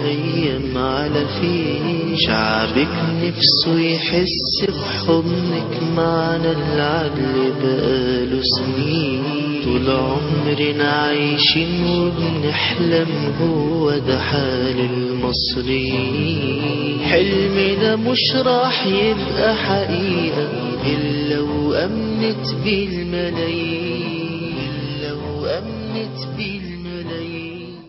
الأيام على فيه شعبك نفسه يحس بحضنك معنا العدل بقاله سنين طول عمرنا عايشين وبنحلم هو ده حال المصريين حلمنا مش راح يبقى حقيقة إلا وأمنت بالملايين إلا وأمنت بالملايين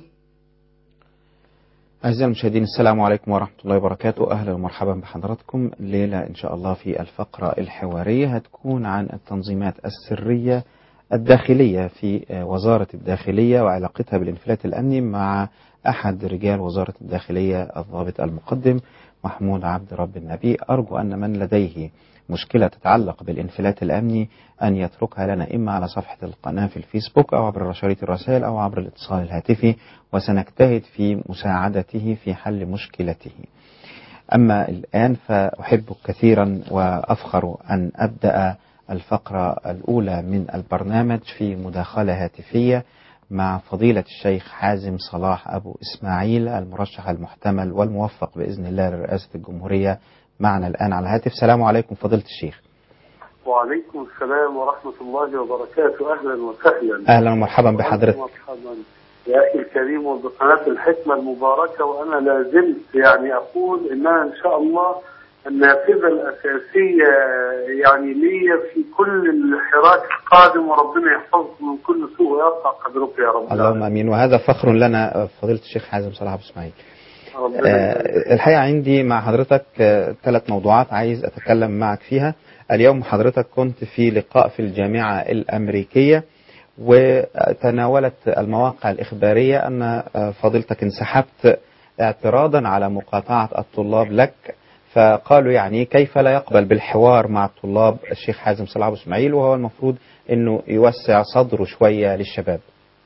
أعزائي المشاهدين السلام عليكم ورحمة الله وبركاته أهلا ومرحبا بحضراتكم الليلة إن شاء الله في الفقرة الحوارية هتكون عن التنظيمات السرية الداخلية في وزارة الداخلية وعلاقتها بالانفلات الأمني مع أحد رجال وزارة الداخلية الضابط المقدم محمود عبد رب النبي أرجو أن من لديه مشكلة تتعلق بالانفلات الأمني أن يتركها لنا إما على صفحة القناة في الفيسبوك أو عبر رشاريط الرسائل أو عبر الاتصال الهاتفي وسنجتهد في مساعدته في حل مشكلته أما الآن فأحب كثيرا وأفخر أن أبدأ الفقرة الأولى من البرنامج في مداخلة هاتفية مع فضيلة الشيخ حازم صلاح أبو إسماعيل المرشح المحتمل والموفق بإذن الله لرئاسة الجمهورية معنا الآن على الهاتف السلام عليكم فضيلة الشيخ وعليكم السلام ورحمة الله وبركاته أهلا وسهلا أهلا ومرحبا بحضرتك مرحبا يا أخي الكريم وبقناة الحكمة المباركة وأنا لا زلت يعني أقول إنها إن شاء الله النافذة الأساسية يعني لي في كل الحراك القادم وربنا يحفظكم من كل سوء ويرفع قدرك يا رب اللهم امين وهذا فخر لنا فضيله الشيخ حازم صلاح ابو اسماعيل. ربنا آه الحقيقه عندي مع حضرتك آه ثلاث موضوعات عايز اتكلم معك فيها. اليوم حضرتك كنت في لقاء في الجامعه الامريكيه وتناولت المواقع الاخباريه ان آه فضيلتك انسحبت اعتراضا على مقاطعه الطلاب لك فقالوا يعني كيف لا يقبل بالحوار مع الطلاب الشيخ حازم صلاح ابو اسماعيل وهو المفروض انه يوسع صدره شويه للشباب.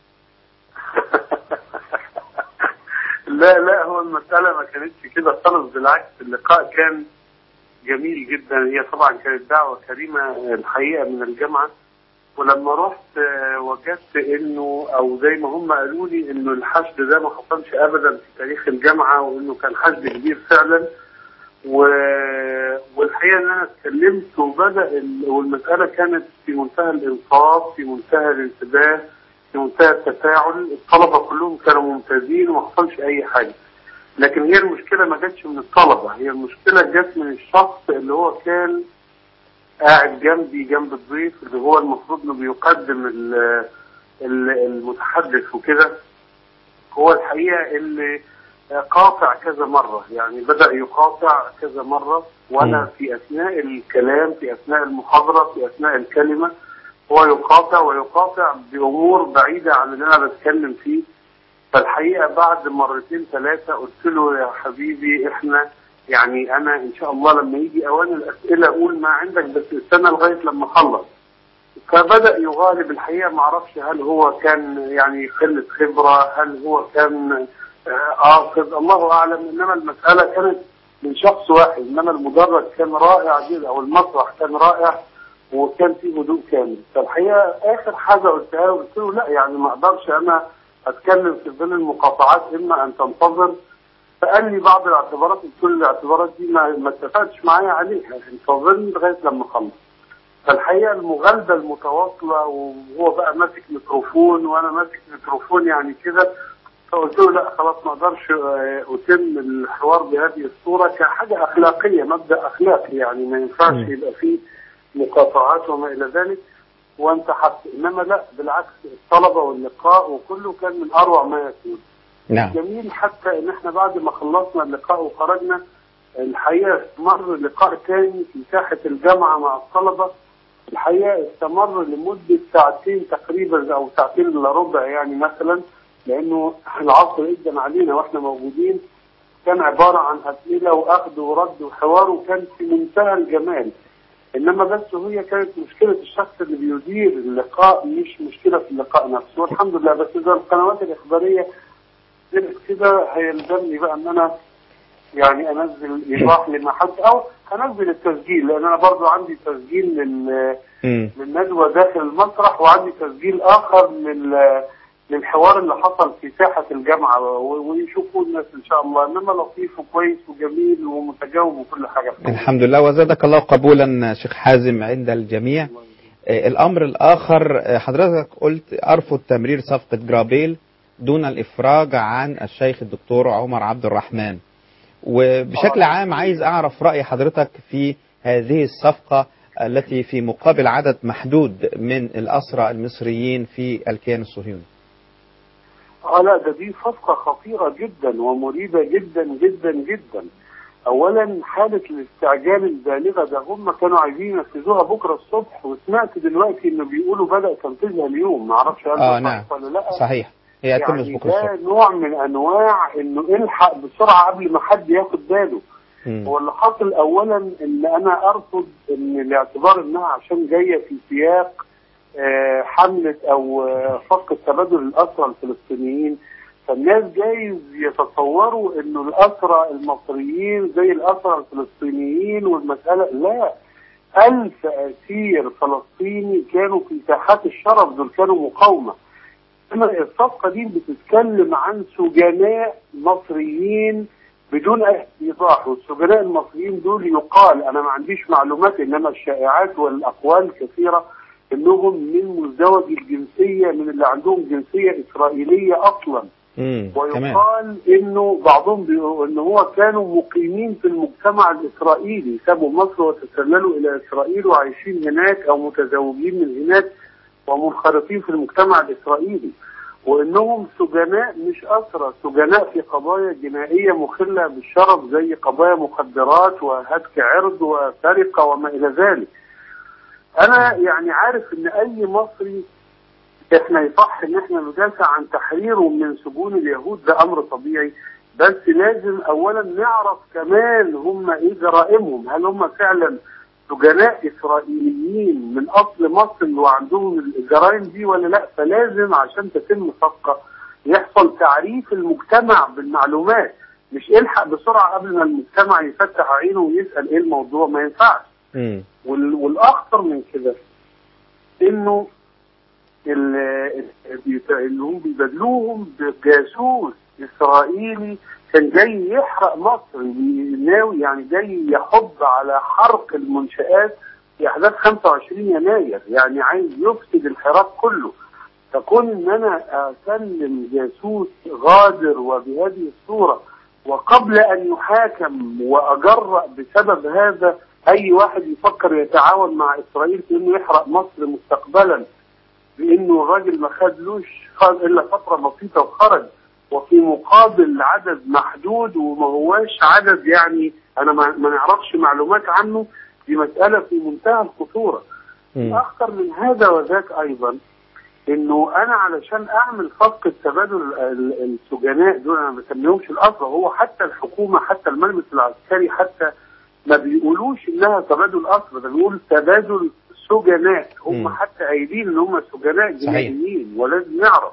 لا لا هو المسألة ما كانتش كده خالص بالعكس اللقاء كان جميل جدا هي طبعا كانت دعوة كريمة الحقيقة من الجامعة ولما رحت آه، وجدت انه او زي ما هم قالوا لي انه الحشد ده ما حصلش ابدا في تاريخ الجامعه وانه كان حشد كبير فعلا و... والحقيقه ان انا اتكلمت وبدا ال... والمساله كانت في منتهى الانصاف في منتهى الانتباه في منتهى التفاعل الطلبه كلهم كانوا ممتازين وما حصلش اي حاجه لكن هي المشكله ما جاتش من الطلبه هي المشكله جت من الشخص اللي هو كان قاعد جنبي جنب الضيف اللي هو المفروض انه بيقدم ال- ال- المتحدث وكده هو الحقيقه اللي قاطع كذا مرة يعني بدأ يقاطع كذا مرة وأنا مم. في أثناء الكلام في أثناء المحاضرة في أثناء الكلمة هو يقاطع ويقاطع بأمور بعيدة عن اللي أنا بتكلم فيه فالحقيقة بعد مرتين ثلاثة قلت له يا حبيبي إحنا يعني أنا إن شاء الله لما يجي أوان الأسئلة أقول ما عندك بس استنى لغاية لما أخلص فبدأ يغالب الحقيقة ما أعرفش هل هو كان يعني قلة خبرة هل هو كان آه، قاصد الله أعلم إنما المسألة كانت من شخص واحد إنما المدرج كان رائع جدا أو المسرح كان رائع وكان فيه هدوء كامل فالحقيقة آخر حاجة قلتها له قلت له لا يعني ما أقدرش أنا أتكلم في ظل المقاطعات إما أن تنتظر فقال لي بعض الاعتبارات قلت له الاعتبارات دي ما, ما اتفقتش معايا عليها انتظرني لغاية لما أخلص فالحقيقه المغالبه المتواصله وهو بقى ماسك ميكروفون وانا ماسك ميكروفون يعني كده فقلت له لا خلاص ما اقدرش آه، اتم الحوار بهذه الصوره كحاجه اخلاقيه مبدا اخلاقي يعني ما ينفعش مم. يبقى فيه مقاطعات وما الى ذلك وانت حتى انما لا بالعكس الطلبه واللقاء وكله كان من اروع ما يكون نعم جميل حتى ان احنا بعد ما خلصنا اللقاء وخرجنا الحقيقه استمر لقاء تاني في ساحه الجامعه مع الطلبه الحقيقه استمر لمده ساعتين تقريبا او ساعتين الا ربع يعني مثلا لانه العصر جدا علينا واحنا موجودين كان عباره عن اسئله واخذ ورد وحوار وكان في منتهى الجمال انما بس هي كانت مشكله الشخص اللي بيدير اللقاء مش مشكله في اللقاء نفسه والحمد لله بس اذا القنوات الاخباريه قلت كده هيلزمني بقى ان انا يعني انزل ايضاح لما حد او هنزل التسجيل لان انا برضو عندي تسجيل لل مم. للندوه داخل المسرح وعندي تسجيل اخر لل من الحوار اللي حصل في ساحه الجامعه و- ويشوفوا الناس ان شاء الله انما لطيف وكويس وجميل ومتجاوب وكل حاجه الحمد لله وزادك الله قبولا شيخ حازم عند الجميع آه، الأمر الآخر آه، حضرتك قلت أرفض تمرير صفقة جرابيل دون الإفراج عن الشيخ الدكتور عمر عبد الرحمن وبشكل آه. عام عايز أعرف رأي حضرتك في هذه الصفقة التي في مقابل عدد محدود من الأسرى المصريين في الكيان الصهيوني اه لا ده دي صفقة خطيرة جدا ومريبة جدا جدا جدا اولا حالة الاستعجال البالغة ده هم كانوا عايزين ينفذوها بكرة الصبح وسمعت دلوقتي انه بيقولوا بدأ تنفيذها اليوم معرفش هل آه ده نعم صح ولا لا صحيح هي هتتم يعني بكرة ده الصبح نوع من انواع انه الحق بسرعة قبل ما حد ياخد باله مم. هو اللي حاصل اولا ان انا ارفض ان الاعتبار انها عشان جايه في سياق آه، حمله او آه، صفقه تبادل الاسرى الفلسطينيين فالناس جايز يتصوروا انه الاسرى المصريين زي الاسرى الفلسطينيين والمساله لا ألف أسير فلسطيني كانوا في ساحات الشرف دول كانوا مقاومة أما الصفقة دي بتتكلم عن سجناء مصريين بدون أي إيضاح والسجناء المصريين دول يقال أنا ما عنديش معلومات إنما الشائعات والأقوال كثيرة إنهم من مزدوج الجنسية من اللي عندهم جنسية إسرائيلية أصلا مم. تمام ويقال انه بعضهم بيقول ان هو كانوا مقيمين في المجتمع الاسرائيلي سابوا مصر وتسللوا الى اسرائيل وعايشين هناك او متزوجين من هناك ومنخرطين في المجتمع الاسرائيلي وانهم سجناء مش اسرى سجناء في قضايا جنائيه مخله بالشرف زي قضايا مخدرات وهتك عرض وسرقه وما الى ذلك. انا يعني عارف ان اي مصري احنا يصح ان احنا ندافع عن تحريره من سجون اليهود ده امر طبيعي بس لازم اولا نعرف كمان هم ايه جرائمهم هل هم فعلا سجناء اسرائيليين من اصل مصري وعندهم الجرائم دي ولا لا فلازم عشان تتم صفقه يحصل تعريف المجتمع بالمعلومات مش الحق بسرعه قبل ما المجتمع يفتح عينه ويسال ايه الموضوع ما ينفعش مم. وال- والاخطر من كده انه ال- بيت- اللي هم بيبادلوهم بجاسوس اسرائيلي كان جاي يحرق مصر ناوي يعني جاي يحض على حرق المنشآت في احداث 25 يناير يعني عايز يفسد الحراك كله فكون ان انا اسلم جاسوس غادر وبهذه الصوره وقبل ان يحاكم واجرأ بسبب هذا اي واحد يفكر يتعاون مع اسرائيل في انه يحرق مصر مستقبلا بانه الراجل ما خدلوش خد الا فتره بسيطه وخرج وفي مقابل عدد محدود وما هواش عدد يعني انا ما, ما نعرفش معلومات عنه دي مساله في منتهى الخطوره مم. اخطر من هذا وذاك ايضا انه انا علشان اعمل صفقه تبادل ال- ال- السجناء دول انا ما بسميهمش الاسرى هو حتى الحكومه حتى الملبس العسكري حتى ما بيقولوش انها تبادل اسرى ده بيقول تبادل سجناء هم مم. حتى قايلين ان هم سجناء صحيح. جنائيين ولازم نعرف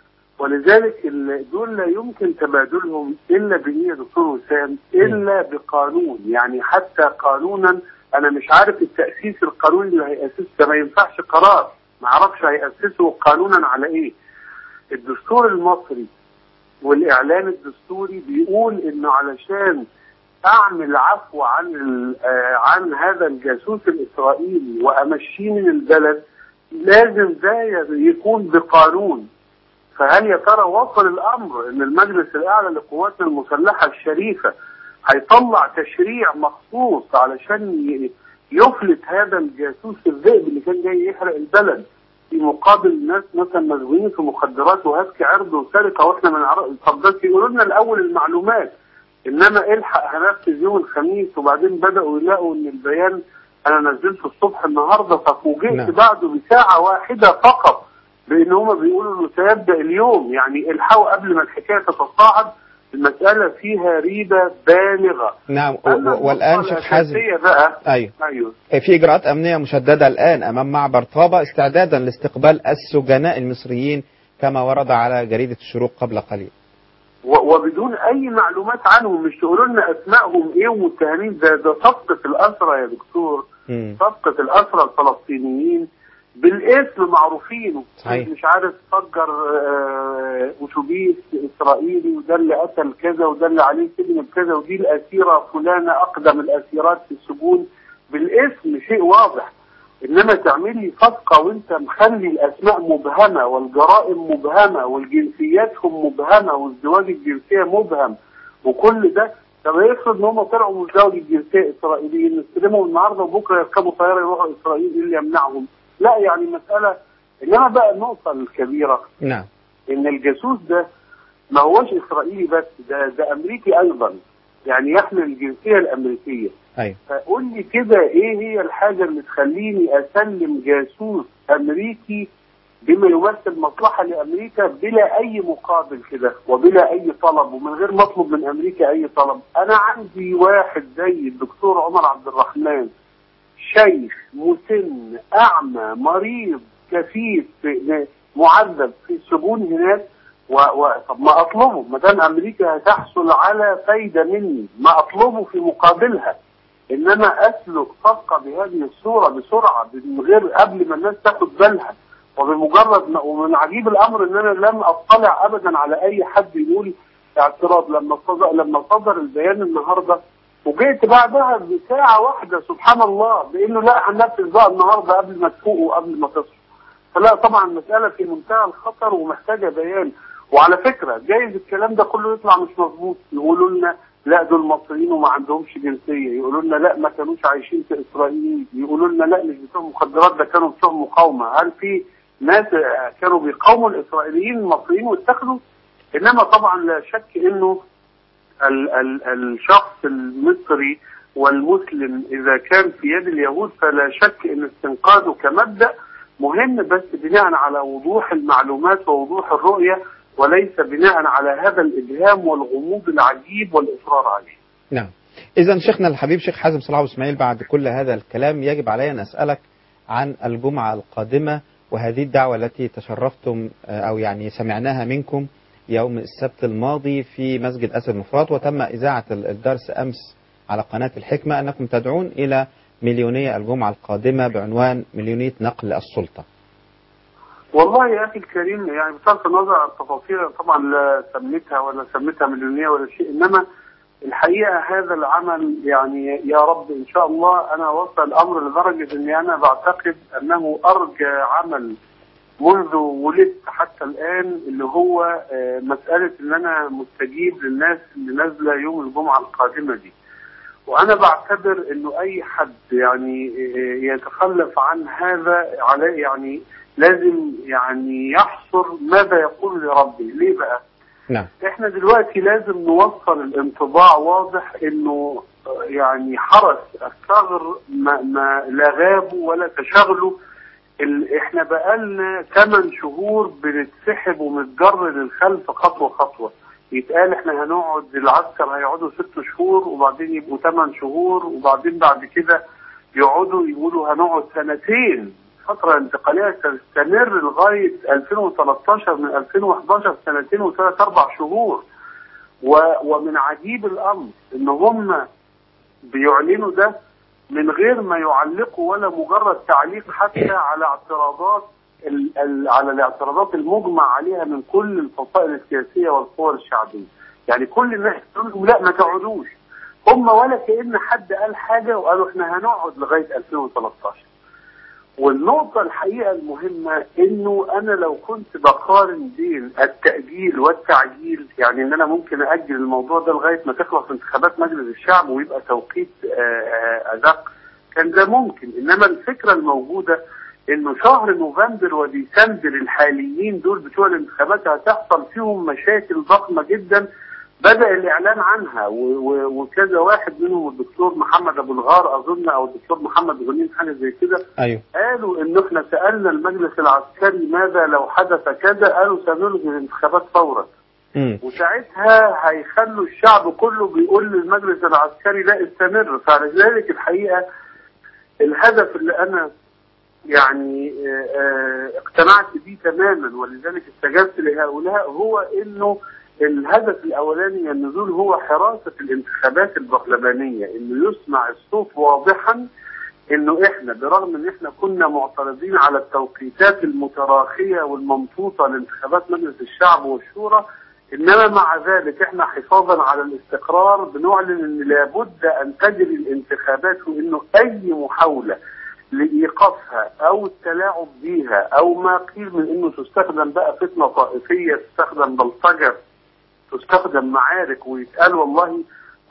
ولذلك ال- دول لا يمكن تبادلهم الا بايه يا دكتور وسام الا بقانون يعني حتى قانونا انا مش عارف التاسيس القانوني اللي هياسسه ده ما ينفعش قرار ما اعرفش هياسسه قانونا على ايه الدستور المصري والاعلان الدستوري بيقول انه علشان اعمل عفو عن ال- آه، عن هذا الجاسوس الاسرائيلي وامشيه من البلد لازم ده يكون بقانون فهل يا ترى وصل الامر ان المجلس الاعلى لقواتنا المسلحه الشريفه هيطلع تشريع مخصوص علشان ي- يفلت هذا الجاسوس الذئب اللي كان جاي يحرق البلد في مقابل ناس مثلا مزويين في مخدرات وهتك عرض وسرقه واحنا ما نعرف طب بس يقولوا لنا الاول المعلومات انما الحق هنفذ يوم الخميس وبعدين بداوا يلاقوا ان البيان انا نزلته الصبح النهارده ففوجئت نعم. بعده بساعه واحده فقط بان هما بيقولوا انه سيبدا اليوم يعني الحقوا قبل ما الحكايه تتصاعد المساله فيها ريبه بالغه نعم و- أما و- والآن النقطة شيخ حازم الأساسية بقى أيوه ايوه في إجراءات أمنية مشددة الآن أمام معبر طابة استعدادا لاستقبال السجناء المصريين كما ورد على جريدة الشروق قبل قليل و- وبدون اي معلومات عنهم مش تقولوا لنا اسمائهم ايه ومتهمين ده ده صفقه الاسرى يا دكتور مم. صفقه الاسرى الفلسطينيين بالاسم معروفين صحيح. مش عارف فجر آه، اتوبيس اسرائيلي وده اللي قتل كذا وده اللي عليه سجن بكذا ودي الاسيره فلانه اقدم الاسيرات في السجون بالاسم شيء واضح انما تعمل لي صفقه وانت مخلي الاسماء مبهمه والجرائم مبهمه والجنسياتهم مبهمه والزواج الجنسيه مبهم وكل ده طب افرض ان هم طلعوا مزدوج الجنسيه اسرائيليين نستلمهم النهارده وبكره يركبوا طياره يروحوا اسرائيل ايه اللي يمنعهم؟ لا يعني مساله انما بقى النقطه الكبيره نعم ان الجاسوس ده ما هوش اسرائيلي بس ده ده امريكي ايضا يعني يحمل الجنسيه الامريكيه أيوه فقول لي كده ايه هي الحاجه اللي تخليني اسلم جاسوس امريكي بما يمثل مصلحه لامريكا بلا اي مقابل كده وبلا اي طلب ومن غير ما اطلب من امريكا اي طلب انا عندي واحد زي الدكتور عمر عبد الرحمن شيخ مسن اعمى مريض كفيف في- معذب في السجون هناك و... و... طب ما اطلبه ما دام امريكا هتحصل على فايده مني ما اطلبه في مقابلها انما اسلك صفقه بهذه الصوره بسرعه من غير قبل ما الناس تاخد بالها وبمجرد ما ومن عجيب الامر ان انا لم اطلع ابدا على اي حد يقول اعتراض لما صدر لما صدر البيان النهارده وجيت بعدها بساعه واحده سبحان الله بانه لا هننفذ بقى النهارده قبل ما تفوقوا وقبل ما تصحوا فلا طبعا مساله في منتهى الخطر ومحتاجه بيان وعلى فكره جايز الكلام ده كله يطلع مش مظبوط يقولوا لنا لا دول مصريين وما عندهمش جنسيه يقولوا لنا لا ما كانوش عايشين في اسرائيل يقولوا لنا لا مش بتوع مخدرات ده كانوا بتوع مقاومه هل في ناس آه، كانوا بيقاوموا الاسرائيليين المصريين واتخذوا انما طبعا لا شك انه ال ال الشخص المصري والمسلم اذا كان في يد اليهود فلا شك ان استنقاذه كمبدا مهم بس بناء على وضوح المعلومات ووضوح الرؤيه وليس بناء على هذا الابهام والغموض العجيب والاصرار عليه. نعم إذا شيخنا الحبيب شيخ حازم صلاح أبو إسماعيل بعد كل هذا الكلام يجب علي أن أسألك عن الجمعة القادمة وهذه الدعوة التي تشرفتم آه، أو يعني سمعناها منكم يوم السبت الماضي في مسجد أسد مفرات وتم إذاعة ال- الدرس أمس على قناة الحكمة أنكم تدعون إلى مليونية الجمعة القادمة بعنوان مليونية نقل السلطة والله يا اخي الكريم يعني بصرف النظر عن التفاصيل طبعا لا سميتها ولا سميتها مليونيه ولا شيء انما الحقيقه هذا العمل يعني يا رب ان شاء الله انا وصل الامر لدرجه اني انا بعتقد انه ارجى عمل منذ ولدت حتى الان اللي هو آه، مساله ان انا مستجيب للناس اللي نازله يوم الجمعه القادمه دي. وانا بعتبر انه اي حد يعني آه، يتخلف عن هذا عليه يعني لازم يعني يحصر ماذا يقول لربه ليه بقى نعم احنا دلوقتي لازم نوصل الانطباع واضح انه آه، يعني حرس الثغر ما, ما لا غابوا ولا تشغلوا ال... احنا بقالنا 8 شهور بنتسحب ونتجر للخلف خطوه خطوه يتقال احنا هنقعد العسكر هيقعدوا ست شهور وبعدين يبقوا 8 شهور وبعدين بعد كده يقعدوا يقولوا هنقعد سنتين فترة انتقالية تستمر لغاية 2013 من 2011 سنتين وثلاث أربع شهور و... ومن عجيب الأمر إن هم بيعلنوا ده من غير ما يعلقوا ولا مجرد تعليق حتى على اعتراضات ال... ال... على الاعتراضات المجمع عليها من كل الفصائل السياسية والقوى الشعبية يعني كل الناس تقول لهم لا ما تقعدوش هم ولا كأن حد قال حاجة وقالوا احنا هنقعد لغاية 2013 والنقطة الحقيقة المهمة انه انا لو كنت بقارن بين التأجيل والتعجيل يعني ان انا ممكن اجل الموضوع ده لغاية ما تخلص انتخابات مجلس الشعب ويبقى توقيت آه، آه، ادق كان ده ممكن انما الفكرة الموجودة انه شهر نوفمبر وديسمبر الحاليين دول بتوع الانتخابات هتحصل فيهم مشاكل ضخمة جدا بدأ الإعلان عنها و- و- وكذا واحد منهم الدكتور محمد أبو الغار أظن أو الدكتور محمد غنيم حاجة زي كده أيوه قالوا إن إحنا سألنا المجلس العسكري ماذا لو حدث كذا قالوا سنلغي الانتخابات فورا مم. وساعتها هيخلوا الشعب كله بيقول للمجلس العسكري لا استمر فلذلك الحقيقة الهدف اللي أنا يعني آه، آه، اقتنعت بيه تماما ولذلك استجبت لهؤلاء هو انه الهدف الاولاني من النزول هو حراسه الانتخابات البرلمانيه انه يسمع الصوت واضحا انه احنا برغم ان احنا كنا معترضين على التوقيتات المتراخيه والممطوطه لانتخابات مجلس الشعب والشورى انما مع ذلك احنا حفاظا على الاستقرار بنعلن ان لابد ان تجري الانتخابات وانه اي محاوله لايقافها او التلاعب بيها او ما قيل من انه تستخدم بقى فتنه طائفيه تستخدم بلطجه تستخدم معارك ويتقال والله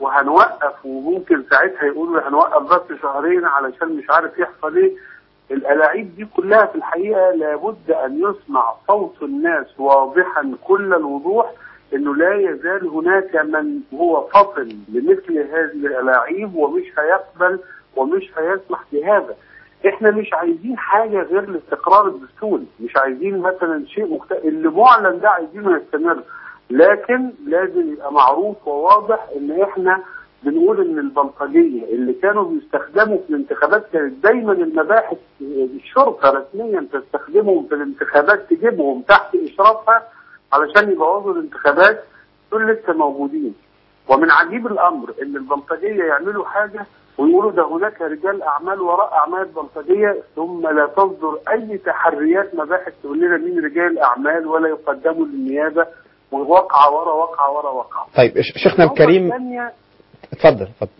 وهنوقف وممكن ساعتها يقولوا هنوقف بس شهرين علشان مش عارف يحصل ايه الالاعيب دي كلها في الحقيقه لابد ان يسمع صوت الناس واضحا كل الوضوح انه لا يزال هناك من هو فطن لمثل هذه الالاعيب ومش هيقبل ومش هيسمح بهذا احنا مش عايزين حاجه غير الاستقرار الدستوري مش عايزين مثلا شيء مخت... اللي معلن ده عايزينه يستمر لكن لازم يبقى معروف وواضح ان احنا بنقول ان البلطجيه اللي كانوا بيستخدموا في الانتخابات كانت دايما المباحث الشرطه رسميا تستخدمهم في الانتخابات تجيبهم تحت اشرافها علشان يبوظوا الانتخابات دول لسه موجودين ومن عجيب الامر ان البلطجيه يعملوا حاجه ويقولوا ده هناك رجال اعمال وراء اعمال بلطجيه ثم لا تصدر اي تحريات مباحث تقول لنا مين رجال اعمال ولا يقدموا للنيابه وواقعه ورا واقعه ورا واقعه. طيب شيخنا الكريم الثانيه اتفضل اتفضل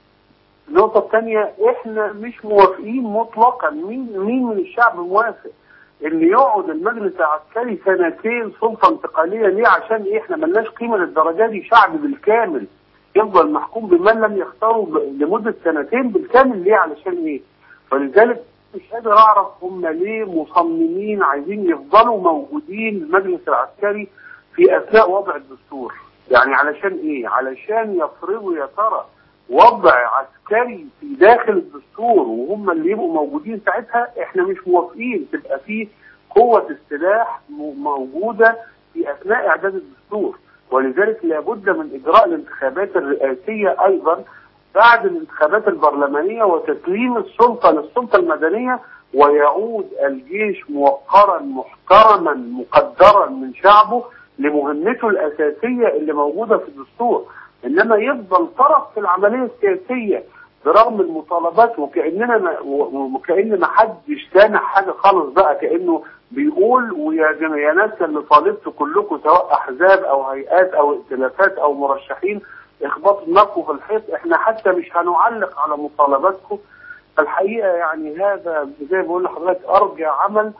النقطه الثانيه احنا مش موافقين مطلقا مين مين من الشعب موافق ان يقعد المجلس العسكري سنتين سلطه انتقاليه ليه عشان ايه احنا ملناش قيمه للدرجه دي شعب بالكامل يفضل محكوم بمن لم يختاروا ب- لمده سنتين بالكامل ليه علشان ايه؟ فلذلك مش قادر اعرف هم ليه مصممين عايزين يفضلوا موجودين المجلس العسكري في اثناء وضع الدستور يعني علشان ايه؟ علشان يفرضوا يا ترى وضع عسكري في داخل الدستور وهم اللي يبقوا موجودين ساعتها احنا مش موافقين تبقى في قوة السلاح م- موجودة في اثناء اعداد الدستور ولذلك لابد من اجراء الانتخابات الرئاسية ايضا بعد الانتخابات البرلمانية وتسليم السلطة للسلطة المدنية ويعود الجيش موقرا محترما مقدرا من شعبه لمهمته الأساسية اللي موجودة في الدستور إنما يفضل طرف في العملية السياسية برغم المطالبات وكأننا ما و- وكأن ما حدش سامع حاجة خالص بقى كأنه بيقول ويا جم- يا ناس اللي طالبتوا كلكم سواء أحزاب أو هيئات أو ائتلافات أو مرشحين اخبطوا دماغكم في الحيط احنا حتى مش هنعلق على مطالباتكم الحقيقه يعني هذا زي ما بقول لحضرتك ارجع عمل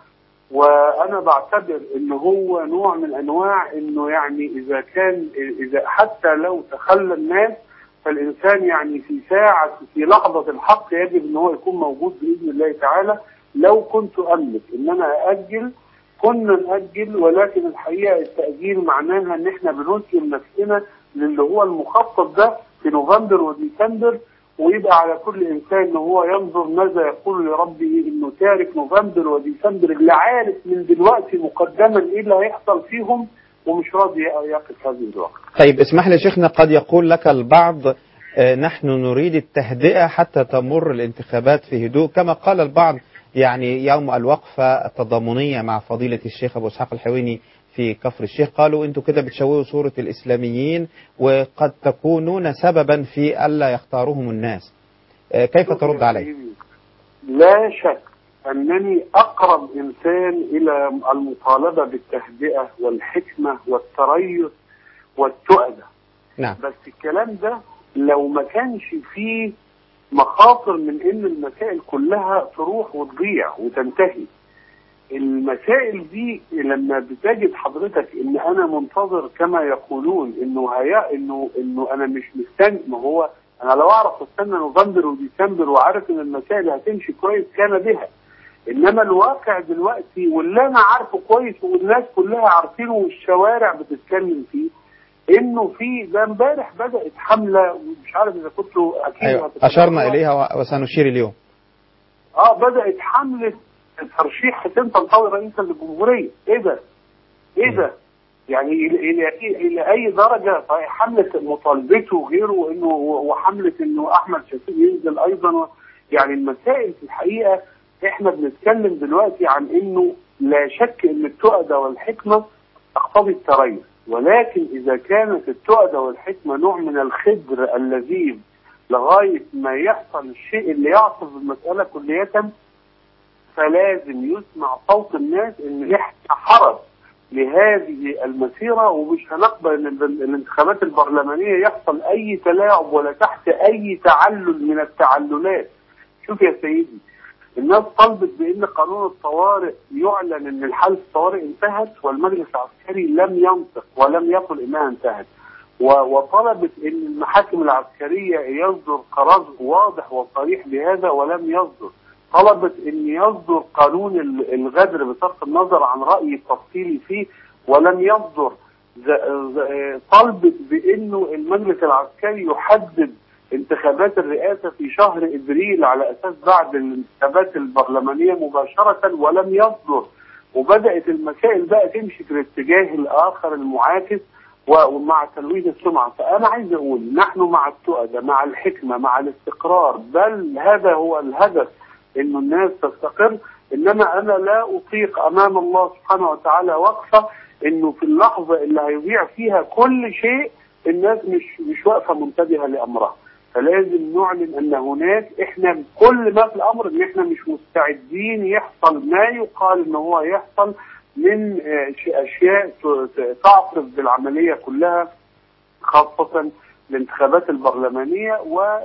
وانا بعتبر ان هو نوع من انواع انه يعني اذا كان اذا حتى لو تخلى الناس فالانسان يعني في ساعه في لحظه الحق يجب ان هو يكون موجود باذن الله تعالى لو كنت املك ان انا ااجل كنا ناجل ولكن الحقيقه التاجيل معناها ان احنا بنسلم نفسنا للي هو المخطط ده في نوفمبر وديسمبر ويبقى على كل انسان ان هو ينظر ماذا يقول لربه انه تارك نوفمبر وديسمبر اللي عارف من دلوقتي مقدما ايه اللي هيحصل فيهم ومش راضي يقف هذه الوقت. طيب اسمح لي شيخنا قد يقول لك البعض آه، نحن نريد التهدئة حتى تمر الانتخابات في هدوء كما قال البعض يعني يوم الوقفة التضامنية مع فضيلة الشيخ أبو إسحاق الحويني في كفر الشيخ قالوا أنتوا كده بتشوهوا صورة الإسلاميين وقد تكونون سببا في ألا يختاروهم الناس آه، كيف ترد عليه؟ لا شك انني اقرب انسان الى المطالبه بالتهدئه والحكمه والتريث والتؤده نعم بس الكلام ده لو ما كانش فيه مخاطر من ان المسائل كلها تروح وتضيع وتنتهي المسائل دي لما بتجد حضرتك ان انا منتظر كما يقولون انه هيا انه انه انا مش مستني ما هو انا لو اعرف استنى نوفمبر وديسمبر وعارف ان المسائل هتمشي كويس كان بها انما الواقع دلوقتي واللي انا عارفه كويس والناس كلها عارفينه والشوارع بتتكلم فيه انه في ده امبارح بدات حمله مش عارف اذا كنتوا اكيد أيوة. هتتابعوها. أشرنا إليها و- وسنشير اليوم اه بدات حمله ترشيح حسين طنطاوي رئيسا للجمهوريه ايه ده؟ ايه ده؟ يعني الى الى الى اي درجه طيب حمله مطالبته وغيره انه وحمله انه احمد شفيق ينزل ايضا يعني المسائل في الحقيقه احنا بنتكلم دلوقتي عن انه لا شك ان التؤده والحكمه تقتضي التريث ولكن اذا كانت التؤده والحكمه نوع من الخدر اللذيذ لغايه ما يحصل الشيء اللي يعصف المساله كليه فلازم يسمع صوت الناس ان احنا حرس لهذه المسيره ومش هنقبل ان ال- الانتخابات البرلمانيه يحصل اي تلاعب ولا تحت اي تعلل من التعللات. شوف يا سيدي الناس طلبت بان قانون الطوارئ يعلن ان الحاله الطوارئ انتهت والمجلس العسكري لم ينطق ولم يقل انها انتهت. و- وطلبت ان المحاكم العسكريه يصدر قرار واضح وصريح بهذا ولم يصدر. طلبت ان يصدر قانون ال- الغدر بصرف النظر عن راي التفصيلي فيه ولم يصدر. ز- ز- طلبت بانه المجلس العسكري يحدد انتخابات الرئاسه في شهر ابريل على اساس بعد الانتخابات البرلمانيه مباشره ولم يصدر وبدات المسائل بقى تمشي في الاتجاه الاخر المعاكس و- ومع تلويث السمعه فانا عايز اقول نحن مع التؤدة مع الحكمه مع الاستقرار بل هذا هو الهدف انه الناس تستقر انما انا لا اطيق امام الله سبحانه وتعالى وقفه انه في اللحظه اللي هيضيع فيها كل شيء الناس مش مش واقفه منتبهه لامرها فلازم نعلن ان هناك احنا كل ما في الامر ان احنا مش مستعدين يحصل ما يقال ان هو يحصل من آه، ش- اشياء ت- ت- تعصف بالعمليه كلها خاصه الانتخابات البرلمانيه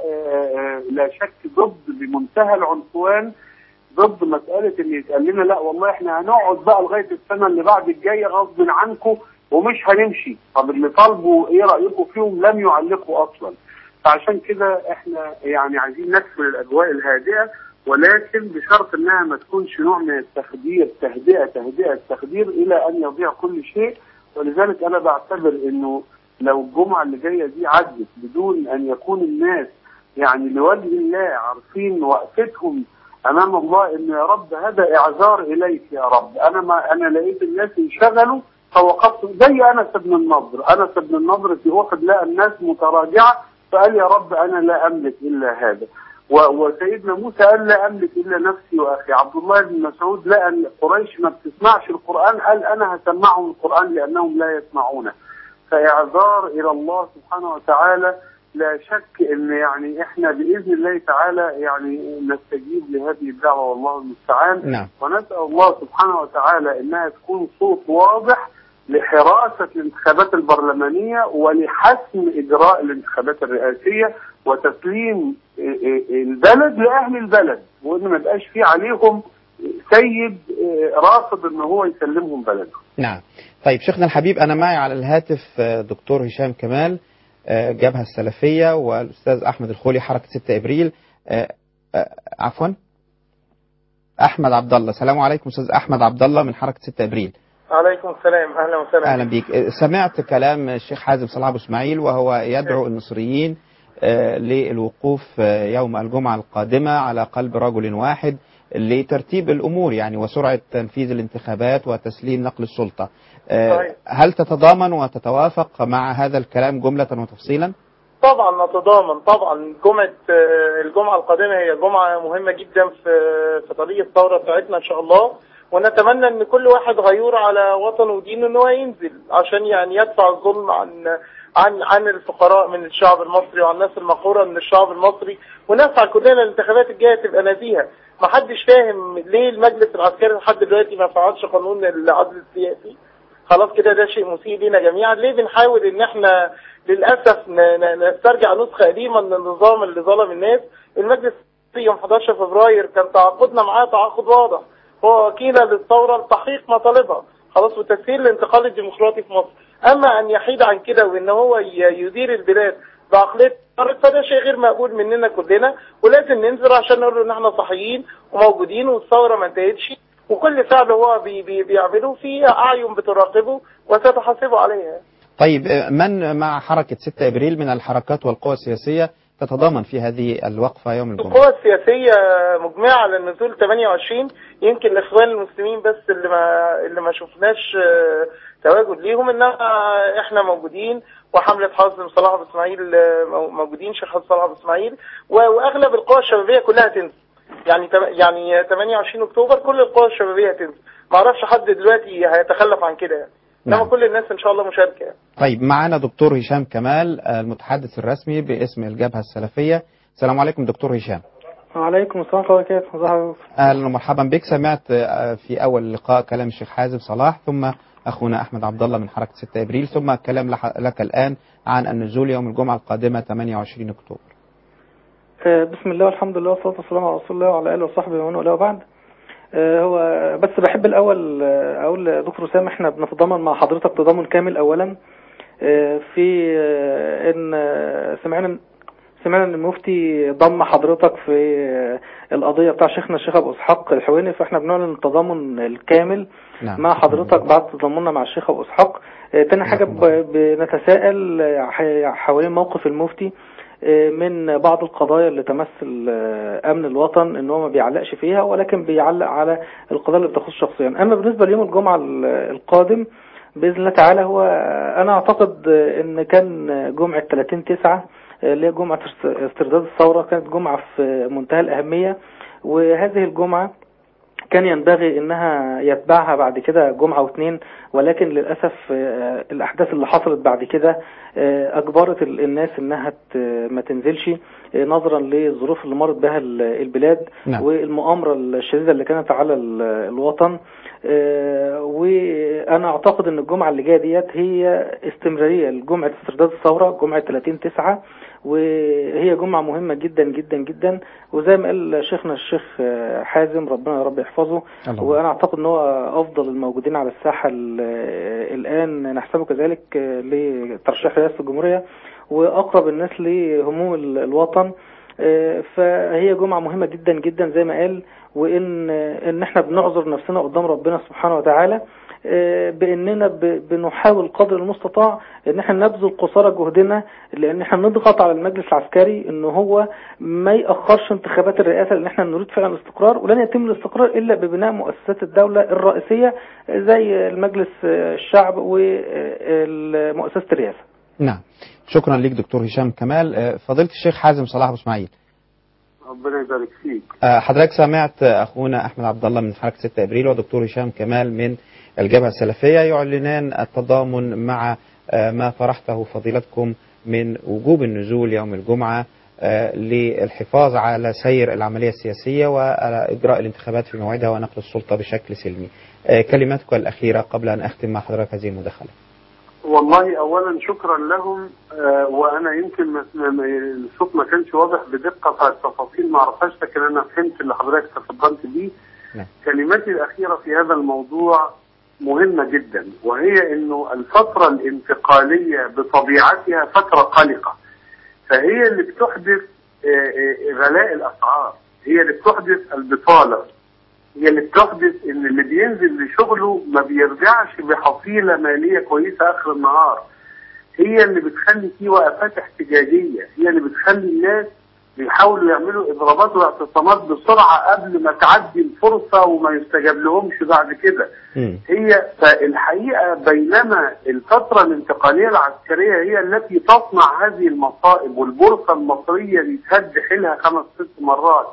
ولا شك ضد بمنتهى العنفوان ضد مساله ان يتقال لنا لا والله احنا هنقعد بقى لغايه السنه اللي بعد الجايه غصب عنكم ومش هنمشي طب اللي طالبوا ايه رايكم فيهم لم يعلقوا اصلا فعشان كده احنا يعني عايزين ندخل الاجواء الهادئه ولكن بشرط انها ما تكونش نوع من التخدير تهدئه تهدئه تخدير الى ان يضيع كل شيء ولذلك انا بعتبر انه لو الجمعه اللي جايه دي عدت بدون ان يكون الناس يعني لوجه الله عارفين وقفتهم امام الله ان يا رب هذا اعذار اليك يا رب انا ما انا لقيت الناس انشغلوا فوقفت زي انس بن النضر انس بن النضر في احد لقى الناس متراجعه فقال يا رب انا لا املك الا هذا و- وسيدنا موسى قال لا املك الا نفسي واخي عبد الله بن مسعود لقى ان قريش ما بتسمعش القران قال انا هسمعهم القران لانهم لا يسمعونه فاعذار الى الله سبحانه وتعالى لا شك ان يعني احنا باذن الله تعالى يعني نستجيب لهذه الدعوه والله المستعان نعم ونسال الله سبحانه وتعالى انها تكون صوت واضح لحراسه الانتخابات البرلمانيه ولحسم اجراء الانتخابات الرئاسيه وتسليم إيه إيه البلد لاهل البلد وان ما يبقاش في عليهم سيد إيه، راصد ان هو يسلمهم بلده. نعم طيب شيخنا الحبيب أنا معي على الهاتف آه، دكتور هشام كمال آه، جبهة السلفية والأستاذ أحمد الخولي حركة 6 إبريل آه، آه، عفوا أحمد عبد الله السلام عليكم أستاذ أحمد عبد الله من حركة 6 إبريل عليكم السلام اهلا وسهلا أهلا بيك آه، سمعت كلام الشيخ حازم صلاح أبو إسماعيل وهو يدعو المصريين آه، للوقوف آه، يوم الجمعة القادمة على قلب رجل واحد لترتيب الأمور يعني وسرعة تنفيذ الانتخابات وتسليم نقل السلطة آه، صحيح. هل تتضامن وتتوافق مع هذا الكلام جملة وتفصيلا؟ طبعا نتضامن طبعا جمعة آه، الجمعة القادمة هي جمعة مهمة جدا في في طريق الثورة بتاعتنا ان شاء الله ونتمنى ان كل واحد غيور على وطنه ودينه ان هو ينزل عشان يعني يدفع الظلم عن عن عن الفقراء من الشعب المصري وعن الناس المقهورة من الشعب المصري ونسعى كلنا الانتخابات الجاية تبقى نزيهة ما حدش فاهم ليه المجلس العسكري لحد دلوقتي ما فعلش قانون العدل السياسي خلاص كده ده شيء مسيء لينا جميعا ليه بنحاول ان احنا للاسف ن- ن- نسترجع نسخه قديمه من النظام اللي ظلم الناس المجلس في يوم 11 فبراير كان تعاقدنا معاه تعاقد واضح هو وكيله للثوره لتحقيق مطالبها خلاص وتسهيل الانتقال الديمقراطي في مصر اما ان يحيد عن كده وان هو ي- يدير البلاد بعقليه طارق فده شيء غير مقبول مننا كلنا ولازم ننزل عشان نقول له ان احنا صحيين وموجودين والثوره ما انتهتش وكل فعل هو بي بي بيعمله فيه اعين بتراقبه وستحاسبه عليها طيب آه، من مع حركة 6 إبريل من الحركات والقوى السياسية تتضامن في هذه الوقفة يوم الجمعة؟ القوى السياسية مجمعة على النزول 28 يمكن الإخوان المسلمين بس اللي ما اللي ما شفناش آه، تواجد ليهم إنما إحنا موجودين وحملة حازم صلاح أبو إسماعيل آه، مو- موجودين شيخ حازم صلاح أبو إسماعيل و- وأغلب القوى الشبابية كلها تنزل يعني تم- يعني 28 أكتوبر كل القوى الشبابية تنزل ما أعرفش حد دلوقتي هيتخلف عن كده يعني. انما نعم. كل الناس ان شاء الله مشاركه يعني. طيب معنا دكتور هشام كمال آه، المتحدث الرسمي باسم الجبهة السلفية السلام عليكم دكتور هشام وعليكم السلام ورحمة الله وبركاته ازي حضرتك؟ اهلا ومرحبا بك سمعت آه، في اول لقاء كلام الشيخ حازم صلاح ثم اخونا احمد عبد الله من حركه 6 ابريل ثم الكلام لح- لك الان عن النزول يوم الجمعه القادمه 28 اكتوبر. آه، بسم الله والحمد لله والصلاة والسلام على رسول الله وعلى آله وصحبه ومن والاه وبعد آه، هو بس بحب الأول آه، أقول لدكتور سام احنا بنتضامن مع حضرتك تضامن كامل أولا آه، في آه، إن آه، سمعنا سمعنا ان المفتي ضم حضرتك في آه، القضيه بتاع شيخنا الشيخ ابو اسحاق الحويني فاحنا بنعلن التضامن الكامل نعم. مع حضرتك بعد تضامننا مع الشيخ ابو اسحاق آه، تاني حاجه جزاكم الله ب- بنتساءل آه، ح- حوالين موقف المفتي آه، من بعض القضايا اللي تمثل آه، امن الوطن ان هو ما بيعلقش فيها ولكن بيعلق على القضايا اللي بتخص شخصيا اما بالنسبه ليوم الجمعه ال- القادم باذن الله تعالى هو انا اعتقد ان كان جمعه 30 9 اللي هي جمعه استرداد الثوره كانت جمعه في منتهى الاهميه وهذه الجمعه كان ينبغي انها يتبعها بعد كده جمعة واثنين ولكن للأسف آه، الأحداث اللي حصلت بعد كده آه، أجبرت ال- الناس انها ت- ما تنزلش آه، نظرا للظروف اللي مرت بها ال- البلاد نعم. والمؤامرة الشديدة اللي كانت على ال- الوطن آه، وأنا أعتقد أن الجمعة اللي جاية ديت هي استمرارية لجمعة استرداد الثورة جمعة 30 9 وهي جمعة مهمة جدا جدا جدا وزي ما قال شيخنا الشيخ آه، حازم ربنا يا رب يحفظه اللهم. وانا اعتقد ان هو افضل الموجودين على الساحه ال- الان نحسبه كذلك آه، لترشيح رئاسه الجمهوريه واقرب الناس لهموم ال- الوطن آه، فهي جمعه مهمه جدا جدا زي ما قال وان آه، ان احنا بنعذر نفسنا قدام ربنا سبحانه وتعالى آه، باننا ب- بنحاول قدر المستطاع ان احنا نبذل قصارى جهدنا لان احنا نضغط على المجلس العسكري ان هو ما ياخرش انتخابات الرئاسه لان احنا نريد فعلا الاستقرار ولن يتم الاستقرار الا ببناء مؤسسات الدوله الرئيسيه زي المجلس آه، الشعب ومؤسسه الرئاسه. نعم شكرا لك دكتور هشام كمال آه، فضيله الشيخ حازم صلاح ابو اسماعيل ربنا يبارك فيك آه، حضرتك سمعت آه، اخونا احمد عبد الله من حركه 6 ابريل ودكتور هشام كمال من الجبهه السلفيه يعلنان التضامن مع آه، ما طرحته فضيلتكم من وجوب النزول يوم الجمعه آه، للحفاظ على سير العمليه السياسيه وعلى اجراء الانتخابات في موعدها ونقل السلطه بشكل سلمي. آه، كلماتك الاخيره قبل ان اختم مع حضرتك هذه المداخله. والله اولا شكرا لهم آه، وانا يمكن ما- ما- ما- الصوت ما كانش واضح بدقه فالتفاصيل ما اعرفهاش لكن انا فهمت اللي حضرتك تفضلت بيه نعم. كلماتي الاخيره في هذا الموضوع مهمه جدا وهي انه الفتره الانتقاليه بطبيعتها فتره قلقه فهي اللي بتحدث آه، آه، غلاء الاسعار هي اللي بتحدث البطاله هي اللي بتحدث ان اللي بينزل لشغله ما بيرجعش بحصيله ماليه كويسه اخر النهار هي اللي بتخلي في وقفات احتجاجيه هي اللي بتخلي الناس بيحاولوا يعملوا اضرابات واعتصامات بسرعه قبل ما تعدي الفرصه وما يستجاب لهمش بعد كده مم. هي فالحقيقه بينما الفتره الانتقاليه العسكريه هي التي تصنع هذه المصائب والبورصه المصريه بيتهد حيلها خمس ست مرات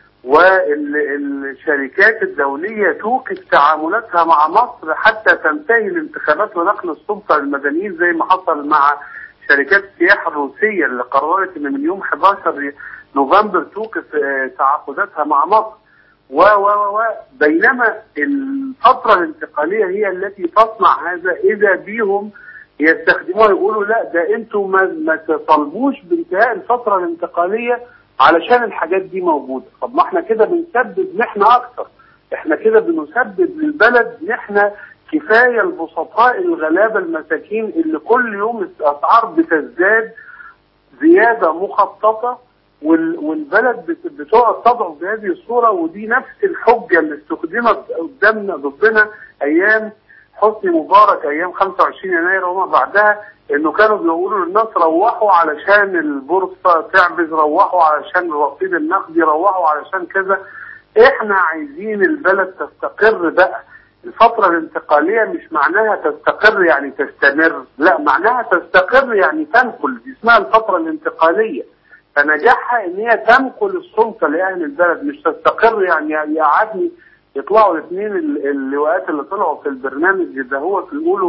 والشركات الدوليه توقف تعاملاتها مع مصر حتى تنتهي الانتخابات ونقل السلطه للمدنيين زي ما حصل مع شركات السياحه الروسيه اللي قررت ان من يوم 11 نوفمبر توقف آه، تعاقداتها مع مصر و و و و بينما الفترة الانتقالية هي التي تصنع هذا إذا بيهم يستخدموها يقولوا لا ده انتوا ما, ما تطالبوش بانتهاء الفترة الانتقالية علشان الحاجات دي موجودة طب ما احنا كده بنسبب محنة أكتر احنا كده بنسبب للبلد محنة كفاية البسطاء الغلابة المساكين اللي كل يوم الأسعار بتزداد زيادة مخططة وال- والبلد بت- بتقعد تضعف بهذه الصورة ودي نفس الحجة اللي استخدمت قدامنا ضدنا أيام حسني مبارك أيام 25 يناير وما بعدها إنه كانوا بيقولوا للناس روحوا علشان البورصة تعبز روحوا علشان الرصيد النقدي روحوا علشان كذا إحنا عايزين البلد تستقر بقى الفترة الانتقالية مش معناها تستقر يعني تستمر لا معناها تستقر يعني تنقل دي اسمها الفترة الانتقالية فنجاحها ان هي تنقل السلطة لأهل البلد مش تستقر يعني يقعدني يطلعوا الاثنين ال- اللواءات اللي طلعوا في البرنامج ده هو يقولوا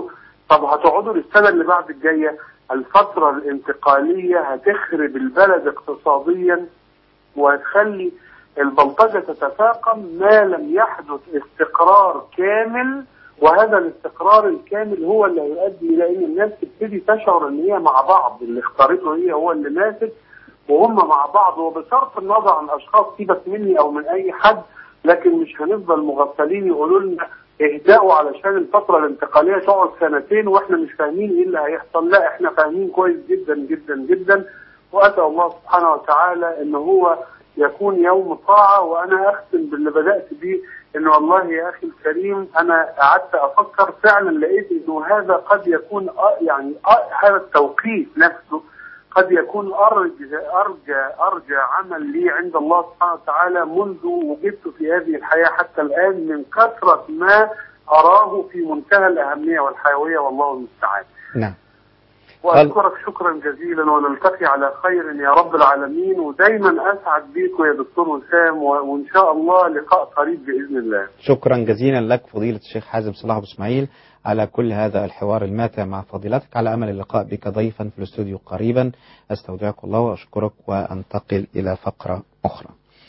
طب هتقعدوا للسنة اللي بعد الجاية الفترة الانتقالية هتخرب البلد اقتصاديا وهتخلي البلطجة تتفاقم ما لم يحدث استقرار كامل وهذا الاستقرار الكامل هو اللي هيؤدي الى ان الناس تبتدي تشعر ان هي مع بعض اللي اختارته هي هو اللي ماسك وهم مع بعض وبصرف النظر عن اشخاص سيبك مني او من اي حد لكن مش هنفضل مغفلين يقولوا لنا اهداءوا علشان الفتره الانتقاليه تقعد سنتين واحنا مش فاهمين ايه اللي هيحصل لا احنا فاهمين كويس جدا جدا جدا واسال الله سبحانه وتعالى ان هو يكون يوم طاعه وانا اختم باللي بدات بيه ان والله يا اخي الكريم انا قعدت افكر فعلا لقيت انه هذا قد يكون أ- يعني أ- هذا التوقيت نفسه قد يكون ارجى ارجى ارجى عمل لي عند الله سبحانه وتعالى منذ وجدت في هذه الحياه حتى الان من كثره ما اراه في منتهى الاهميه والحيويه والله المستعان. نعم واشكرك شكرا جزيلا ونلتقي على خير يا رب العالمين ودايما اسعد بيكم يا دكتور وسام و- وان شاء الله لقاء قريب باذن الله. شكرا جزيلا لك فضيلة الشيخ حازم صلاح أبو إسماعيل على كل هذا الحوار الماتع مع فضيلتك على أمل اللقاء بك ضيفا في الاستوديو قريبا أستودعك الله وأشكرك وأنتقل إلى فقرة أخرى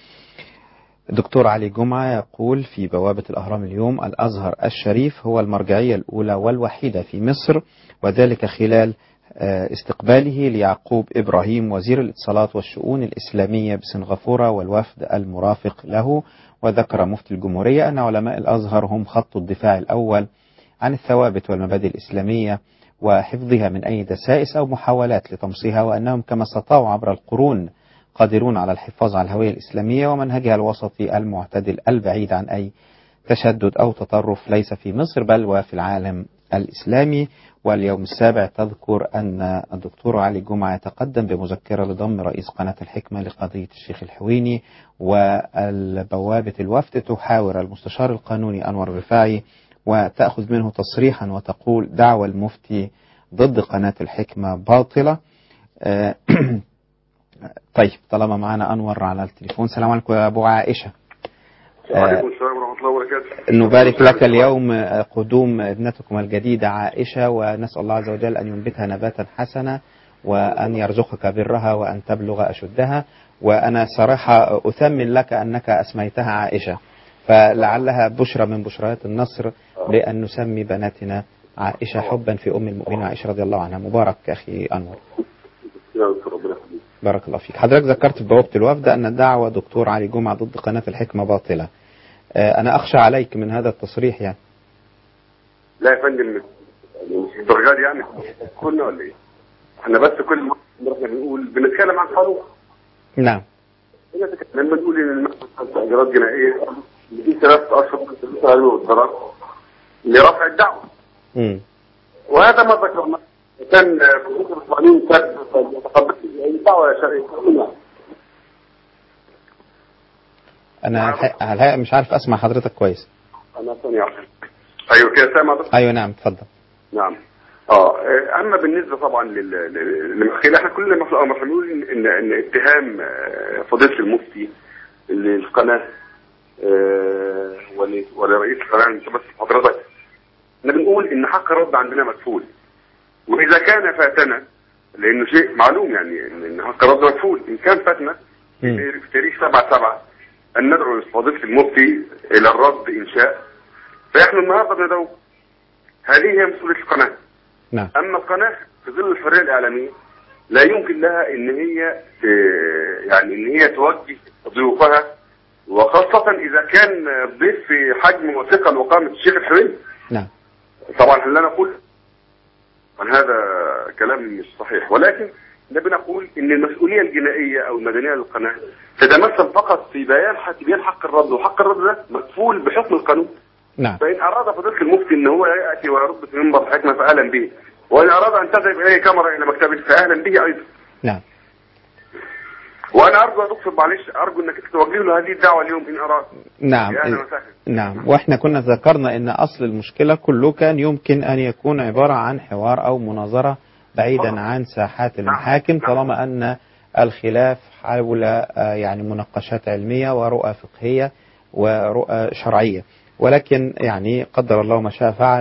الدكتور علي جمعة يقول في بوابة الأهرام اليوم الأزهر الشريف هو المرجعية الأولى والوحيدة في مصر وذلك خلال آه، استقباله ليعقوب إبراهيم وزير الاتصالات والشؤون الإسلامية بسنغافورة والوفد المرافق له وذكر مفتي الجمهورية أن علماء الأزهر هم خط الدفاع الأول عن الثوابت والمبادئ الإسلامية وحفظها من أي دسائس أو محاولات لطمسها وأنهم كما استطاعوا عبر القرون قادرون على الحفاظ على الهوية الإسلامية ومنهجها الوسطي المعتدل البعيد عن أي تشدد أو تطرف ليس في مصر بل وفي العالم الإسلامي واليوم السابع تذكر أن الدكتور علي جمعة يتقدم بمذكرة لضم رئيس قناة الحكمة لقضية الشيخ الحويني والبوابة الوفد تحاور المستشار القانوني أنور الرفاعي وتأخذ منه تصريحا وتقول دعوى المفتي ضد قناة الحكمة باطلة آه، طيب طالما معنا أنور على التليفون السلام عليكم يا أبو عائشة وعليكم السلام ورحمة الله وبركاته نبارك لك اليوم قدوم ابنتكم الجديدة عائشة ونسأل الله عز وجل أن ينبتها نباتا حسنا وأن يرزقك برها وأن تبلغ أشدها وأنا صراحة أثمن لك أنك أسميتها عائشة فلعلها بشرى من بشريات النصر بأن نسمي بناتنا عائشة حبا في أم المؤمنين عائشة رضي الله عنها مبارك أخي أنور يا دكتور ربنا يخليك بارك الله فيك حضرتك ذكرت في بوابة الوفد أن دعوة دكتور علي جمعة ضد قناة الحكمة باطلة آه، أنا أخشى عليك من هذا التصريح يعني لا يا فندم يعني مش الدرجات دي يعني كنا ولا ايه؟ احنا بس كل ما احنا بنقول بنتكلم عن قانون نعم بنتكلم- لما نقول ان المحكمة تأجيرات جنائية دي ثلاث اشهر من ثلاث علم والضرر لرفع الدعوة مم. وهذا ما ذكرنا كان في القانون كان يتقبل اي دعوة شرعية أنا الحق- على الحقيقة مش عارف أسمع حضرتك كويس انا ثانية واحدة. ايوه كده سامع بس أيوة نعم اتفضل نعم اه اما بالنسبه طبعا لل- لل- للمخيل احنا كل ما ما احنا بنقول ان ان إن اتهام آه، فضيله المفتي للقناه آه، ول- ولرئيس القناه انت بس حضرتك احنا بنقول ان حق الرد عندنا مكفول واذا كان فاتنا لانه شيء معلوم يعني ان إن حق الرد مكفول ان كان فاتنا مم. في تاريخ 7 7 ان ندعو فضيله المفتي الى الرد ان شاء فاحنا النهارده بندعو هذه هي مسؤوليه القناه نعم اما القناه في ظل الحريه الاعلاميه لا يمكن لها ان هي آه، يعني ان هي توجه ضيوفها وخاصة إذا كان الضيف في حجم وثقل وقامة الشيخ الحويني نعم طبعا لا نقول عن هذا كلام مش صحيح ولكن ده بنقول ان المسؤوليه الجنائيه او المدنيه للقناه تتمثل فقط في بيان حق بيان حق الرد وحق الرد ده مكفول بحكم القانون نعم فإن أراد فضيلة المفتي أن هو يأتي ويرد في منبر الحكمة فأهلا به وإن أراد أن تذهب إليه كاميرا إلى مكتبه فأهلا به أيضا نعم وأنا أرجو يا دكتور معلش أرجو أنك توجه له هذه الدعوة اليوم إن أراد نعم يا أهلا وسهلا نعم واحنا كنا ذكرنا ان اصل المشكلة كله كان يمكن ان يكون عبارة عن حوار او مناظرة بعيدا عن ساحات المحاكم طالما ان الخلاف حول آه، يعني مناقشات علمية ورؤى فقهية ورؤى شرعية ولكن يعني قدر الله ما شاء فعل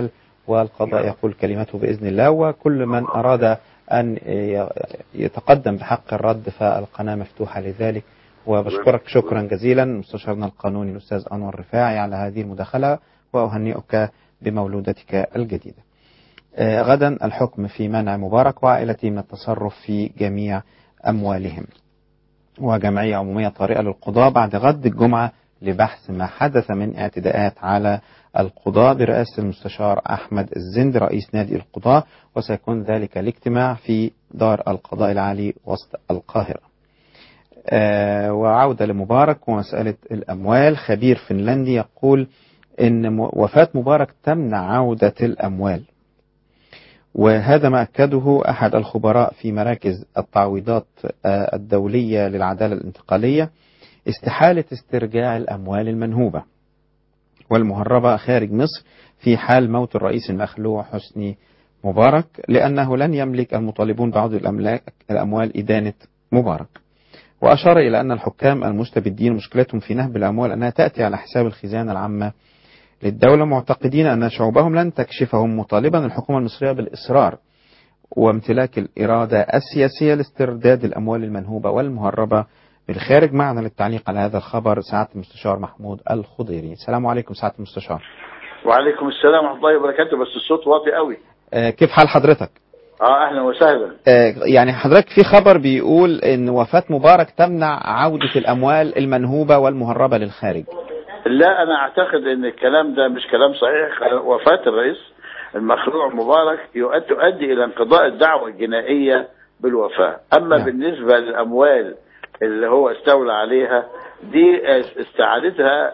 والقضاء يقول كلمته بإذن الله وكل من أراد أن يتقدم بحق الرد فالقناة مفتوحة لذلك وبشكرك شكرا جزيلا مستشارنا القانوني الأستاذ أنور رفاعي على هذه المداخلة وأهنئك بمولودتك الجديدة آه، غدا الحكم في منع مبارك وعائلته من التصرف في جميع أموالهم وجمعية عمومية طارئة للقضاء بعد غد الجمعة لبحث ما حدث من اعتداءات على القضاء برئاسة المستشار أحمد الزند رئيس نادي القضاء وسيكون ذلك الاجتماع في دار القضاء العالي وسط القاهرة آه، وعودة لمبارك ومسألة الأموال خبير فنلندي يقول إن م- وفاة مبارك تمنع عودة الأموال وهذا ما أكده أحد الخبراء في مراكز التعويضات آه، الدولية للعدالة الانتقالية استحالة استرجاع الأموال المنهوبة والمهربة خارج مصر في حال موت الرئيس المخلوع حسني مبارك لأنه لن يملك المطالبون بعودة الأملاك الأموال إدانة مبارك وأشار إلى أن الحكام المستبدين مشكلتهم في نهب الأموال أنها تأتي على حساب الخزانة العامة للدولة معتقدين أن شعوبهم لن تكشفهم مطالبا الحكومة المصرية بالإصرار وامتلاك الإرادة السياسية لاسترداد الأموال المنهوبة والمهربة بالخارج معنا للتعليق على هذا الخبر سعادة المستشار محمود الخضيري السلام عليكم سعادة المستشار وعليكم السلام ورحمه الله وبركاته بس الصوت واطي قوي آه، كيف حال حضرتك؟ اه اهلا وسهلا آه، يعني حضرتك في خبر بيقول ان وفاة مبارك تمنع عودة الاموال المنهوبة والمهربة للخارج لا انا اعتقد ان الكلام ده مش كلام صحيح وفاه الرئيس المخلوع مبارك يؤد- تؤدي الى انقضاء الدعوه الجنائيه بالوفاه اما نعم. بالنسبه للاموال اللي هو استولى عليها دي استعادتها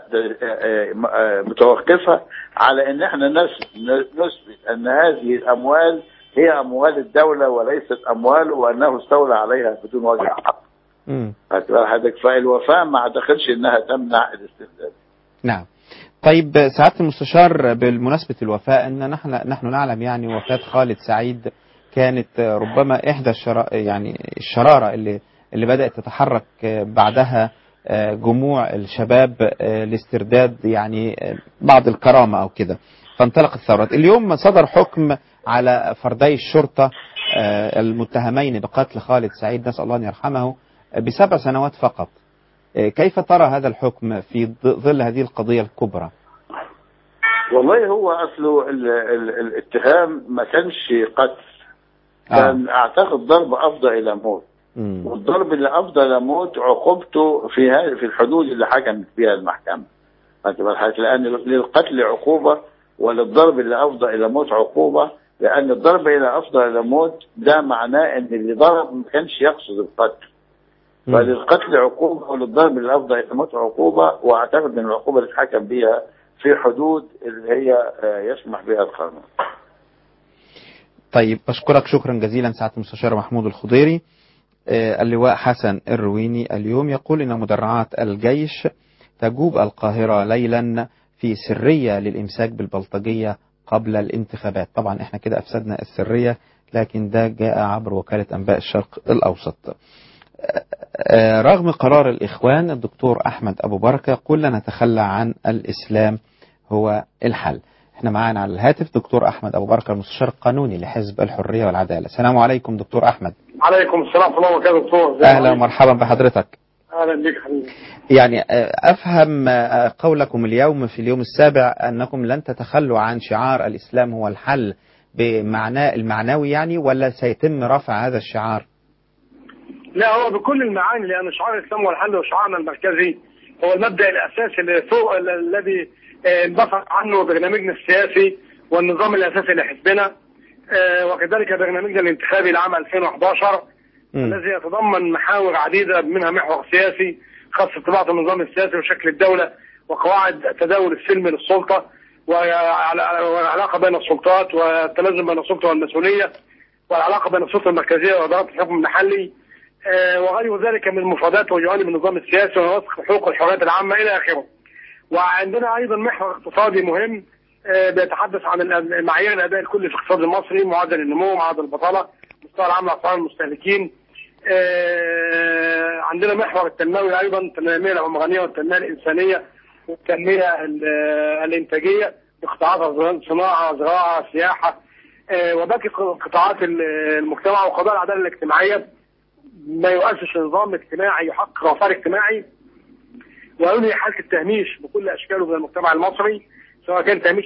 متوقفه على ان احنا نث- نثبت ان هذه الاموال هي اموال الدوله وليست امواله وانه استولى عليها بدون وجه حق مم. هتبقى حضرتك فالوفاه ما اعتقدش انها تمنع الاسترداد نعم طيب سعادة المستشار بالمناسبة الوفاة أن نحن نحن نعلم يعني وفاة خالد سعيد كانت ربما إحدى الشرا يعني الشرارة اللي اللي بدأت تتحرك بعدها جموع الشباب لاسترداد يعني بعض الكرامة أو كده فانطلقت الثورات اليوم صدر حكم على فردي الشرطة المتهمين بقتل خالد سعيد نسأل الله أن يرحمه بسبع سنوات فقط كيف ترى هذا الحكم في ظل هذه القضية الكبرى والله هو اصله ال ال الاتهام ما كانش قتل كان آه. اعتقد ضرب افضى الى موت مم. والضرب اللي افضى الى موت عقوبته في هذه في الحدود اللي حكمت بها المحكمه هتبقى الحاجة لان للقتل عقوبه وللضرب اللي افضى الى موت عقوبه لان الضرب الى افضى الى موت ده معناه ان اللي ضرب ما كانش يقصد القتل مم. فللقتل عقوبة وللضرب الأفضل إلى الموت عقوبة وأعتقد أن العقوبة اللي اتحكم بها في حدود اللي هي آه، يسمح بها القانون طيب أشكرك شكرا جزيلا سعادة المستشار محمود الخضيري آه، اللواء حسن الرويني اليوم يقول إن مدرعات الجيش تجوب القاهرة ليلا في سرية للإمساك بالبلطجية قبل الانتخابات طبعا احنا كده أفسدنا السرية لكن ده جاء عبر وكالة أنباء الشرق الأوسط آه، رغم قرار الإخوان الدكتور أحمد أبو بركة يقول لا نتخلى عن الإسلام هو الحل احنا معانا على الهاتف دكتور أحمد أبو بركة المستشار القانوني لحزب الحرية والعدالة السلام عليكم دكتور أحمد عليكم السلام ورحمه الله وبركاته دكتور ازي أهلا حضرتك؟ ومرحبا بحضرتك اهلا بك حبيبي يعني آه، أفهم آه، قولكم اليوم في اليوم السابع أنكم لن تتخلوا عن شعار الإسلام هو الحل بمعناه المعنوي يعني ولا سيتم رفع هذا الشعار لا هو بكل المعاني لان شعار الاسلام والحل وشعارنا المركزي هو المبدا الاساسي اللي فوق ال- الذي آه، انبثق عنه برنامجنا السياسي والنظام الاساسي لحزبنا آه، وكذلك برنامجنا الانتخابي لعام 2011 مم. الذي يتضمن محاور عديده منها محور سياسي خاص بطباعه النظام السياسي وشكل الدوله وقواعد التداول السلمي للسلطه وعلى- والعلاقه بين السلطات والتلازم بين السلطه والمسؤوليه والعلاقه بين السلطه المركزيه واداره الحكم المحلي آه، وغير ذلك من مفردات وجوانب النظام السياسي ونسخ حقوق الحريات العامه الى اخره. وعندنا ايضا محور اقتصادي مهم آه، بيتحدث عن الأد- معايير الاداء الكلي في الاقتصاد المصري، معدل النمو، معدل البطاله، مستوى العام لاسعار المستهلكين. آه، عندنا محور التنموي ايضا التنميه العمرانيه والتنميه الانسانيه والتنميه ال- آه، الانتاجيه قطاعات صناعه زراعه سياحه آه، وباقي قطاعات ال- المجتمع وقضايا العداله الاجتماعيه ما يؤسس نظام اجتماعي يحقق رفاه اجتماعي وينهي حاله التهميش بكل اشكاله من المجتمع المصري سواء كان تهميش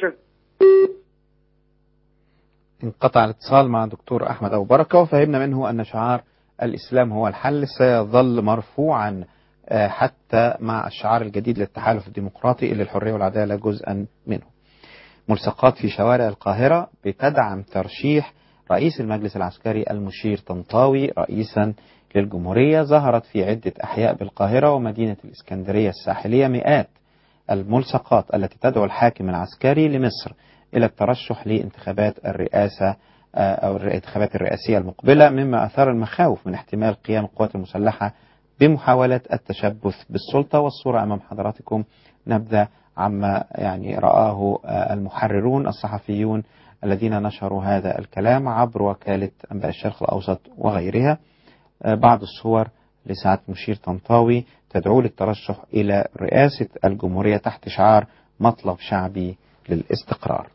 انقطع الاتصال مع دكتور أحمد أبو بركة وفهمنا منه أن شعار الإسلام هو الحل سيظل مرفوعا آه، حتى مع الشعار الجديد للتحالف الديمقراطي اللي الحرية والعدالة جزءا منه ملصقات في شوارع القاهرة بتدعم ترشيح رئيس المجلس العسكري المشير طنطاوي رئيسا للجمهورية ظهرت في عدة أحياء بالقاهرة ومدينة الإسكندرية الساحلية مئات الملصقات التي تدعو الحاكم العسكري لمصر إلى الترشح لانتخابات الرئاسة آه، أو الانتخابات الرئاسية المقبلة مما أثار المخاوف من احتمال قيام القوات المسلحة بمحاولة التشبث بالسلطة والصورة أمام حضراتكم نبذة عما يعني رآه آه، المحررون الصحفيون الذين نشروا هذا الكلام عبر وكالة أنباء الشرق الأوسط وغيرها آه، بعض الصور لسعادة مشير طنطاوي تدعو للترشح إلى رئاسة الجمهورية تحت شعار مطلب شعبي للاستقرار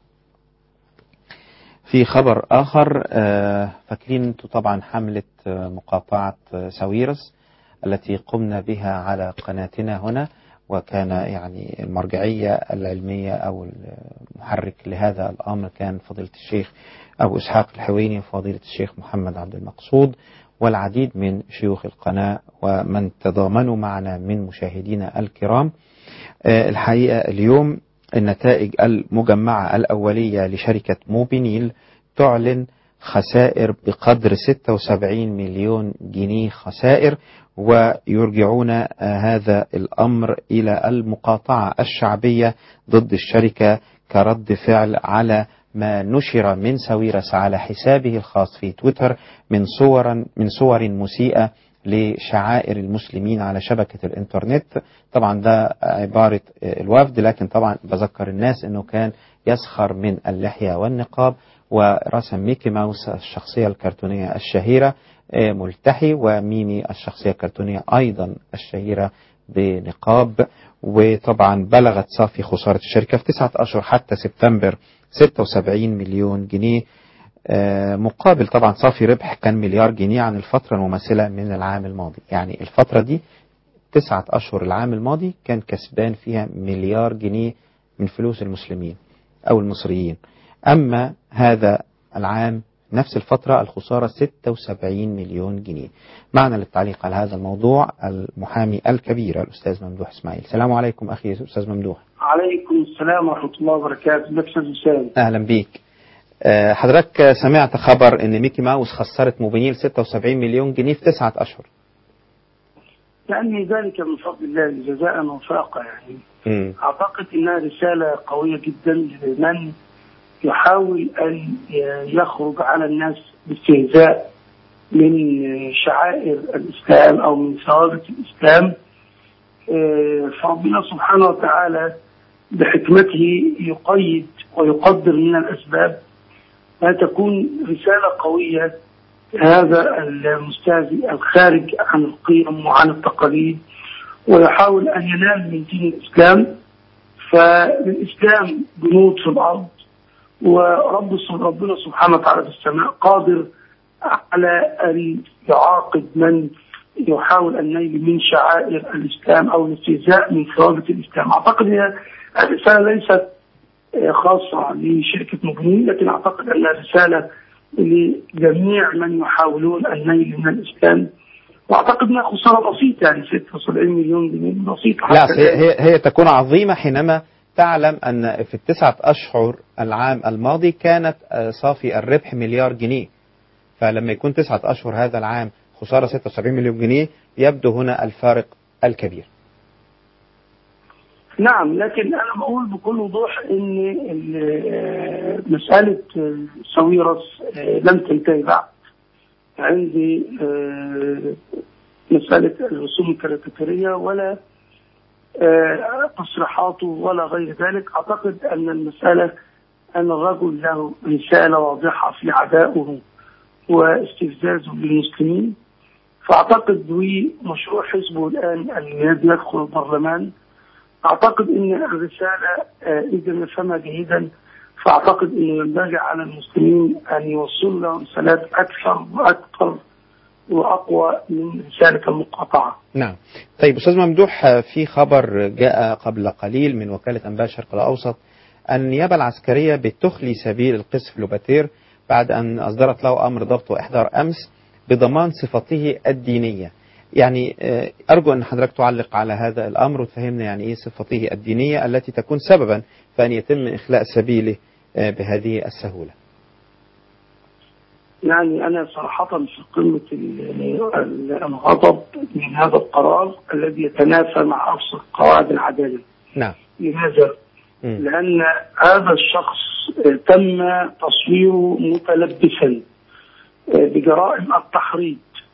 في خبر آخر آه، فاكرين انتوا طبعا حملة آه، مقاطعة آه، ساويرس التي قمنا بها على قناتنا هنا وكان يعني المرجعية العلمية أو المحرك لهذا الأمر كان فضيلة الشيخ أبو إسحاق الحويني وفضيلة الشيخ محمد عبد المقصود والعديد من شيوخ القناة ومن تضامنوا معنا من مشاهدينا الكرام آه، الحقيقة اليوم النتائج المجمعة الأولية لشركة موبينيل تعلن خسائر بقدر 76 مليون جنيه خسائر ويرجعون آه، هذا الأمر إلى المقاطعة الشعبية ضد الشركة كرد فعل على ما نشر من ساويرس على حسابه الخاص في تويتر من صور من صور مسيئة لشعائر المسلمين على شبكة الإنترنت طبعا ده عبارة الوفد لكن طبعا بذكر الناس أنه كان يسخر من اللحية والنقاب ورسم ميكي ماوس الشخصية الكرتونية الشهيرة آه، ملتحي وميمي الشخصية الكرتونية أيضا الشهيرة بنقاب وطبعا بلغت صافي خسارة الشركة في تسعة أشهر حتى سبتمبر 76 مليون جنيه آه، مقابل طبعا صافي ربح كان مليار جنيه عن الفترة المماثلة من العام الماضي يعني الفترة دي تسعة أشهر العام الماضي كان كسبان فيها مليار جنيه من فلوس المسلمين أو المصريين أما هذا العام نفس الفترة الخسارة 76 مليون جنيه معنا للتعليق على هذا الموضوع المحامي الكبير الأستاذ ممدوح إسماعيل السلام عليكم أخي أستاذ ممدوح عليكم السلام ورحمة الله وبركاته ازيك يا استاذ وسام أهلا بيك آه، حضرتك سمعت خبر ان ميكي ماوس خسرت موبينيل 76 مليون جنيه في تسعة اشهر يعني ذلك من فضل الله جزاء وفاقا يعني مم. اعتقد انها رسالة قوية جدا لمن يحاول ان يخرج على الناس باستهزاء من شعائر الاسلام او من ثوابت الاسلام آه، فربنا سبحانه وتعالى بحكمته يقيد ويقدر من الاسباب ما تكون رسالة قوية هذا المستهزئ الخارج عن القيم وعن التقاليد ويحاول أن ينال من دين الإسلام فالإسلام جنود في الأرض ورب ربنا سبحانه وتعالى في السماء قادر على أن يعاقب من يحاول النيل من شعائر الإسلام أو الاستهزاء من ثوابت الإسلام أعتقد أن الرسالة ليست خاصة لشركة مبنين لكن أعتقد أنها رسالة لجميع من يحاولون النيل من الإسلام وأعتقد أنها خسارة بسيطة يعني 76 مليون جنيه بسيطة لا حتى هي, الآن. هي, هي تكون عظيمة حينما تعلم أن في التسعة أشهر العام الماضي كانت آه، صافي الربح مليار جنيه فلما يكون تسعة أشهر هذا العام خسارة 76 مليون جنيه يبدو هنا الفارق الكبير نعم لكن أنا بقول بكل وضوح أن ال- مسألة ساويرس لم تنتهي بعد عندي آه، مسألة الرسوم الكاريكاتيرية ولا آه، تصريحاته ولا غير ذلك أعتقد أن المسألة أن الرجل له رسالة واضحة في عدائه واستفزازه للمسلمين فأعتقد ومشروع حزبه الآن الذي يدخل البرلمان اعتقد ان الرساله آه، اذا نفهمها جيدا فاعتقد انه ينبغي على المسلمين ان يوصلوا لهم رسالات اكثر واكثر واقوى من رساله المقاطعه. نعم طيب أستاذ ممدوح آه، في خبر جاء قبل قليل من وكالة أنباء الشرق الأوسط أن النيابة العسكرية بتخلي سبيل القس فلوباتير بعد أن أصدرت له أمر ضبط وإحضار أمس بضمان صفته الدينية يعني آه، أرجو أن حضرتك تعلق على هذا الأمر وتفهمنا يعني إيه صفته الدينية التي تكون سببا في أن يتم إخلاء سبيله آه، بهذه السهولة يعني انا صراحه في قمه ال- ال- الغضب من هذا القرار الذي يتنافى مع ابسط قواعد العداله. نعم لماذا؟ مم. لأن هذا الشخص آه، تم تصويره متلبسا آه، بجرائم التحريض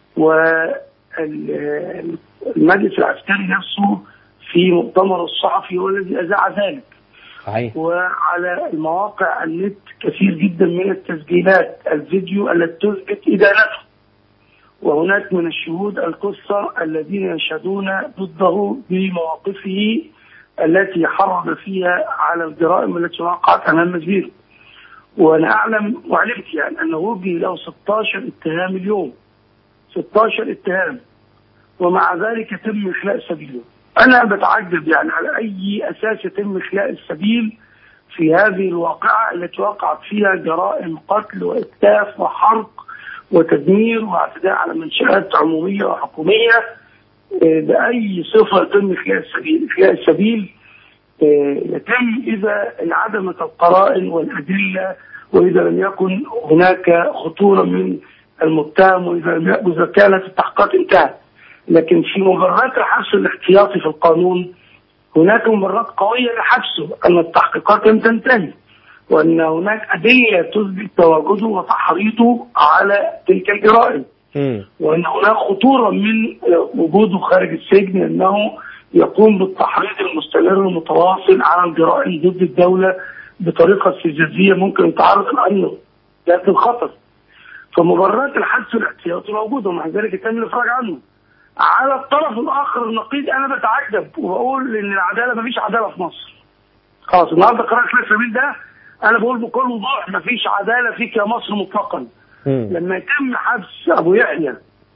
والمجلس العسكري نفسه في مؤتمر الصحفي هو الذي أذاع ذلك صحيح وعلى المواقع النت كثير جدا من التسجيلات الفيديو التي تثبت إدانته وهناك من الشهود القصة الذين يشهدون ضده بمواقفه التي حرض فيها على الجرائم التي وقعت أمام مزبيره وأنا أعلم وعلمت يعني أنه وجه له 16 اتهام اليوم 16 اتهام ومع ذلك يتم إخلاء سبيله أنا بتعجب يعني على أي أساس يتم إخلاء السبيل في هذه الواقعة التي وقعت فيها جرائم قتل وإتلاف وحرق وتدمير واعتداء على منشآت عمومية وحكومية آه، بأي صفة يتم إخلاء السبيل إخلاء السبيل آه، يتم إذا انعدمت القرائن والأدلة وإذا لم يكن هناك خطورة من المتهم وإذا لم يكن إذا كانت التحقيقات انتهت لكن في مبررات الحبس الاحتياطي في القانون هناك مبررات قوية لحبسه أن التحقيقات لم تنتهي وأن هناك أدلة تثبت تواجده وتحريضه على تلك الجرائم مم. وان هناك خطوره من وجوده خارج السجن انه يقوم بالتحريض المستمر المتواصل على الجرائم ضد الدوله بطريقه استفزازيه ممكن تعرض الامن ذات الخطر. فمبررات الحبس الاحتياطي موجوده ومع ذلك يتم الافراج عنه. على الطرف الاخر النقيض انا بتعجب وبقول ان العداله ما فيش عداله في مصر. خلاص النهارده قرار خلاف السبيل ده انا بقول بكل وضوح ما فيش عداله فيك يا مصر مطلقا. مم. لما يتم حبس ابو يحيى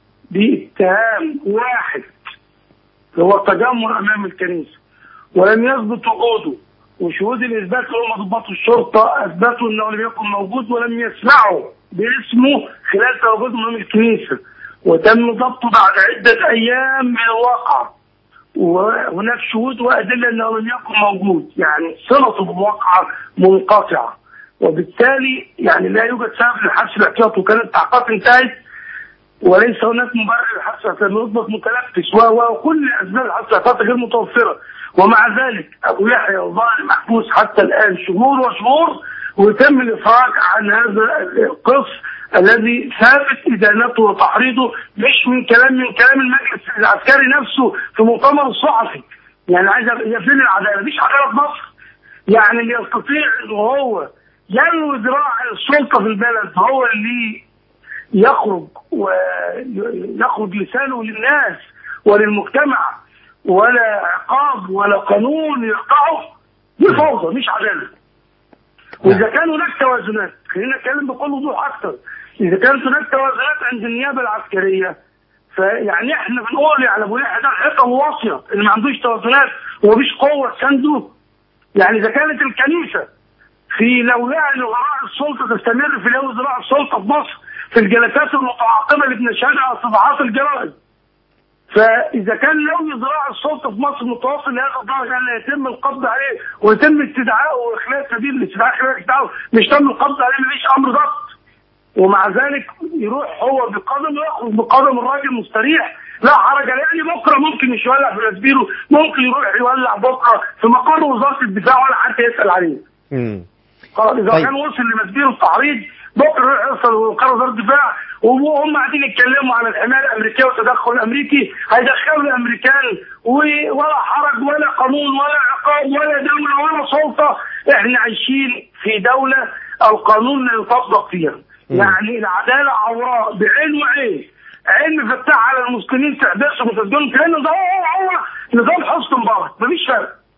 باتهام واحد اللي هو التجمر امام الكنيسه ولم يثبت وجوده وشهود الاثبات اللي هم ضباط الشرطه اثبتوا انه لم يكن موجود ولم يسمعوا باسمه خلال تواجده امام الكنيسه وتم ضبطه بعد عده ايام من الواقع وهناك شهود وادله انه لم يكن موجود يعني صلته بالواقعه منقطعه وبالتالي يعني لا يوجد سبب للحبس الاحتياطي وكانت التحقيقات انتهت وليس هناك مبرر للحبس الاحتياطي لأنه يضبط متلبس و- و- وكل اسباب الحبس الاحتياطي غير متوفره ومع ذلك ابو يحيى وظاهر محبوس حتى الان شهور وشهور ويتم الافراج عن هذا القص الذي ثابت ادانته وتحريضه مش من كلام من كلام المجلس العسكري نفسه في مؤتمر الصحفي يعني عايز أ- هي فين العداله؟ مفيش عداله في مصر يعني اللي يستطيع ان هو ينوي ذراع السلطه في البلد هو اللي يخرج ويخرج لسانه للناس وللمجتمع ولا عقاب ولا قانون يقطعه دي فوضى مش عداله واذا كان هناك توازنات خلينا نتكلم بكل وضوح اكثر اذا كانت هناك توازنات عند النيابه العسكريه فيعني احنا بنقول يعني ابو يحيى ده الحيطه الواصيه اللي ما عندوش توازنات ومفيش قوه تسنده يعني اذا كانت الكنيسه في لولاء ان وراء السلطه تستمر في لو ذراع السلطه في مصر في الجلسات المتعاقبه اللي بنشهدها على استضعاف الجرائم. فاذا كان لو ذراع السلطه في مصر متواصل لهذا الدرجه ان يتم القبض عليه ويتم استدعائه واخلاء سبيل الاستدعاء خلال استدعائه مش تم القبض عليه مفيش امر ضبط. ومع ذلك يروح هو بقدم يخرج بقدم الراجل مستريح لا حرج عليه يعني بكره ممكن مش يولع في مسبيره ممكن يروح يولع بكره في مقر وزاره الدفاع ولا حد يسال عليه. مم. خلاص اذا طيب. كان وصل لمسبير التعريض بكره يروح يوصل لوزاره وزاره الدفاع وهم قاعدين يتكلموا عن الحمايه الامريكيه والتدخل الامريكي هيدخلوا الامريكان و- ولا حرج ولا قانون ولا عقاب ولا دوله ولا سلطه احنا عايشين في دوله القانون لا يطبق فيها يعني العداله عوراء بعين وعين عين مفتاح على المسلمين تحبسهم وتسجنهم كانه ده هو هو نظام حسن مبارك مفيش فرق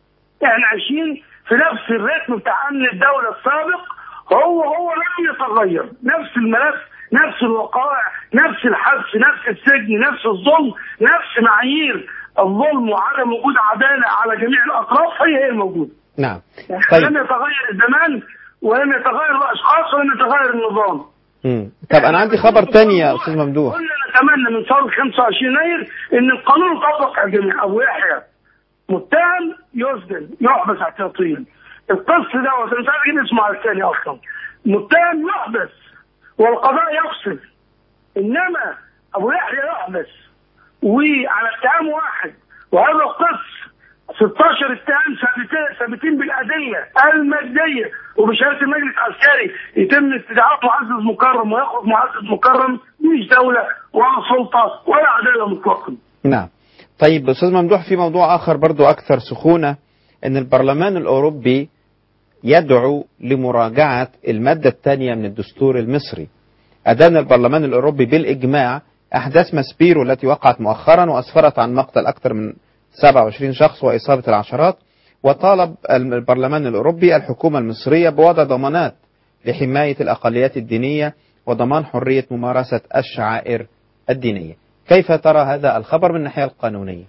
احنا عايشين في نفس الريتم بتاع امن الدوله السابق هو هو لم يتغير نفس الملف نفس الوقائع نفس الحبس نفس السجن نفس الظلم نفس معايير الظلم وعدم وجود عداله على جميع الاطراف هي هي الموجوده نعم طيب. لم يتغير الزمان ولم يتغير الاشخاص ولم يتغير النظام مم. طب انا عندي خبر تاني يا استاذ ممدوح كلنا نتمنى من ثوره 25 يناير ان القانون يطبق على الجميع ابو يحيى متهم يسجن يحبس احتياطيا القص دوت مش عارف اجيب اسمه على الثاني اصلا متهم يحبس والقضاء يفصل انما ابو يحيى يحبس وعلى اتهام واحد وهذا القص 16 اتهام ثابتين ثابتين بالادله الماديه وبشهاده المجلس العسكري يتم استدعاء معزز مكرم ويخرج معزز مكرم مش دوله ولا سلطه ولا عداله مطلقا. نعم. طيب استاذ ممدوح في موضوع اخر برضو اكثر سخونه ان البرلمان الاوروبي يدعو لمراجعه الماده الثانيه من الدستور المصري. ادان البرلمان الاوروبي بالاجماع احداث ماسبيرو التي وقعت مؤخرا واسفرت عن مقتل اكثر من 27 شخص وإصابة العشرات وطالب البرلمان الأوروبي الحكومة المصرية بوضع ضمانات لحماية الأقليات الدينية وضمان حرية ممارسة الشعائر الدينية كيف ترى هذا الخبر من الناحية القانونية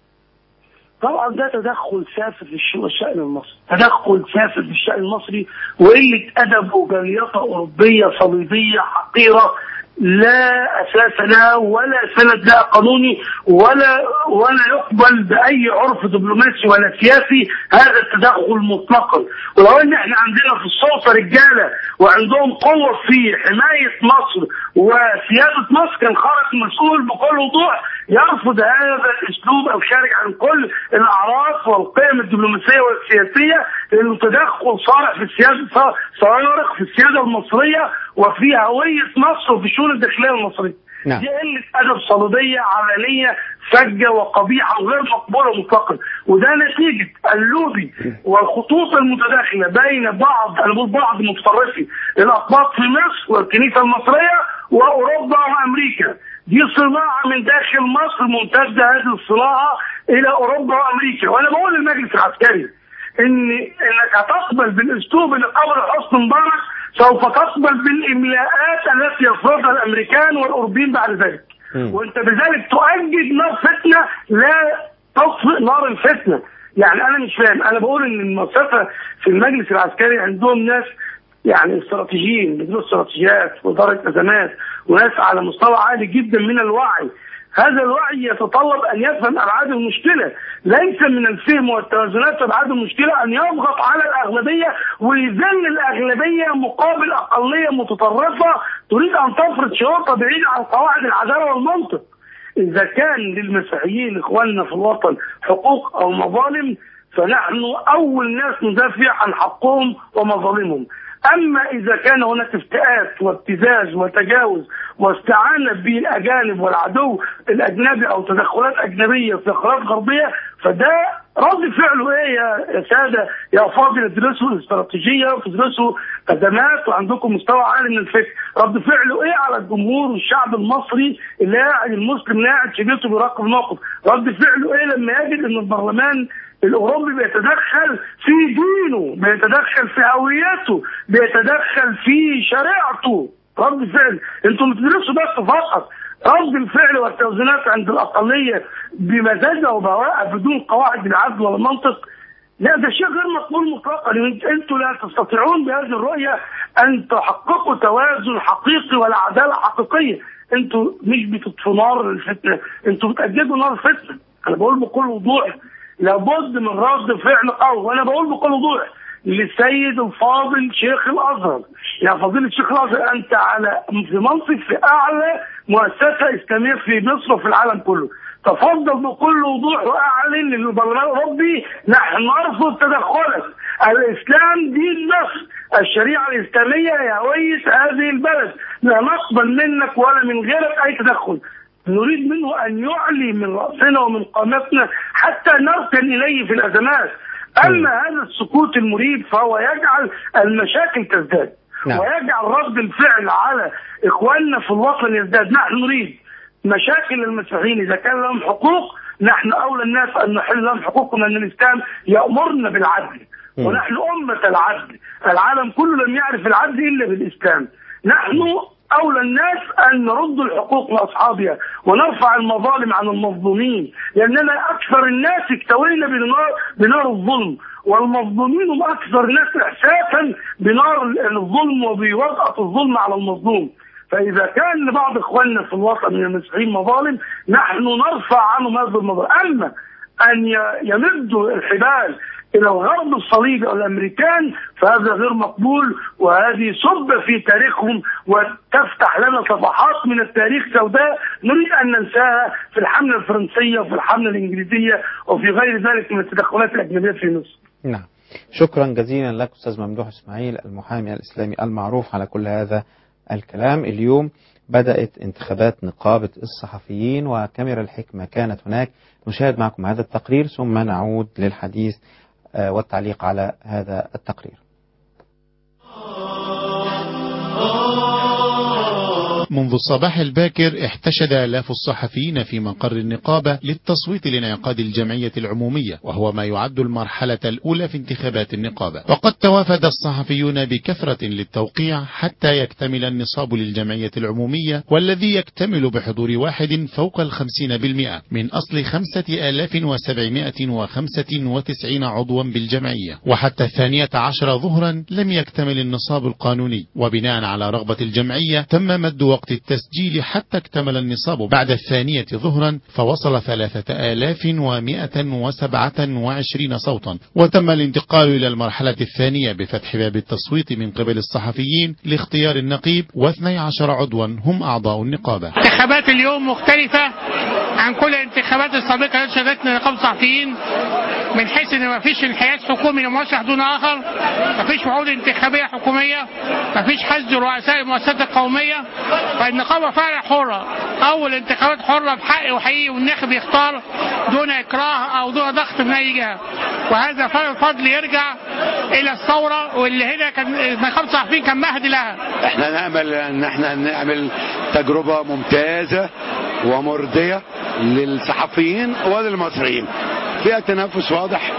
طبعا ده تدخل سافر في الشأن المصري تدخل سافر في الشأن المصري وقلة أدب وجريطة أوروبية صليبية حقيرة لا اساس لها ولا سند لها قانوني ولا ولا يقبل باي عرف دبلوماسي ولا سياسي هذا التدخل مطلقا ولو ان احنا عندنا في السلطه رجاله وعندهم قوه في حمايه مصر وسياده مصر كان خرج مسؤول بكل وضوح يرفض هذا الاسلوب الخارج عن كل الاعراف والقيم الدبلوماسيه والسياسيه لانه تدخل صارخ في السياسه صارخ في السياده المصريه وفي هويه مصر وفي الشؤون الداخليه المصريه. نعم. دي قله ادب صليبيه علنيه فجه وقبيحه وغير مقبوله مطلقا وده نتيجه اللوبي والخطوط المتداخله بين بعض انا بقول بعض متطرفي الاقباط في مصر والكنيسه المصريه واوروبا وامريكا دي صناعه من داخل مصر ممتده هذه الصناعه الى اوروبا وامريكا وانا بقول للمجلس العسكري ان انك هتقبل بالاسلوب اللي قبل حسن مبارك سوف تقبل بالاملاءات التي يفرضها الامريكان والاوروبيين بعد ذلك مم. وانت بذلك تؤجج نار فتنه لا تطفئ نار الفتنه يعني انا مش فاهم انا بقول ان المؤسسه في المجلس العسكري عندهم ناس يعني استراتيجيين بيدرسوا استراتيجيات واداره ازمات وناس على مستوى عالي جدا من الوعي هذا الوعي يتطلب ان يفهم ابعاد المشكله، ليس من الفهم والتوازنات ابعاد المشكله ان يضغط على الاغلبيه ويذل الاغلبيه مقابل اقليه متطرفه تريد ان تفرض شروطها بعيد عن قواعد العداله والمنطق. اذا كان للمسيحيين اخواننا في الوطن حقوق او مظالم فنحن اول ناس ندافع عن حقهم ومظالمهم. اما اذا كان هناك افتئات وابتزاز وتجاوز واستعانه بالاجانب والعدو الاجنبي او تدخلات اجنبيه في قرارات غربيه فده رد فعله ايه يا يا ساده يا فاضل ادرسوا الاستراتيجيه وتدرسوا ازمات وعندكم مستوى عالي من الفكر، رد فعله ايه على الجمهور والشعب المصري اللي قاعد المسلم اللي قاعد في بيته بيراقب الموقف، رد فعله ايه لما يجد ان البرلمان الاوروبي بيتدخل في دينه بيتدخل في هويته بيتدخل في شريعته رد فعل انتم بتدرسوا بس فقط رد الفعل والتوازنات عند الاقليه بمزاجها وبهواءها بدون قواعد العدل والمنطق لا ده شيء غير مقبول مطلقا انتم لا تستطيعون بهذه الرؤيه ان تحققوا توازن حقيقي ولا عداله حقيقيه انتم مش بتطفوا نار الفتنه انتم بتأججوا نار الفتنه انا بقول بكل وضوح لابد من رد فعل قوي وانا بقول بكل وضوح للسيد الفاضل شيخ الازهر يا فضيلة شيخ الازهر انت على في منصب في اعلى مؤسسة اسلامية في مصر وفي العالم كله تفضل بكل وضوح واعلن للبرلمان الاوروبي نحن نرفض تدخلك الاسلام دين مصر الشريعه الاسلاميه هي هويه هذه البلد لا نقبل منك ولا من غيرك اي تدخل نريد منه ان يعلي من راسنا ومن قامتنا حتى نركن اليه في الازمات اما هذا السكوت المريب فهو يجعل المشاكل تزداد نعم. ويجعل رد الفعل على اخواننا في الوطن يزداد نحن نريد مشاكل المسيحيين اذا كان لهم حقوق نحن اولى الناس ان نحل لهم حقوقهم لان الاسلام يامرنا بالعدل مم. ونحن امه العدل العالم كله لم يعرف العدل الا بالاسلام نحن اولى الناس ان نرد الحقوق لاصحابها ونرفع المظالم عن المظلومين لاننا اكثر الناس اكتوينا بنار بنار الظلم والمظلومين هم اكثر الناس احساسا بنار الظلم وبوضعه الظلم على المظلوم فاذا كان لبعض اخواننا في الوطن من المسيحيين مظالم نحن نرفع عنهم هذه المظالم اما ان ي- يمدوا الحبال الى الغرب الصليبي او الامريكان فهذا غير مقبول وهذه سب في تاريخهم وتفتح لنا صفحات من التاريخ سوداء نريد ان ننساها في الحمله الفرنسيه وفي الحمله الانجليزيه وفي غير ذلك من التدخلات الاجنبيه في مصر. نعم شكرا جزيلا لك أستاذ ممدوح إسماعيل المحامي الإسلامي المعروف على كل هذا الكلام اليوم بدأت انتخابات نقابة الصحفيين وكاميرا الحكمة كانت هناك نشاهد معكم هذا التقرير ثم نعود للحديث آه، والتعليق على هذا التقرير منذ الصباح الباكر احتشد آلاف الصحفيين في مقر النقابة للتصويت لانعقاد الجمعية العمومية وهو ما يعد المرحلة الأولى في انتخابات النقابة وقد توافد الصحفيون بكثرة للتوقيع حتى يكتمل النصاب للجمعية العمومية والذي يكتمل بحضور واحد فوق الخمسين بالمئة من أصل خمسة آلاف وسبعمائة وخمسة وتسعين عضوا بالجمعية وحتى الثانية عشر ظهرا لم يكتمل النصاب القانوني وبناء على رغبة الجمعية تم مد وقت التسجيل حتى اكتمل النصاب بعد الثانية ظهرا فوصل ثلاثة آلاف ومائة وسبعة وعشرين صوتا وتم الانتقال إلى المرحلة الثانية بفتح باب التصويت من قبل الصحفيين لاختيار النقيب واثني عشر عضوا هم أعضاء النقابة انتخابات اليوم مختلفة عن كل الانتخابات السابقة التي شهدتنا نقابة الصحفيين من حيث ان مفيش انحياز حكومي لمرشح دون اخر مفيش وعود انتخابية حكومية مفيش حشد رؤساء المؤسسات القومية فالنقابة فعلا حرة اول انتخابات حرة بحق وحقيقي والناخب يختار دون اكراه او دون ضغط من اي جهة وهذا فعلا الفضل يرجع الى الثورة واللي هنا كان نقابة الصحفيين كان مهد لها احنا نامل ان احنا نعمل تجربه ممتازه ومرضيه للصحفيين وللمصريين فيها تنافس واضح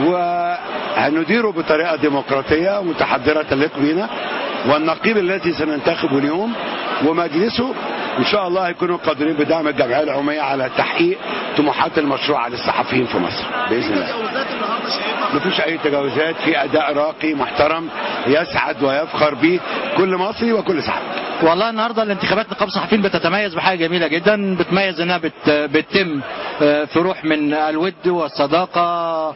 وهنديره بطريقه ديمقراطيه متحضره تليق بنا والنقيب الذي سننتخبه اليوم ومجلسه ان شاء الله هيكونوا قادرين بدعم الجمعيه العموميه على تحقيق طموحات المشروع للصحفيين في مصر باذن الله مفيش اي تجاوزات في اداء راقي محترم يسعد ويفخر به كل مصري وكل صحفي والله النهارده الانتخابات نقابه الصحفيين بتتميز بحاجه جميله جدا بتميز انها بت بتتم آه، في روح من الود والصداقه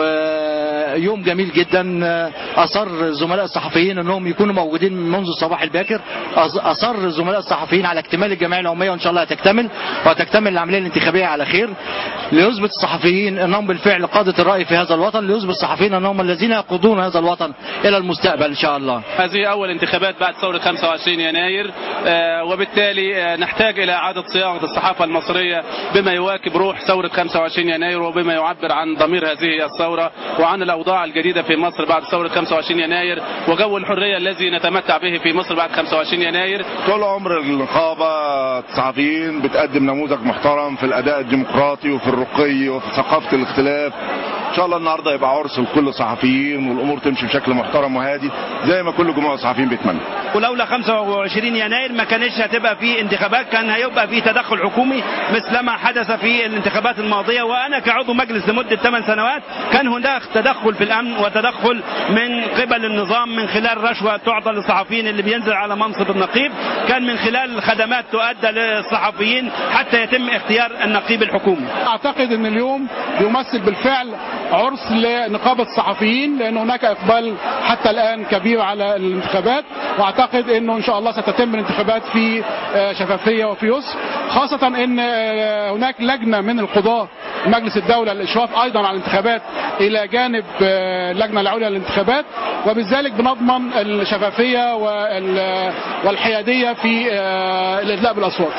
ويوم جميل جدا آه، اصر زملاء الصحفيين انهم يكونوا موجودين منذ الصباح الباكر أص- اصر زملاء الصحفيين على اكتمال الجمعيه العموميه وان شاء الله هتكتمل وهتكتمل العمليه الانتخابيه على خير ليثبت الصحفيين انهم بالفعل قاده الراي في هذا الوطن ليثبت الصحفيين انهم الذين يقودون هذا الوطن الى المستقبل ان شاء الله هذه أول انتخابات بعد ثورة 25 يناير آه، وبالتالي آه، نحتاج إلى إعادة صياغة الصحافة المصرية بما يواكب روح ثورة 25 يناير وبما يعبر عن ضمير هذه الثورة وعن الأوضاع الجديدة في مصر بعد ثورة 25 يناير وجو الحرية الذي نتمتع به في مصر بعد 25 يناير طول عمر النقابة الصحفيين بتقدم نموذج محترم في الأداء الديمقراطي وفي الرقي وفي ثقافة الاختلاف إن شاء الله النهاردة يبقى عرس لكل الصحفيين والأمور تمشي بشكل محترم وهادي زي ما كل جمهور الصحفيين بيتمنى ولولا 25 يناير ما كانش هتبقى في انتخابات كان هيبقى في تدخل حكومي مثلما حدث في الانتخابات الماضيه وانا كعضو مجلس لمده 8 سنوات كان هناك تدخل في الامن وتدخل من قبل النظام من خلال رشوه تعطى للصحفيين اللي بينزل على منصب النقيب كان من خلال خدمات تؤدى للصحفيين حتى يتم اختيار النقيب الحكومي اعتقد ان اليوم يمثل بالفعل عرس لنقابه الصحفيين لان هناك اقبال حتى الان كبير على الانتخابات واعتقد انه ان شاء الله ستتم الانتخابات في آه، شفافيه وفي يسر خاصه ان آه، هناك لجنه من القضاه مجلس الدوله للاشراف ايضا على الانتخابات الى جانب آه، اللجنه العليا للانتخابات وبذلك بنضمن الشفافيه وال- والحياديه في آه، الادلاء بالاصوات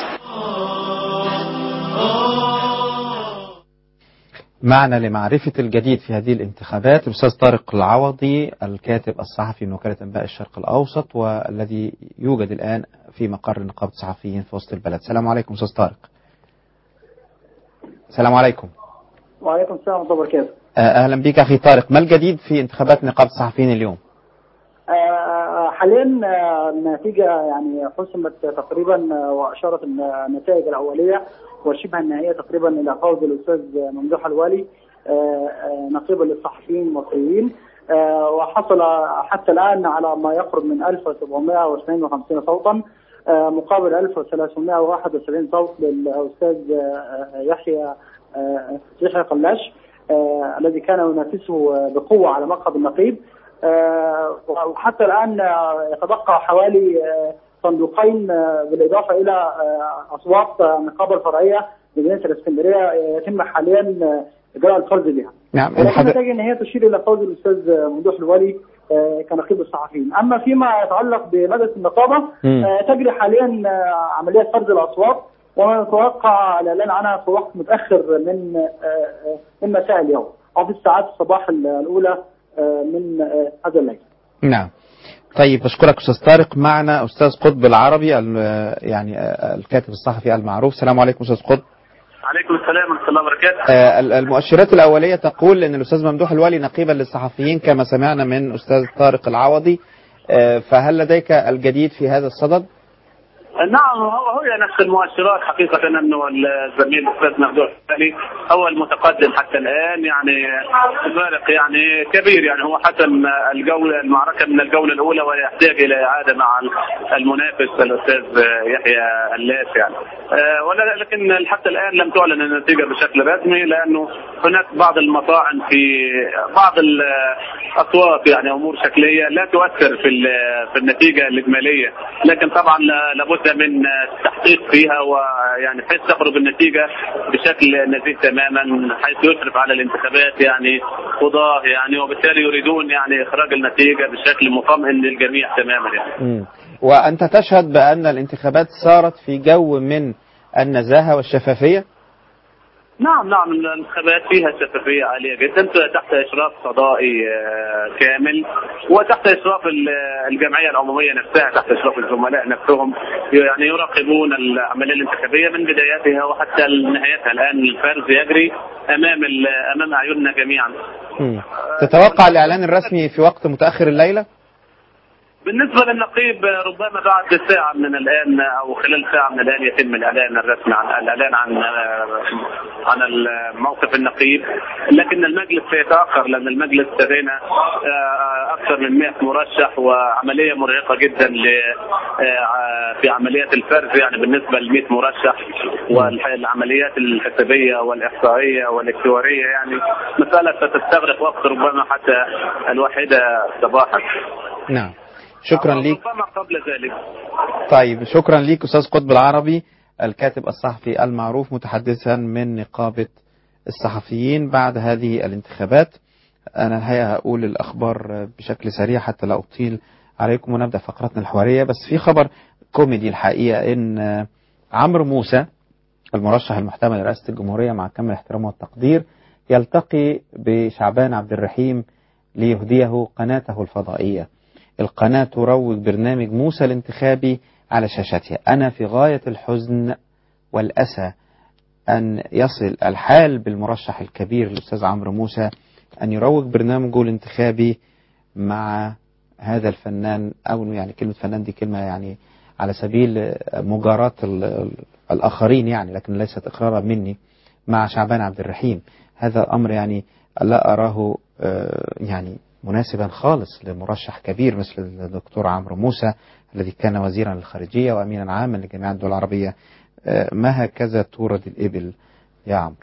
معنا لمعرفة الجديد في هذه الانتخابات الأستاذ طارق العوضي الكاتب الصحفي من وكالة أنباء الشرق الأوسط والذي يوجد الآن في مقر نقابة الصحفيين في وسط البلد السلام عليكم أستاذ طارق السلام عليكم وعليكم السلام ورحمة الله وبركاته آه، أهلا بك أخي طارق ما الجديد في انتخابات نقابة الصحفيين اليوم آه، حاليا آه، النتيجة يعني حسمت تقريبا آه، وأشارت النتائج الأولية وشبه النهائية تقريبا إلى فوز الأستاذ ممدوح الوالي آه، آه، نقيبا للصحفيين المصريين آه، وحصل حتى الآن على ما يقرب من 1752 صوتا آه، مقابل 1371 صوت للأستاذ آه، يحيى آه، يحيى قلاش آه، الذي كان ينافسه بقوة على مقعد النقيب آه، وحتى الآن آه، يتبقى حوالي آه، صندوقين آه، بالإضافة إلى آه، أصوات آه، النقابة الفرعية بمدينة الإسكندرية آه، يتم حاليا آه، إجراء الفرز بها. نعم ولكن الحد- نتائج ان هي تشير الى فوز الاستاذ ممدوح الولي آه، كنقيب الصحفيين، اما فيما يتعلق بمجلس النقابه مم. آه، تجري حاليا آه، عمليه فرز الاصوات ونتوقع الاعلان عنها في وقت متاخر من آه، آه، من مساء اليوم او في الساعات الصباح الاولى آه، من آه، هذا الليل. نعم طيب أشكرك أستاذ طارق معنا أستاذ قطب العربي ال- يعني آه، الكاتب الصحفي المعروف السلام عليكم أستاذ قطب عليكم السلام ورحمه الله وبركاته آه، ال- المؤشرات الأولية تقول أن الأستاذ ممدوح الوالي نقيبا للصحفيين كما سمعنا من أستاذ طارق العوضي آه، فهل لديك الجديد في هذا الصدد؟ نعم هو هي نفس المؤشرات حقيقة أنه الزميل الأستاذ ممدوح الثاني هو المتقدم حتى الآن يعني فارق يعني كبير يعني هو حسم الجولة المعركة من الجولة الأولى ويحتاج إلى إعادة مع المنافس الأستاذ يحيى اللاس يعني آه، ولا لكن حتى الآن لم تعلن النتيجة بشكل رسمي لأنه هناك بعض المطاعن في بعض الأصوات يعني أمور شكلية لا تؤثر في ال- في النتيجة الإجمالية لكن طبعا لا- لابد من التحقيق فيها ويعني بحيث تخرج النتيجة بشكل نزيه تماما حيث يشرف على الانتخابات يعني قضاة يعني وبالتالي يريدون يعني إخراج النتيجة بشكل مطمئن للجميع تماما يعني مم. وأنت تشهد بأن الانتخابات صارت في جو من النزاهة والشفافية نعم نعم الانتخابات فيها شفافية عالية جدا تحت إشراف قضائي آه، كامل وتحت إشراف ال- الجمعية العمومية نفسها تحت إشراف الزملاء نفسهم يعني يراقبون العملية الانتخابية من بدايتها وحتى نهايتها الآن الفرز يجري أمام ال- أمام أعيننا جميعا مم. تتوقع الإعلان الرسمي في وقت متأخر الليلة؟ بالنسبة للنقيب آه، ربما بعد ساعة من الآن أو خلال ساعة من الآن يتم الإعلان الرسمي عن الإعلان عن آه، عن موقف النقيب لكن المجلس سيتأخر لأن المجلس لدينا آه، أكثر من 100 مرشح وعملية مرهقة جدا ل آه، في عملية الفرز يعني بالنسبة ل 100 مرشح والعمليات الحسابية والإحصائية والاكتوارية يعني مسألة ستستغرق وقت ربما حتى الواحدة صباحا نعم شكرا ليك ربما قبل ذلك طيب شكرا ليك أستاذ قطب العربي الكاتب الصحفي المعروف متحدثا من نقابة الصحفيين بعد هذه الانتخابات أنا الحقيقة هقول الأخبار بشكل سريع حتى لا أطيل عليكم ونبدأ فقرتنا الحوارية بس في خبر كوميدي الحقيقة إن عمرو موسى المرشح المحتمل لرئاسة الجمهورية مع كامل الاحترام والتقدير يلتقي بشعبان عبد الرحيم ليهديه قناته الفضائية القناة تروج برنامج موسى الانتخابي على شاشتها أنا في غاية الحزن والأسى أن يصل الحال بالمرشح الكبير الأستاذ عمرو موسى أن يروج برنامجه الانتخابي مع هذا الفنان أو يعني كلمة فنان دي كلمة يعني على سبيل مجاراة ال- ال- الآخرين يعني لكن ليست إقرارا مني مع شعبان عبد الرحيم هذا أمر يعني لا أراه آه، يعني مناسبا خالص لمرشح كبير مثل الدكتور عمرو موسى الذي كان وزيرا للخارجية وأمينا عاما لجامعة الدول العربية آه، ما هكذا تورد الإبل يا عمرو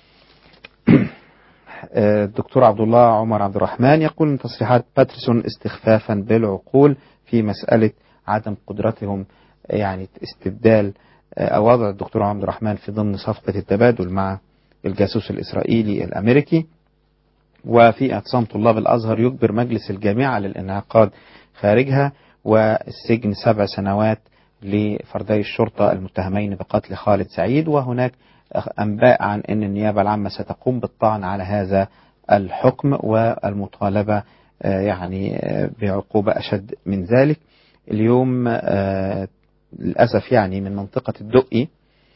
آه، الدكتور عبد الله عمر عبد الرحمن يقول من تصريحات باترسون استخفافا بالعقول في مسألة عدم قدرتهم يعني استبدال آه، أو وضع الدكتور عبد الرحمن في ضمن صفقة التبادل مع الجاسوس الإسرائيلي الأمريكي وفي اعتصام طلاب الأزهر يجبر مجلس الجامعة للانعقاد خارجها والسجن سبع سنوات لفردي الشرطة المتهمين بقتل خالد سعيد وهناك أنباء عن أن النيابة العامة ستقوم بالطعن على هذا الحكم والمطالبة آه، يعني آه، بعقوبة أشد من ذلك اليوم آه، للأسف يعني من منطقة الدقي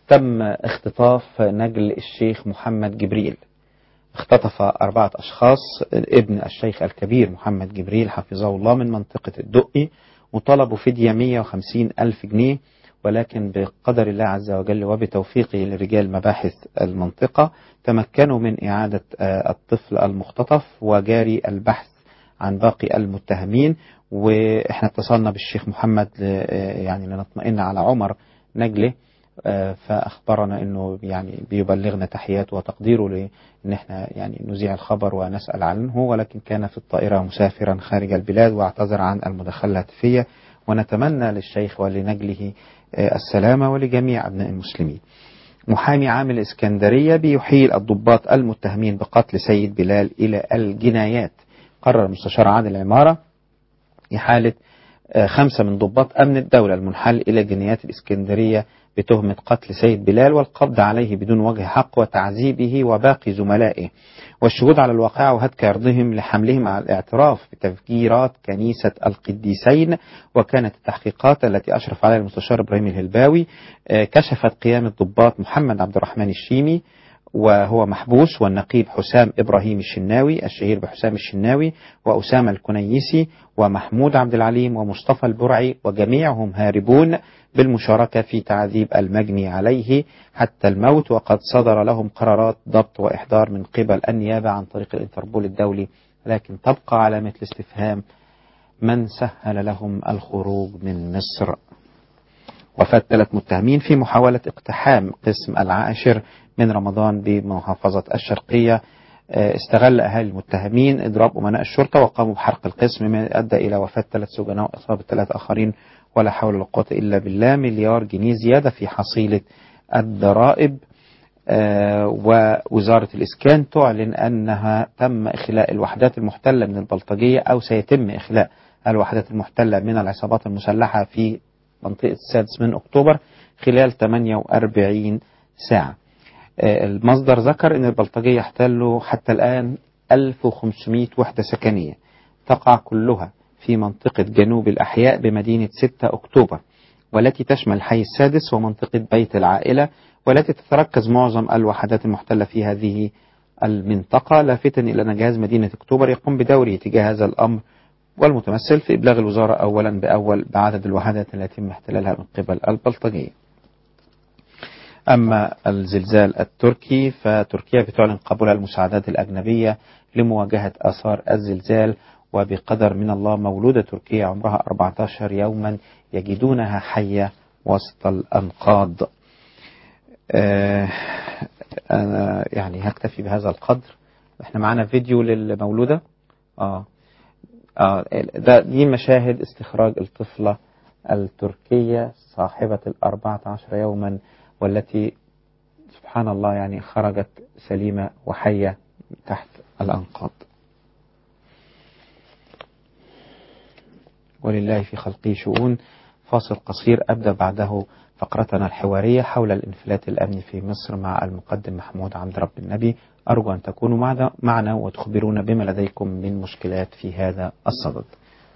تم اختطاف نجل الشيخ محمد جبريل اختطف أربعة أشخاص ابن الشيخ الكبير محمد جبريل حفظه الله من منطقة الدقي وطلبوا فدية 150 ألف جنيه ولكن بقدر الله عز وجل وبتوفيقه لرجال مباحث المنطقة تمكنوا من إعادة آه، الطفل المختطف وجاري البحث عن باقي المتهمين واحنا اتصلنا بالشيخ محمد ل- آه، يعني لنطمئن على عمر نجله آه، فأخبرنا أنه يعني بيبلغنا تحياته وتقديره لأن احنا يعني نذيع الخبر ونسأل عنه ولكن كان في الطائرة مسافرا خارج البلاد واعتذر عن المداخلة الهاتفية ونتمنى للشيخ ولنجله آه، السلامة ولجميع أبناء المسلمين محامي عامل اسكندرية بيحيل الضباط المتهمين بقتل سيد بلال إلى الجنايات قرر المستشار عادل عمارة إحالة آه، خمسة من ضباط أمن الدولة المنحل إلى جنايات الإسكندرية بتهمة قتل سيد بلال والقبض عليه بدون وجه حق وتعذيبه وباقي زملائه والشهود على الواقعة وهتك عرضهم لحملهم على الاعتراف بتفجيرات كنيسة القديسين وكانت التحقيقات التي أشرف عليها المستشار إبراهيم الهلباوي آه، كشفت قيام الضباط محمد عبد الرحمن الشيمي وهو محبوس والنقيب حسام إبراهيم الشناوي الشهير بحسام الشناوي وأسامة الكنيسي ومحمود عبد العليم ومصطفى البرعي وجميعهم هاربون بالمشاركة في تعذيب المجني عليه حتى الموت وقد صدر لهم قرارات ضبط وإحضار من قبل النيابة عن طريق الانتربول الدولي لكن تبقى علامة الاستفهام من سهل لهم الخروج من مصر وفاة ثلاث متهمين في محاولة اقتحام قسم العاشر من رمضان بمحافظة الشرقية آه، استغل أهالي المتهمين إضراب أمناء الشرطة وقاموا بحرق القسم ما أدى إلى وفاة ثلاث سجناء وإصابة ثلاث آخرين ولا حول ولا قوة إلا بالله مليار جنيه زيادة في حصيلة الضرائب آه، ووزارة الإسكان تعلن أنها تم إخلاء الوحدات المحتلة من البلطجية أو سيتم إخلاء الوحدات المحتلة من العصابات المسلحة في منطقة السادس من أكتوبر خلال 48 ساعة آه، المصدر ذكر أن البلطجية احتلوا حتى الآن 1500 وحدة سكنية تقع كلها في منطقة جنوب الأحياء بمدينة 6 أكتوبر والتي تشمل حي السادس ومنطقة بيت العائلة والتي تتركز معظم الوحدات المحتلة في هذه المنطقة لافتا إلى أن جهاز مدينة أكتوبر يقوم بدوره تجاه هذا الأمر والمتمثل في إبلاغ الوزارة أولا بأول بعدد الوحدات التي يتم احتلالها من قبل البلطجية أما الزلزال التركي فتركيا بتعلن قبول المساعدات الأجنبية لمواجهة آثار الزلزال وبقدر من الله مولودة تركيا عمرها 14 يوما يجدونها حية وسط الأنقاض آه، أنا يعني هكتفي بهذا القدر احنا معانا فيديو للمولودة اه اه ده دي مشاهد استخراج الطفلة التركية صاحبة الأربعة عشر يوما والتي سبحان الله يعني خرجت سليمة وحية تحت الأنقاض ولله في خلقه شؤون فاصل قصير أبدأ بعده فقرتنا الحوارية حول الانفلات الأمني في مصر مع المقدم محمود عبد رب النبي أرجو أن تكونوا معنا- معنا وتخبرونا بما لديكم من مشكلات في هذا الصدد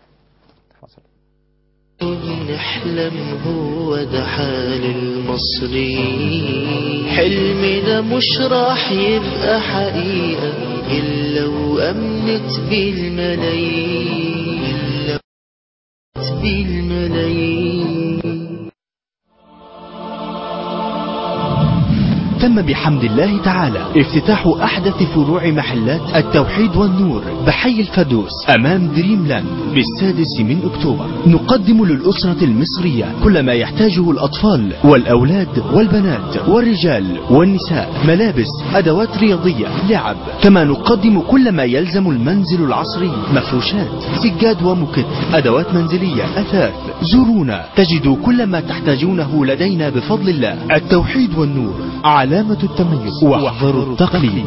نحلم هو ده حال المصريين حلمنا مش راح يبقى حقيقة إلا وأمنت بالملايين إلا وأمنت بالملايين تم بحمد الله تعالى افتتاح أحدث فروع محلات التوحيد والنور بحي الفردوس أمام دريم لاند بالسادس من أكتوبر نقدم للأسرة المصرية كل ما يحتاجه الأطفال والأولاد والبنات والرجال والنساء ملابس أدوات رياضية لعب كما نقدم كل ما يلزم المنزل العصري مفروشات سجاد ومكت أدوات منزلية أثاث زورونا تجدوا كل ما تحتاجونه لدينا بفضل الله التوحيد والنور علامة التميز واحذروا التقليد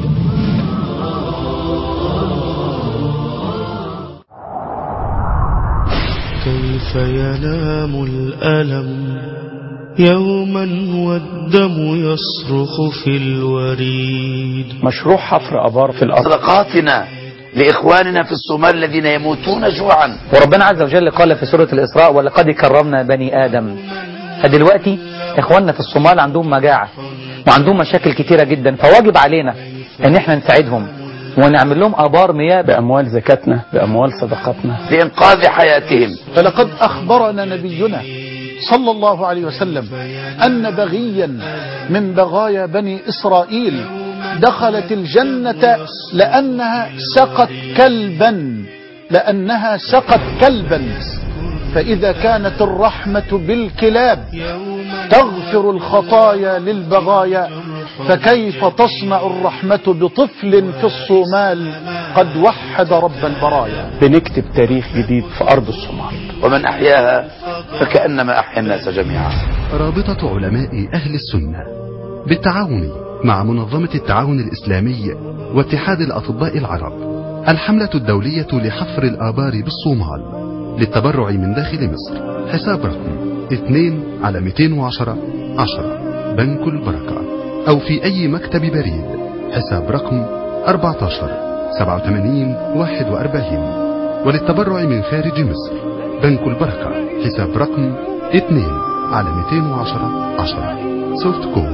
كيف ينام الألم يوما والدم يصرخ في الوريد مشروع حفر ابار في الارض صدقاتنا لاخواننا في الصومال الذين يموتون جوعا وربنا عز وجل قال في سوره الاسراء ولقد كرمنا بني ادم فدلوقتي اخواننا في الصومال عندهم مجاعة وعندهم مشاكل كتيرة جدا فواجب علينا ان احنا نساعدهم ونعمل لهم ابار مياه باموال زكاتنا باموال صدقاتنا لإنقاذ حياتهم فلقد أخبرنا نبينا صلى الله عليه وسلم أن بغيا من بغايا بني إسرائيل دخلت الجنة لأنها سقت كلبا لأنها سقت كلبا فإذا كانت الرحمة بالكلاب تغفر الخطايا للبغايا فكيف تصنع الرحمة بطفل في الصومال قد وحد رب البرايا بنكتب تاريخ جديد في أرض الصومال ومن أحياها فكأنما أحيا الناس جميعا رابطة علماء أهل السنة بالتعاون مع منظمة التعاون الإسلامي واتحاد الأطباء العرب الحملة الدولية لحفر الآبار بالصومال للتبرع من داخل مصر حساب رقم 2 على 210 10 بنك البركة أو في أي مكتب بريد حساب رقم 14 87 41 وللتبرع من خارج مصر بنك البركة حساب رقم 2 على 210 10 سوفت كود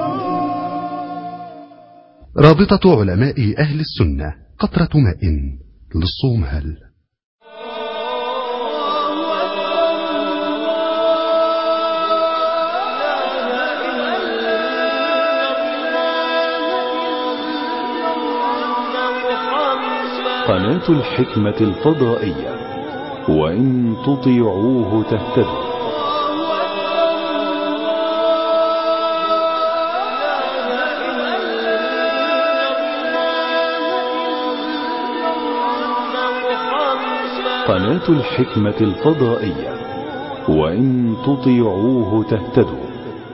رابطة علماء أهل السنة قطرة ماء للصومال قناة الحكمة الفضائية وإن تطيعوه تهتدوا قناة الحكمة الفضائية وإن تطيعوه تهتدوا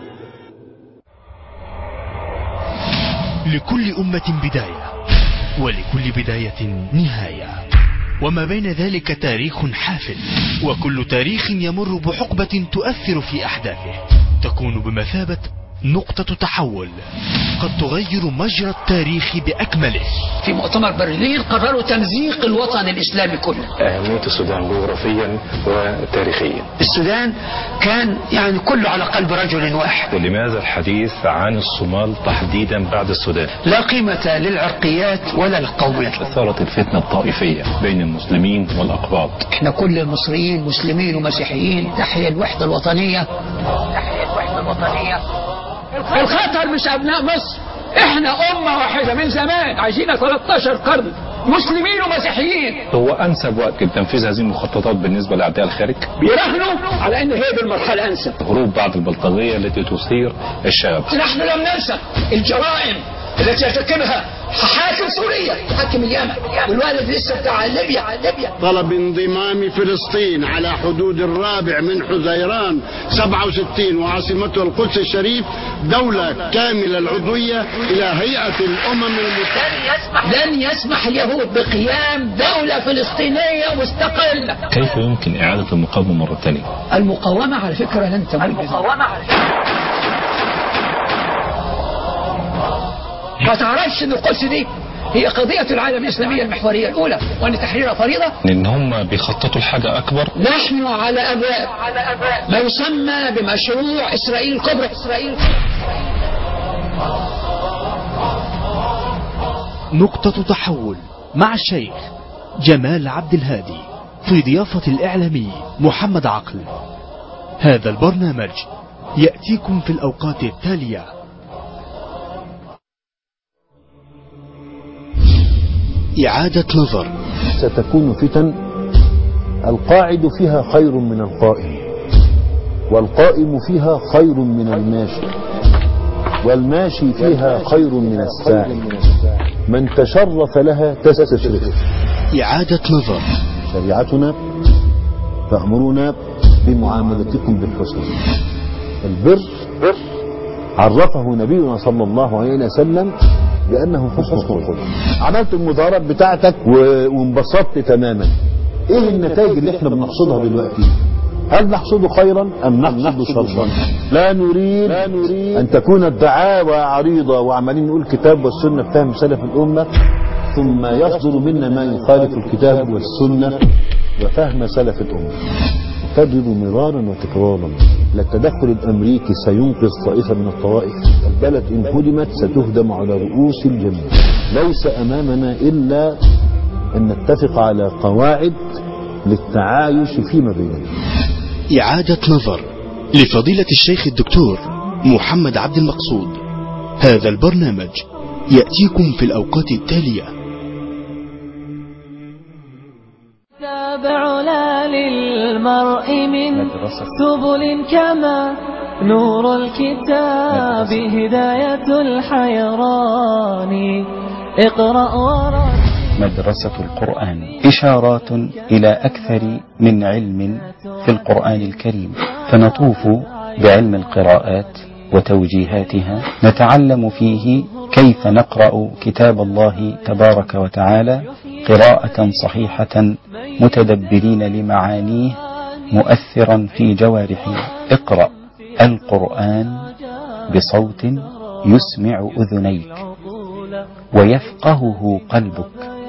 لكل أمة بداية ولكل بداية نهاية وما بين ذلك تاريخ حافل وكل تاريخ يمر بحقبة تؤثر في أحداثه تكون بمثابة نقطة تحول قد تغير مجرى التاريخ بأكمله في مؤتمر برلين قرروا تمزيق الوطن الإسلامي كله أهمية السودان جغرافيا وتاريخيا السودان كان يعني كله على قلب رجل واحد ولماذا الحديث عن الصومال تحديدا بعد السودان لا قيمة للعرقيات ولا للقوميات أثارت الفتنة الطائفية بين المسلمين والأقباط احنا كل المصريين مسلمين ومسيحيين تحيا الوحدة الوطنية تحيا الوحدة الوطنية الخطر مش أبناء مصر احنا أمة واحدة من زمان عايشين 13 قرن مسلمين ومسيحيين هو أنسب وقت لتنفيذ هذه المخططات بالنسبة لأعداء الخارج بيراهنوا على ان هي دي المرحلة الأنسب هروب بعض البلطجية التي تثير الشباب نحن لم ننسى الجرائم التي يرتكبها حاكم سوريا حاكم اليمن والوالد لسه بتاع ليبيا ليبيا طلب انضمام فلسطين على حدود الرابع من حزيران 67 وعاصمته القدس الشريف دولة كاملة العضوية إلى هيئة الأمم المتحدة لن يسمح اليهود بقيام دولة فلسطينية مستقلة كيف يمكن إعادة المقاومة مرة ثانية؟ المقاومة على فكرة لن تموت المقاومة على فكرة ما تعرفش ان القدس دي هي قضية العالم الإسلامية المحورية الأولى وأن تحريرها فريضة لأن هم بيخططوا لحاجة أكبر نحن على أبواب ما يسمى بمشروع إسرائيل الكبرى إسرائيل نقطة تحول مع الشيخ جمال عبد الهادي في ضيافة الإعلامي محمد عقل هذا البرنامج يأتيكم في الأوقات التالية إعادة نظر ستكون فتن القاعد فيها خير من القائم والقائم فيها خير من الماشي والماشي فيها خير من الساعي من تشرف لها تستشرف إعادة نظر شريعتنا تأمرنا بمعاملتكم بالحسن البر عرفه نبينا صلى الله عليه وسلم بأنه حسن الخلق عملت المضارب بتاعتك وانبسطت تماما ايه النتائج اللي احنا بنحصدها دلوقتي هل نحصد خيرا ام نحصد شرا لا نريد, لا نريد ان تكون الدعاوى عريضة وعمالين نقول كتاب والسنة بفهم سلف الامة ثم يصدر منا ما يخالف الكتاب والسنة وفهم سلف الامة نكرر مرارا وتكرارا لا التدخل الأمريكي سينقذ طائفة من الطوائف البلد إن هدمت ستهدم على رؤوس الجميع ليس أمامنا إلا أن نتفق على قواعد للتعايش فيما بيننا إعادة نظر لفضيلة الشيخ الدكتور محمد عبد المقصود هذا البرنامج يأتيكم في الأوقات التالية تابع لا للمرء من سبل كما نور الكتاب هداية الحيران اقرأ ورد مدرسة القرآن إشارات إلى أكثر من علم في القرآن الكريم فنطوف بعلم القراءات وتوجيهاتها نتعلم فيه كيف نقرأ كتاب الله تبارك وتعالى قراءة صحيحة متدبرين لمعانيه مؤثرا في جوارحنا اقرأ القرآن بصوت يسمع أذنيك ويفقهه قلبك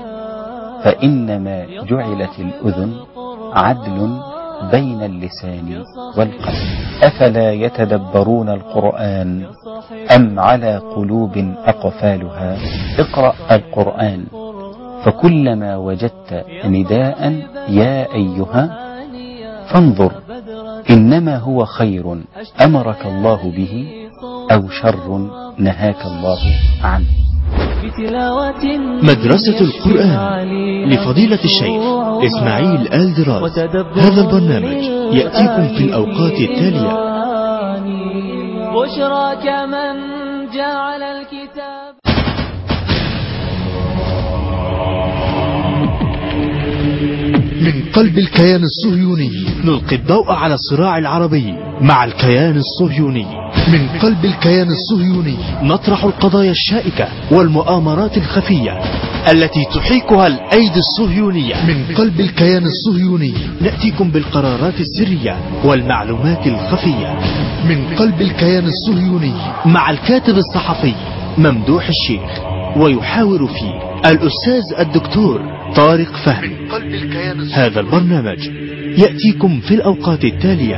فإنما جعلت الأذن عدل بين اللسان والقلب أفلا يتدبرون القرآن أم على قلوب أقفالها اقرأ القرآن فكلما وجدت نداء يا أيها فانظر إنما هو خير أمرك الله به أو شر نهاك الله عنه مدرسة القرآن لفضيلة الشيخ إسماعيل آل دراز هذا البرنامج يأتيكم في الأوقات التالية بشراك من جعل الكتاب من قلب الكيان الصهيوني نلقي الضوء على الصراع العربي مع الكيان الصهيوني من قلب الكيان الصهيوني نطرح القضايا الشائكة والمؤامرات الخفية التي تحيكها الأيدي الصهيونية من قلب الكيان الصهيوني نأتيكم بالقرارات السرية والمعلومات الخفية من قلب الكيان الصهيوني مع الكاتب الصحفي ممدوح الشيخ ويحاور فيه الأستاذ الدكتور طارق فهمي هذا البرنامج يأتيكم في الأوقات التالية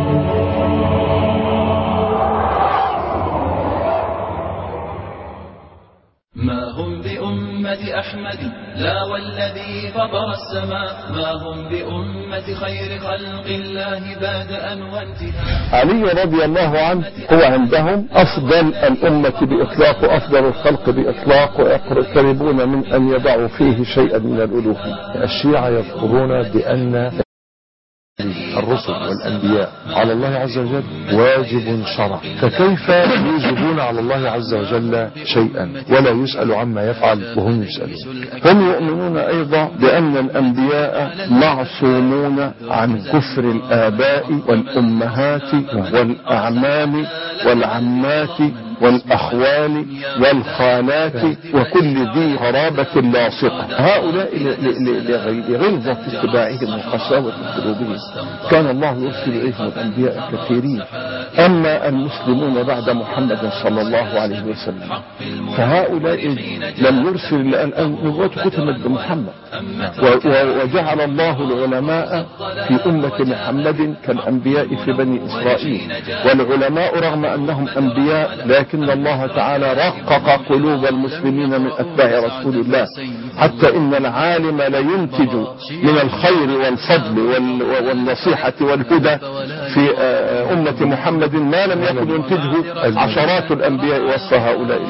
ما هم بأمة أحمد لا والذي فطر السماء ما هم بأمة خير خلق الله بادأ وانتهاء علي رضي الله عنه هو عندهم أفضل الأمة بإطلاق وأفضل الخلق بإطلاق ويقتربون من أن يضعوا فيه شيئا من الألوهية الشيعة يذكرون بأن الرسل والأنبياء على الله عز وجل واجب شرع فكيف يوجبون على الله عز وجل شيئا ولا يسأل عما يفعل وهم يسألون هم يؤمنون أيضا بأن الأنبياء معصومون عن كفر الآباء والأمهات والأعمام والعمات والأخوال والخالات وكل ذي قرابة لاصقة هؤلاء لغلظة اتباعهم وقساوة قلوبهم كان الله يرسل إليهم الأنبياء كثيرين أما المسلمون بعد محمد صلى الله عليه وسلم فهؤلاء لم يرسل الآن النبوة ختمت بمحمد وجعل الله العلماء في أمة محمد كالأنبياء في بني إسرائيل والعلماء رغم أنهم أنبياء لكن الله تعالى رقق قلوب المسلمين من أتباع رسول الله حتى إن العالم لينتج من الخير والفضل والنصيحة والهدى في أمة محمد ما لم يكن ينتجه عشرات الأنبياء وصى هؤلاء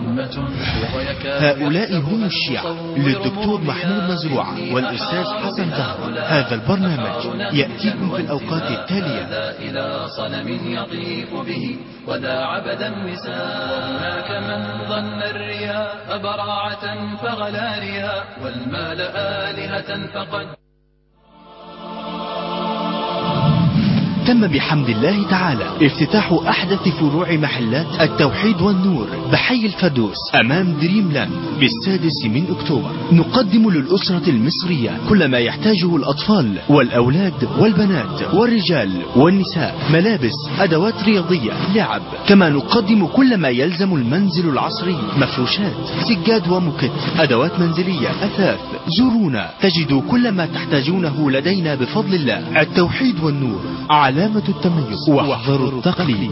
هؤلاء هم الشيعة للدكتور محمود مزروعة والأستاذ حسن زهر هذا البرنامج يأتيكم في الأوقات التالية إلى صنم يطيف به وذا عبد النساء هناك من ظن الرياء براعة فغلا رياء والمال آلهة فقد تم بحمد الله تعالى افتتاح أحدث فروع محلات التوحيد والنور بحي الفردوس أمام دريم لاند بالسادس من أكتوبر نقدم للأسرة المصرية كل ما يحتاجه الأطفال والأولاد والبنات والرجال والنساء ملابس أدوات رياضية لعب كما نقدم كل ما يلزم المنزل العصري مفروشات سجاد ومكت أدوات منزلية أثاث زورونا تجدوا كل ما تحتاجونه لدينا بفضل الله التوحيد والنور علامة التميز واحذروا التقليد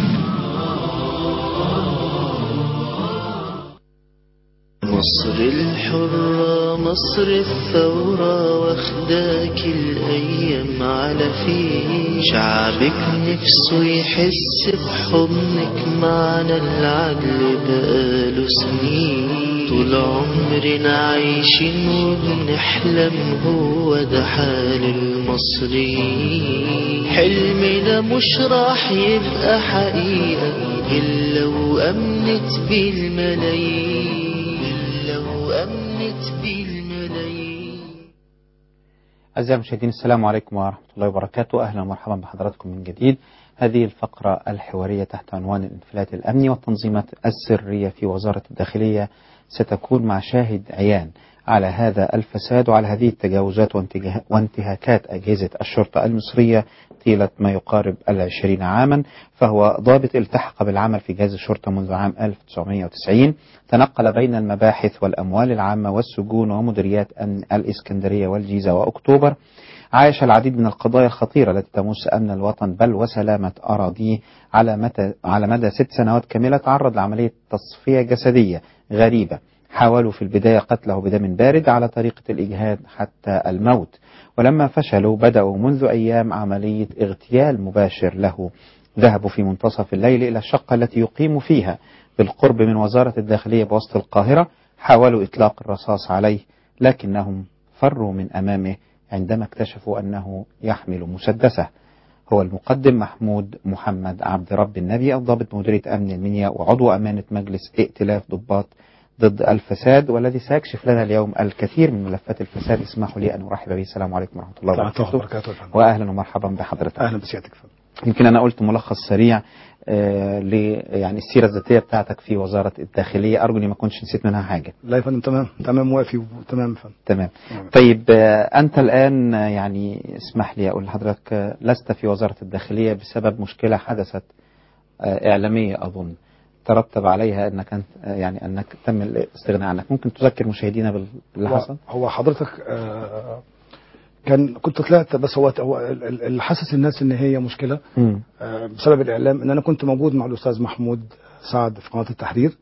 مصر الحرة مصر الثورة واخداك الأيام على فيه شعبك نفسه يحس بحضنك معنا العدل بقاله سنين طول عمرنا عايشين وبنحلم هو ده حال المصريين حلمنا مش راح يبقى حقيقة إلا وأمنت بالملايين لو أمنت بالملايين أعزائي المشاهدين السلام عليكم ورحمة الله وبركاته أهلا ومرحبا بحضراتكم من جديد هذه الفقرة الحوارية تحت عنوان الانفلات الأمني والتنظيمات السرية في وزارة الداخلية ستكون مع شاهد عيان على هذا الفساد وعلى هذه التجاوزات وانتجاه- وانتهاكات أجهزة الشرطة المصرية طيلة ما يقارب العشرين عاما فهو ضابط التحق بالعمل في جهاز الشرطة منذ عام 1990 تنقل بين المباحث والأموال العامة والسجون ومديريات أمن الإسكندرية والجيزة وأكتوبر عايش العديد من القضايا الخطيرة التي تمس أمن الوطن بل وسلامة أراضيه على متى على مدى ست سنوات كاملة تعرض لعملية تصفية جسدية غريبة حاولوا في البداية قتله بدم بارد على طريقة الإجهاد حتى الموت ولما فشلوا بدأوا منذ أيام عملية اغتيال مباشر له ذهبوا في منتصف الليل إلى الشقة التي يقيم فيها بالقرب من وزارة الداخلية بوسط القاهرة حاولوا إطلاق الرصاص عليه لكنهم فروا من أمامه عندما اكتشفوا أنه يحمل مسدسه هو المقدم محمود محمد عبد رب النبي الضابط مديرية أمن المنيا وعضو أمانة مجلس ائتلاف ضباط ضد الفساد والذي سيكشف لنا اليوم الكثير من ملفات الفساد اسمحوا لي أن أرحب به السلام عليكم ورحمة الله ورحمة الله وبركاته وبركاته يا فندم. وأهلا ومرحبا بحضرتك اهلا بسيادتك فندم. يمكن أنا قلت ملخص سريع آه ل يعني السيرة الذاتية بتاعتك في وزارة الداخلية أرجو إني ما كنتش نسيت منها حاجة لا يا فندم تمام تمام وافي وتمام يا فندم تمام طيب آه، أنت الآن آه، يعني اسمح لي أقول لحضرتك آه، لست في وزارة الداخلية بسبب مشكلة حدثت آه، إعلامية أظن ترتب عليها أنك أنت آه، يعني أنك تم الاستغناء عنك ممكن تذكر مشاهدينا بال- باللي هو- حصل هو حضرتك آه، كان كنت طلعت بس هو هو ال- ال- اللي حسس الناس ان هي مشكله مم. آه، بسبب الاعلام ان انا كنت موجود مع الاستاذ محمود سعد في قناه التحرير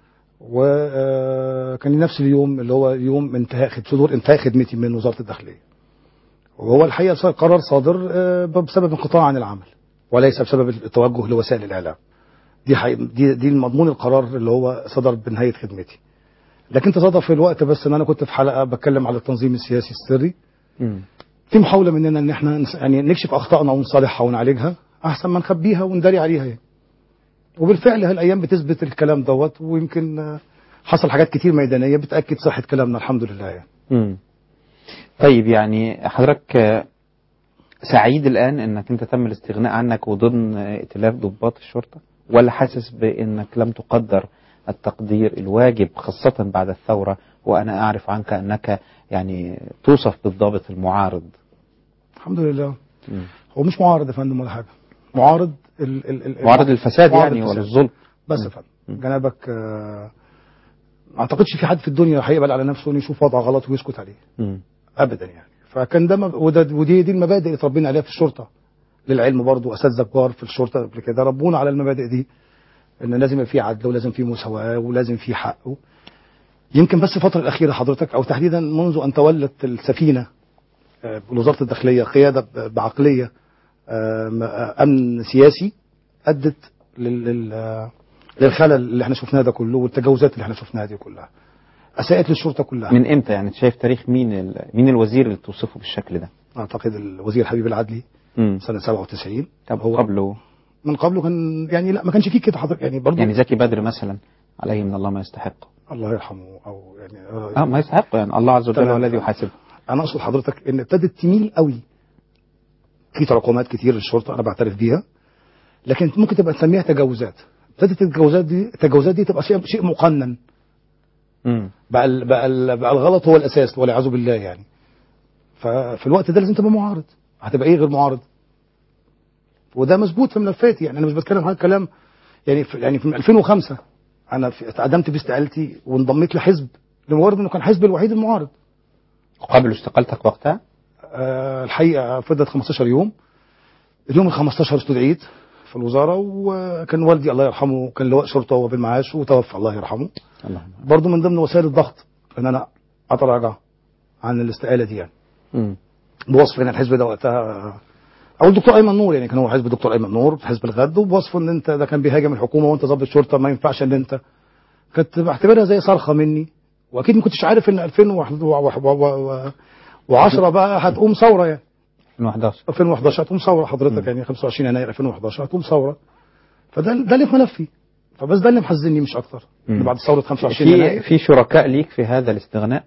وكان نفس اليوم اللي هو يوم انتهاء خد- صدور انتهاء خدمتي من وزاره الداخليه وهو الحقيقه صار قرار صادر آه، بسبب انقطاع عن العمل وليس بسبب التوجه لوسائل الاعلام دي حقيقة دي دي المضمون القرار اللي هو صدر بنهايه خدمتي لكن تصادف في الوقت بس ان انا كنت في حلقه بتكلم على التنظيم السياسي السري مم. في محاوله مننا ان احنا نس- يعني نكشف اخطائنا ونصالحها ونعالجها احسن ما نخبيها ونداري عليها يعني. وبالفعل هالايام بتثبت الكلام دوت ويمكن آه، حصل حاجات كتير ميدانيه بتاكد صحه كلامنا الحمد لله يعني. مم. طيب يعني حضرتك آه، سعيد الآن أنك أنت تم الاستغناء عنك وضمن آه، ائتلاف ضباط الشرطة ولا حاسس بأنك لم تقدر التقدير الواجب خاصة بعد الثورة وأنا أعرف عنك أنك يعني توصف بالضابط المعارض الحمد لله مم. هو مش معارض يا فندم ولا حاجه معارض ال ال ال معارض للفساد معارض يعني للفساد. وللظلم بس يا فندم جنابك آه، ما اعتقدش في حد في الدنيا هيقبل على نفسه انه يشوف وضع غلط ويسكت عليه مم. ابدا يعني فكان ده مب... وده ودي دي المبادئ اللي اتربينا عليها في الشرطه للعلم برضو اساتذه كبار في الشرطه قبل كده ربونا على المبادئ دي ان لازم يبقى في عدل ولازم في مساواه ولازم في حق يمكن بس الفتره الاخيره حضرتك او تحديدا منذ ان تولت السفينه آه، وزاره الداخليه قياده ب- بعقليه آه، م- آه، امن سياسي ادت لل... لل... آه، للخلل اللي احنا شفناه ده كله والتجاوزات اللي احنا شفناها دي كلها اساءت للشرطه كلها من امتى يعني شايف تاريخ مين ال- مين الوزير اللي توصفه بالشكل ده اعتقد الوزير حبيب العدلي مم. سنه 97 طب هو قبله من قبله كان يعني لا ما كانش فيه كده حضرتك يعني برضه يعني زكي بدر مثلا عليه من الله ما يستحق الله يرحمه او يعني اه ما يستحق يعني الله عز وجل تمام. هو الذي يحاسبه انا اقصد حضرتك ان ابتدت تميل قوي في تراكمات كتير للشرطه انا بعترف بيها لكن ممكن تبقى تسميها تجاوزات ابتدت التجاوزات دي التجاوزات دي تبقى شيء شيء مقنن مم. بقى ال بقى, ال بقى الغلط هو الاساس والعياذ بالله يعني ففي الوقت ده لازم تبقى معارض هتبقى ايه غير معارض وده مظبوط في ملفاتي يعني انا مش بتكلم عن كلام يعني في يعني في 2005 انا في- اتقدمت باستقالتي وانضميت لحزب لمجرد انه كان حزب الوحيد المعارض قبل استقالتك وقتها آه، الحقيقه فضلت 15 يوم اليوم ال 15 استدعيت في الوزاره وكان والدي الله يرحمه كان لواء شرطه وهو بالمعاش وتوفى الله يرحمه اللهم برضه من ضمن وسائل الضغط ان انا اتراجع عن الاستقاله دي يعني مم. بوصف ان الحزب ده وقتها او الدكتور ايمن نور يعني كان هو حزب الدكتور ايمن نور حزب الغد وبوصفه ان انت ده كان بيهاجم الحكومه وانت ضابط شرطه ما ينفعش ان انت كنت بعتبرها زي صرخه مني واكيد ما كنتش عارف ان 2010 بقى هتقوم ثوره يعني 2011 2011 هتقوم ثوره حضرتك يعني 25 يناير 2011 هتقوم ثوره فده ده اللي في ملفي فبس ده اللي محزنني مش اكتر مم. إن بعد ثوره 25 في يناير في شركاء ليك في هذا الاستغناء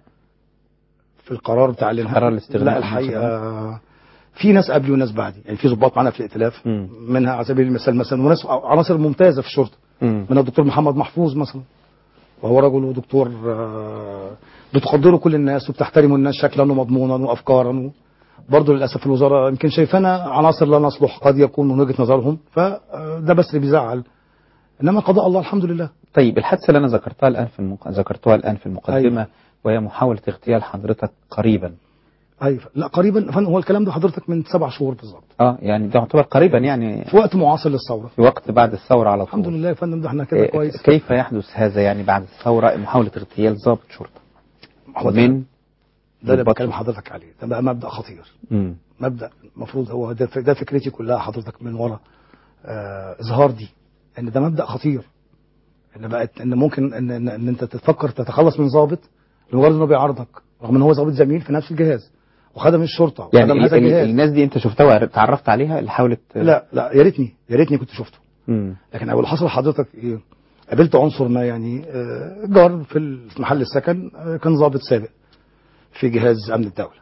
في القرار بتاع الانهاء قرار الاستغناء لا الحقيقه في ناس قبلي وناس بعدي يعني في ضباط معانا في الائتلاف منها على سبيل المثال مثلا وناس عناصر ممتازه في الشرطه مم. منها الدكتور محمد محفوظ مثلا وهو رجل ودكتور آه، بتقدره كل الناس وبتحترمه الناس شكلا ومضمونا وافكارا برضه للاسف الوزاره يمكن شايفانا عناصر لا نصلح قد يكون من وجهه نظرهم فده بس اللي بيزعل انما قضاء الله الحمد لله طيب الحادثه اللي انا ذكرتها الان في المق... ذكرتها الان في المقدمه وهي محاوله اغتيال حضرتك قريبا ايوه لا قريبا فن- هو الكلام ده حضرتك من سبع شهور بالظبط اه يعني ده يعتبر قريبا يعني في وقت معاصر للثوره في وقت بعد الثوره على طول الحمد لله يا فندم ده احنا كده إيه، كويس كيف يحدث هذا يعني بعد الثوره محاوله اغتيال ضابط شرطه هو ده- من ده اللي ضباط بكلم حضرتك عليه ده بقى مبدا خطير مم. مبدا المفروض هو ده, ده فكرتي كلها حضرتك من ورا آه اظهار دي ان ده مبدا خطير ان بقت ان ممكن ان, إن, إن انت تفكر تتخلص من ضابط لمجرد انه بيعارضك رغم ان هو ضابط زميل في نفس الجهاز وخدم الشرطه يعني وخدم هذا ال- ال- الجهاز الناس دي انت شفتها وتعرفت عليها اللي حاولت لا لا يا ريتني يا ريتني كنت شفته مم. لكن اول حصل حضرتك ايه قابلت عنصر ما يعني آه، جار في محل السكن آه، كان ضابط سابق في جهاز امن الدوله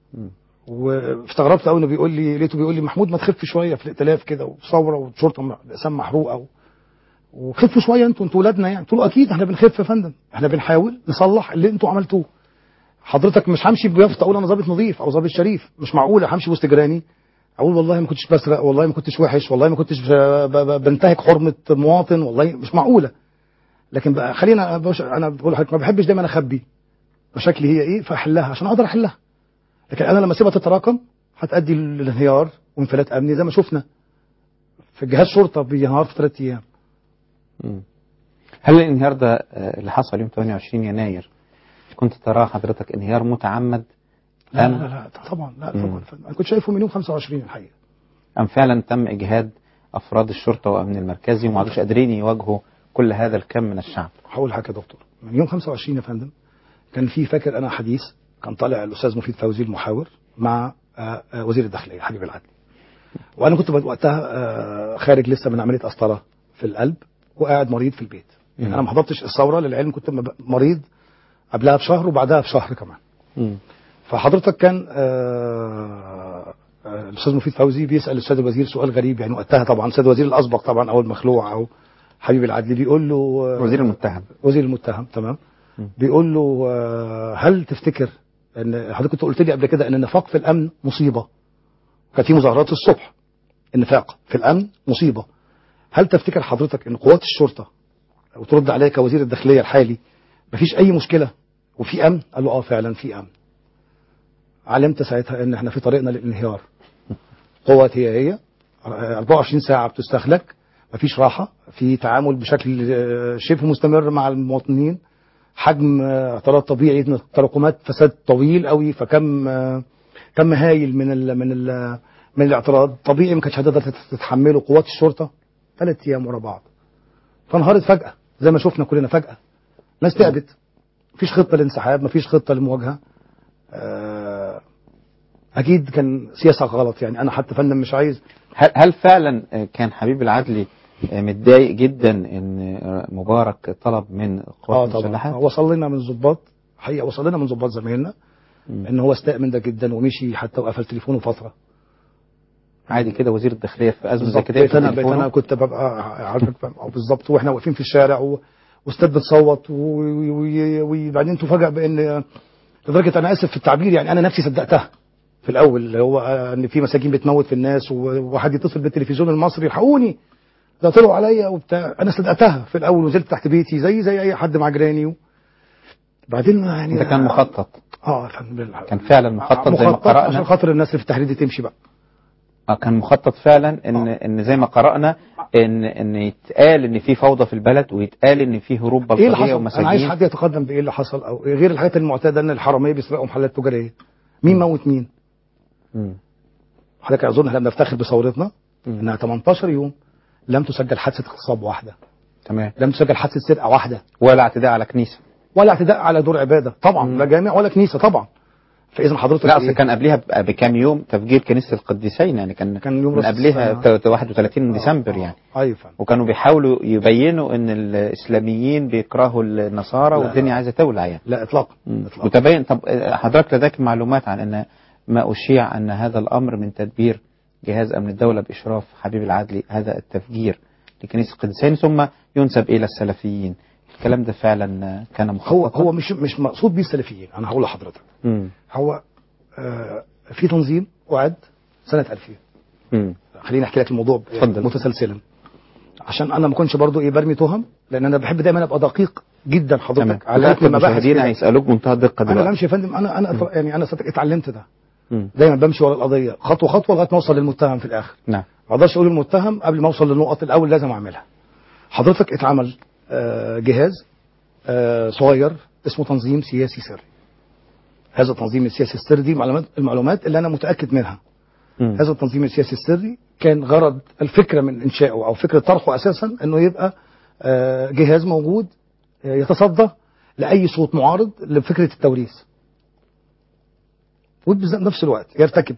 واستغربت قوي انه بيقول لي لقيته بيقول لي محمود ما تخف شويه في الائتلاف كده وثوره وشرطه م- اقسام محروقه و... وخفوا شويه انتوا انتوا ولادنا يعني قلت له اكيد احنا بنخف يا فندم احنا بنحاول نصلح اللي انتوا عملتوه حضرتك مش همشي بيافطه اقول انا ضابط نظيف او ضابط شريف مش معقوله همشي وسط جيراني اقول والله ما كنتش بسرق والله ما كنتش وحش والله ما كنتش ب- ب- ب- بنتهك حرمه مواطن والله مش معقوله لكن بقى خلينا بش- انا بقول لحضرتك ما بحبش دايما اخبي مشاكلي هي ايه فاحلها عشان اقدر احلها لكن انا لما اسيبها تتراكم هتؤدي للانهيار وانفلات امني زي ما شفنا في جهاز شرطه بينهار في ثلاث ايام مم. هل الانهيار ده آه، اللي حصل يوم 28 يناير كنت تراه حضرتك انهيار متعمد لا أم لا لا طبعا لا مم. طبعا انا كنت شايفه من يوم 25 الحقيقه أم فعلا تم إجهاد أفراد الشرطة وأمن المركزي وما عادوش قادرين يواجهوا كل هذا الكم من الشعب هقول حاجه يا دكتور من يوم 25 يا فندم كان في فاكر انا حديث كان طالع الاستاذ مفيد فوزي المحاور مع آه، آه، وزير الداخليه حبيب العدلي وانا كنت بد- وقتها آه، خارج لسه من عمليه قسطره في القلب وقاعد مريض في البيت يعني انا ما حضرتش الثوره للعلم كنت مب- مريض قبلها بشهر وبعدها بشهر كمان مم. فحضرتك كان آه، آه، الاستاذ مفيد فوزي بيسال الاستاذ الوزير سؤال غريب يعني وقتها طبعا الاستاذ الوزير الاسبق طبعا او المخلوع او حبيب العدلي بيقول له آه، وزير المتهم وزير المتهم تمام بيقول له آه، هل تفتكر ان حضرتك كنت قلت لي قبل كده ان النفاق في الامن مصيبه كان في مظاهرات الصبح النفاق في الامن مصيبه هل تفتكر حضرتك ان قوات الشرطه وترد عليا كوزير الداخليه الحالي مفيش اي مشكله وفي امن قال له اه فعلا في امن علمت ساعتها ان احنا في طريقنا للانهيار قوات هي هي 24 ساعه بتستهلك مفيش راحه في تعامل بشكل آه، شبه مستمر مع المواطنين حجم آه، اعتراض طبيعي من تراكمات فساد طويل قوي فكم آه، كم هايل من ال من ال من الاعتراض طبيعي ما كانتش هتقدر تت- تتحمله قوات الشرطه ثلاث ايام ورا بعض فانهارت فجاه زي ما شفنا كلنا فجاه ناس تعبت مفيش خطه للانسحاب مفيش خطه للمواجهه آه، اكيد كان سياسه غلط يعني انا حتى فندم مش عايز هل, هل فعلا آه، كان حبيب العدلي آه، متضايق جدا ان آه، مبارك طلب من اه القوات طبعا المسلحه وصل لنا من ضباط حقيقه وصل لنا من ضباط زمايلنا ان هو استاء من ده جدا ومشي حتى وقفل تليفونه فتره عادي كده وزير الداخليه في ازمه زي بالظبط كده بقيت انا ياخد بقيت تليفونه؟ انا كنت ببقى عارفك بقى- بالظبط واحنا واقفين في الشارع و... واستاذ بتصوت و- و- و- وبعدين تفاجئ بان لدرجه انا اسف في التعبير يعني انا نفسي صدقتها في الاول اللي هو ان في مساجين بتموت في الناس وواحد يتصل بالتلفزيون المصري الحقوني ده طلعوا عليا وبتاع انا صدقتها في الاول ونزلت تحت بيتي زي زي اي حد مع جيراني و... بعدين يعني ده كان مخطط اه الحمد لله كان فعلا مخطط زي ما مخطط عشان قرانا خاطر الناس اللي في التحرير دي تمشي بقى اه كان مخطط فعلا ان ان زي ما قرانا ان ان يتقال ان في فوضى في البلد ويتقال ان في هروب ايه اللي بلطجيه حصل؟ انا عايز ومساجين حد يتقدم بايه اللي حصل او غير الحاجات المعتاده ان الحراميه بيسرقوا محلات تجاريه مين موت مين؟ مم. حضرتك اظن احنا بنفتخر بثورتنا انها 18 يوم لم تسجل حادثه اغتصاب واحده تمام لم تسجل حادثه سرقه واحده ولا اعتداء على كنيسه ولا اعتداء على دور عباده طبعا لا جامع ولا كنيسه طبعا فاذا حضرتك لا اصل إيه؟ كان قبليها ب- بكام يوم تفجير كنيسه القديسين يعني كان كان يوم من راس قبلها السنة. ت- 31 ديسمبر يعني ايوه فعلا وكانوا بيحاولوا يبينوا ان الاسلاميين بيكرهوا النصارى لا، والدنيا عايزه تولع يعني لا اطلاقا وتبين طب آه، حضرتك لديك معلومات عن ان ما اشيع ان هذا الامر من تدبير جهاز امن الدوله باشراف حبيب العدلي هذا التفجير لكنيسه القديسين ثم ينسب الى السلفيين الكلام ده فعلا آه، كان هو مخطط هو مش مش مقصود بيه السلفيين انا هقول لحضرتك مم. هو آه في تنظيم وعد سنه 2000 مم. خليني احكي لك الموضوع اتفضل. متسلسلا عشان انا ما كنتش برضو ايه برمي تهم لان انا بحب دايما ابقى دقيق جدا تمام حضرتك على على المباحث المشاهدين كده. هيسالوك بمنتهى الدقه انا دلوقتي بمشي يا فندم انا انا يعني انا صدق اتعلمت ده مم. دايما بمشي ورا القضيه خطوه خطوه لغايه ما اوصل للمتهم في الاخر نعم ما اقدرش اقول المتهم قبل ما اوصل للنقط الاول لازم اعملها حضرتك اتعمل آه، جهاز آه، صغير اسمه تنظيم سياسي سري هذا التنظيم السياسي السري دي المعلومات المعلومات اللي انا متاكد منها مم. هذا التنظيم السياسي السري كان غرض الفكره من انشائه او فكره طرحه اساسا انه يبقى آه، جهاز موجود آه، يتصدى لاي صوت معارض لفكره التوريث وبنفس الوقت يرتكب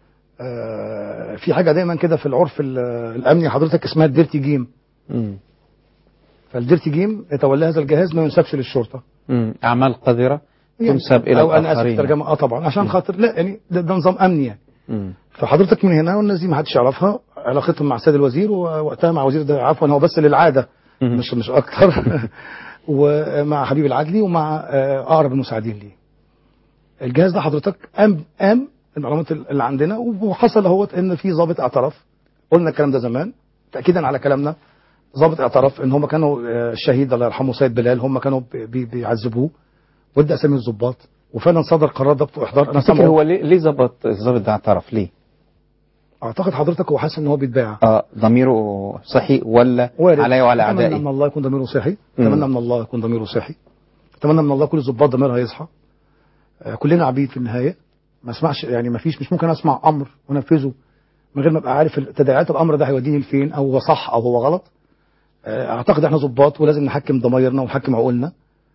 آه، في حاجه دايما كده في العرف ال- الامني حضرتك اسمها الديرتي جيم مم. فالديرتي جيم يتولى هذا الجهاز ما ينسبش للشرطه مم. اعمال قذره يعني تنسب الى او انا اسف في الاخرين الترجمه اه طبعا عشان خاطر لا يعني ده, ده نظام امني يعني مم. فحضرتك من هنا والناس دي ما حدش يعرفها علاقتهم مع السيد الوزير ووقتها مع وزير ده عفوا هو بس للعاده مم. مش مش اكتر ومع حبيب العدلي ومع آه، اقرب المساعدين ليه الجهاز ده حضرتك قام قام المعلومات اللي عندنا وحصل اهوت ان في ضابط اعترف قلنا الكلام ده زمان تاكيدا على كلامنا ضابط اعترف ان هم كانوا آه، الشهيد الله يرحمه سيد بلال هم كانوا بي- بي- بيعذبوه وادى اسامي الضباط وفعلا صدر قرار ضبط واحضار انا تفتكر سامعه هو ليه ليه ظبط الظابط ده اعترف ليه؟ اعتقد حضرتك هو حاسس ان هو بيتباع اه ضميره صحي ولا وارد علي وعلى اتمنى اعدائي؟ من الله يكون ضميره صحي مم. اتمنى من الله يكون ضميره صحي اتمنى من الله كل الضباط ضميرها يصحى آه، كلنا عبيد في النهايه ما اسمعش يعني ما فيش مش ممكن اسمع امر وانفذه من غير ما ابقى عارف تداعيات الامر ده هيوديني لفين او هو صح او هو غلط آه، اعتقد احنا ضباط ولازم نحكم ضمايرنا ونحكم عقولنا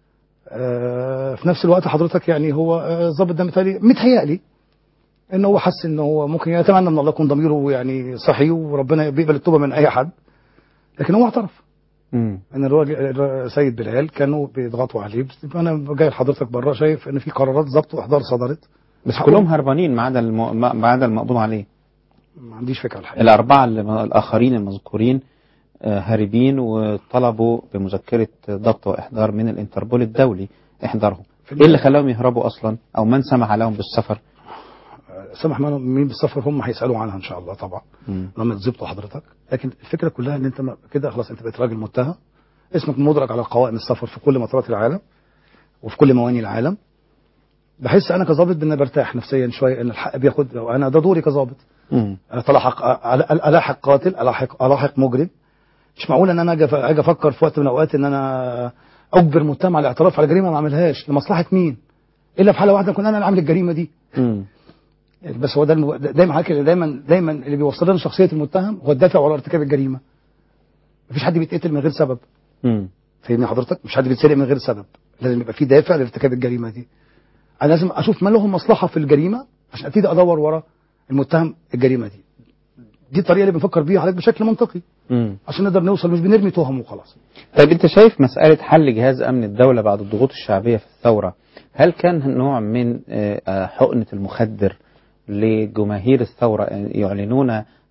آه، في نفس الوقت حضرتك يعني هو آه، الضابط ده متهيألي متهيألي ان هو حس ان هو ممكن يتمنى من الله يكون ضميره يعني صحي وربنا بيقبل التوبه من اي حد لكن هو اعترف مم. ان الراجل الر- سيد بلال كانوا بيضغطوا عليه بس انا جاي لحضرتك بره شايف ان في قرارات ضبط واحضار صدرت بس كلهم هربانين ما عدا الم... ما عدا المقبوض عليه ما عنديش فكره الحقيقه الأربعة اللي- الآخرين المذكورين آه، هاربين وطلبوا بمذكرة ضبط وإحضار من الانتربول الدولي إحضارهم إيه اللي خلاهم يهربوا أصلا أو من سمح لهم بالسفر سمح معنا مين بالسفر هم هيسالوا عنها ان شاء الله طبعا مم. لما تظبطوا حضرتك لكن الفكره كلها ان انت ما- كده خلاص انت بقيت راجل متهم اسمك مدرج على قوائم السفر في كل مطارات العالم وفي كل مواني العالم بحس انا كظابط بان برتاح نفسيا شويه ان الحق بياخد انا ده دوري كظابط مم. اتلاحق أ- الاحق قاتل الاحق الاحق مجرم مش معقول ان انا اجي اجي افكر في وقت من الاوقات ان انا اجبر متهم على الاعتراف على جريمه ما عملهاش لمصلحه مين؟ الا في حاله واحده كنت انا اللي عامل الجريمه دي مم. بس هو ده الم... دايما حضرتك اللي دايما دايما اللي بيوصل لنا شخصيه المتهم هو الدافع وراء ارتكاب الجريمه مفيش حد بيتقتل من غير سبب مم. فاهمني حضرتك مش حد بيتسرق من غير سبب لازم يبقى في دافع لارتكاب الجريمه دي انا لازم اشوف ما لهم مصلحه في الجريمه عشان ابتدي ادور ورا المتهم الجريمه دي دي الطريقه اللي بنفكر بيها حضرتك بشكل منطقي مم. عشان نقدر نوصل مش بنرمي تهم وخلاص طيب أنت شايف مسألة حل جهاز أمن الدولة بعد الضغوط الشعبية في الثورة هل كان نوع من آه، آه، حقنة المخدر لجماهير الثورة آه، يعلنون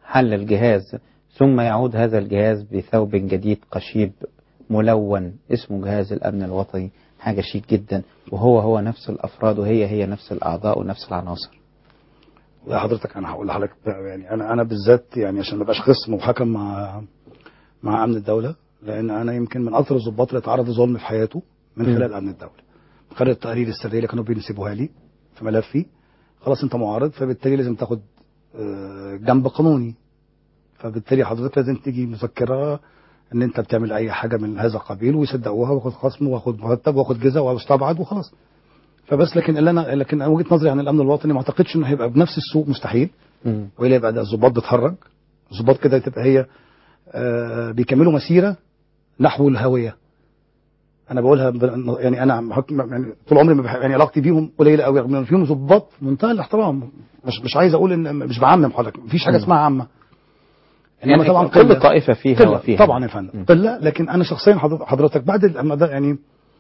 حل الجهاز ثم يعود هذا الجهاز بثوب جديد قشيب ملون اسمه جهاز الأمن الوطني حاجة شيك جدا وهو هو نفس الأفراد وهي هي نفس الأعضاء ونفس العناصر لا حضرتك انا هقول لحضرتك يعني انا انا بالذات يعني عشان ما ابقاش خصم وحكم مع مع امن الدوله لان انا يمكن من اكثر الضباط اللي اتعرض لظلم في حياته من مم. خلال امن الدوله من خلال التقارير السريه اللي كانوا بينسبوها لي في ملفي خلاص انت معارض فبالتالي لازم تاخد آه، جنب قانوني فبالتالي حضرتك لازم تيجي مذكره ان انت بتعمل اي حاجه من هذا القبيل ويصدقوها واخد خصم واخد مرتب واخد جزء واستبعد وخلاص فبس لكن اللي انا لكن أنا وجهه نظري عن الامن الوطني ما اعتقدش انه هيبقى بنفس السوق مستحيل والا يبقى ده الظباط بتهرج الظباط كده تبقى هي آه بيكملوا مسيره نحو الهويه انا بقولها ب- يعني انا بحكم- يعني طول عمري ما بح- يعني علاقتي بيهم قليله قوي رغم ان فيهم ظباط في منتهى الاحترام مش مش عايز اقول ان مش بعمم حضرتك مفيش حاجه مم. اسمها عامه يعني كل قلة. طائفة فيها قلة. وفيها. طبعا يا فندم قله لكن انا شخصيا حضرتك- حضرتك بعد لما ده يعني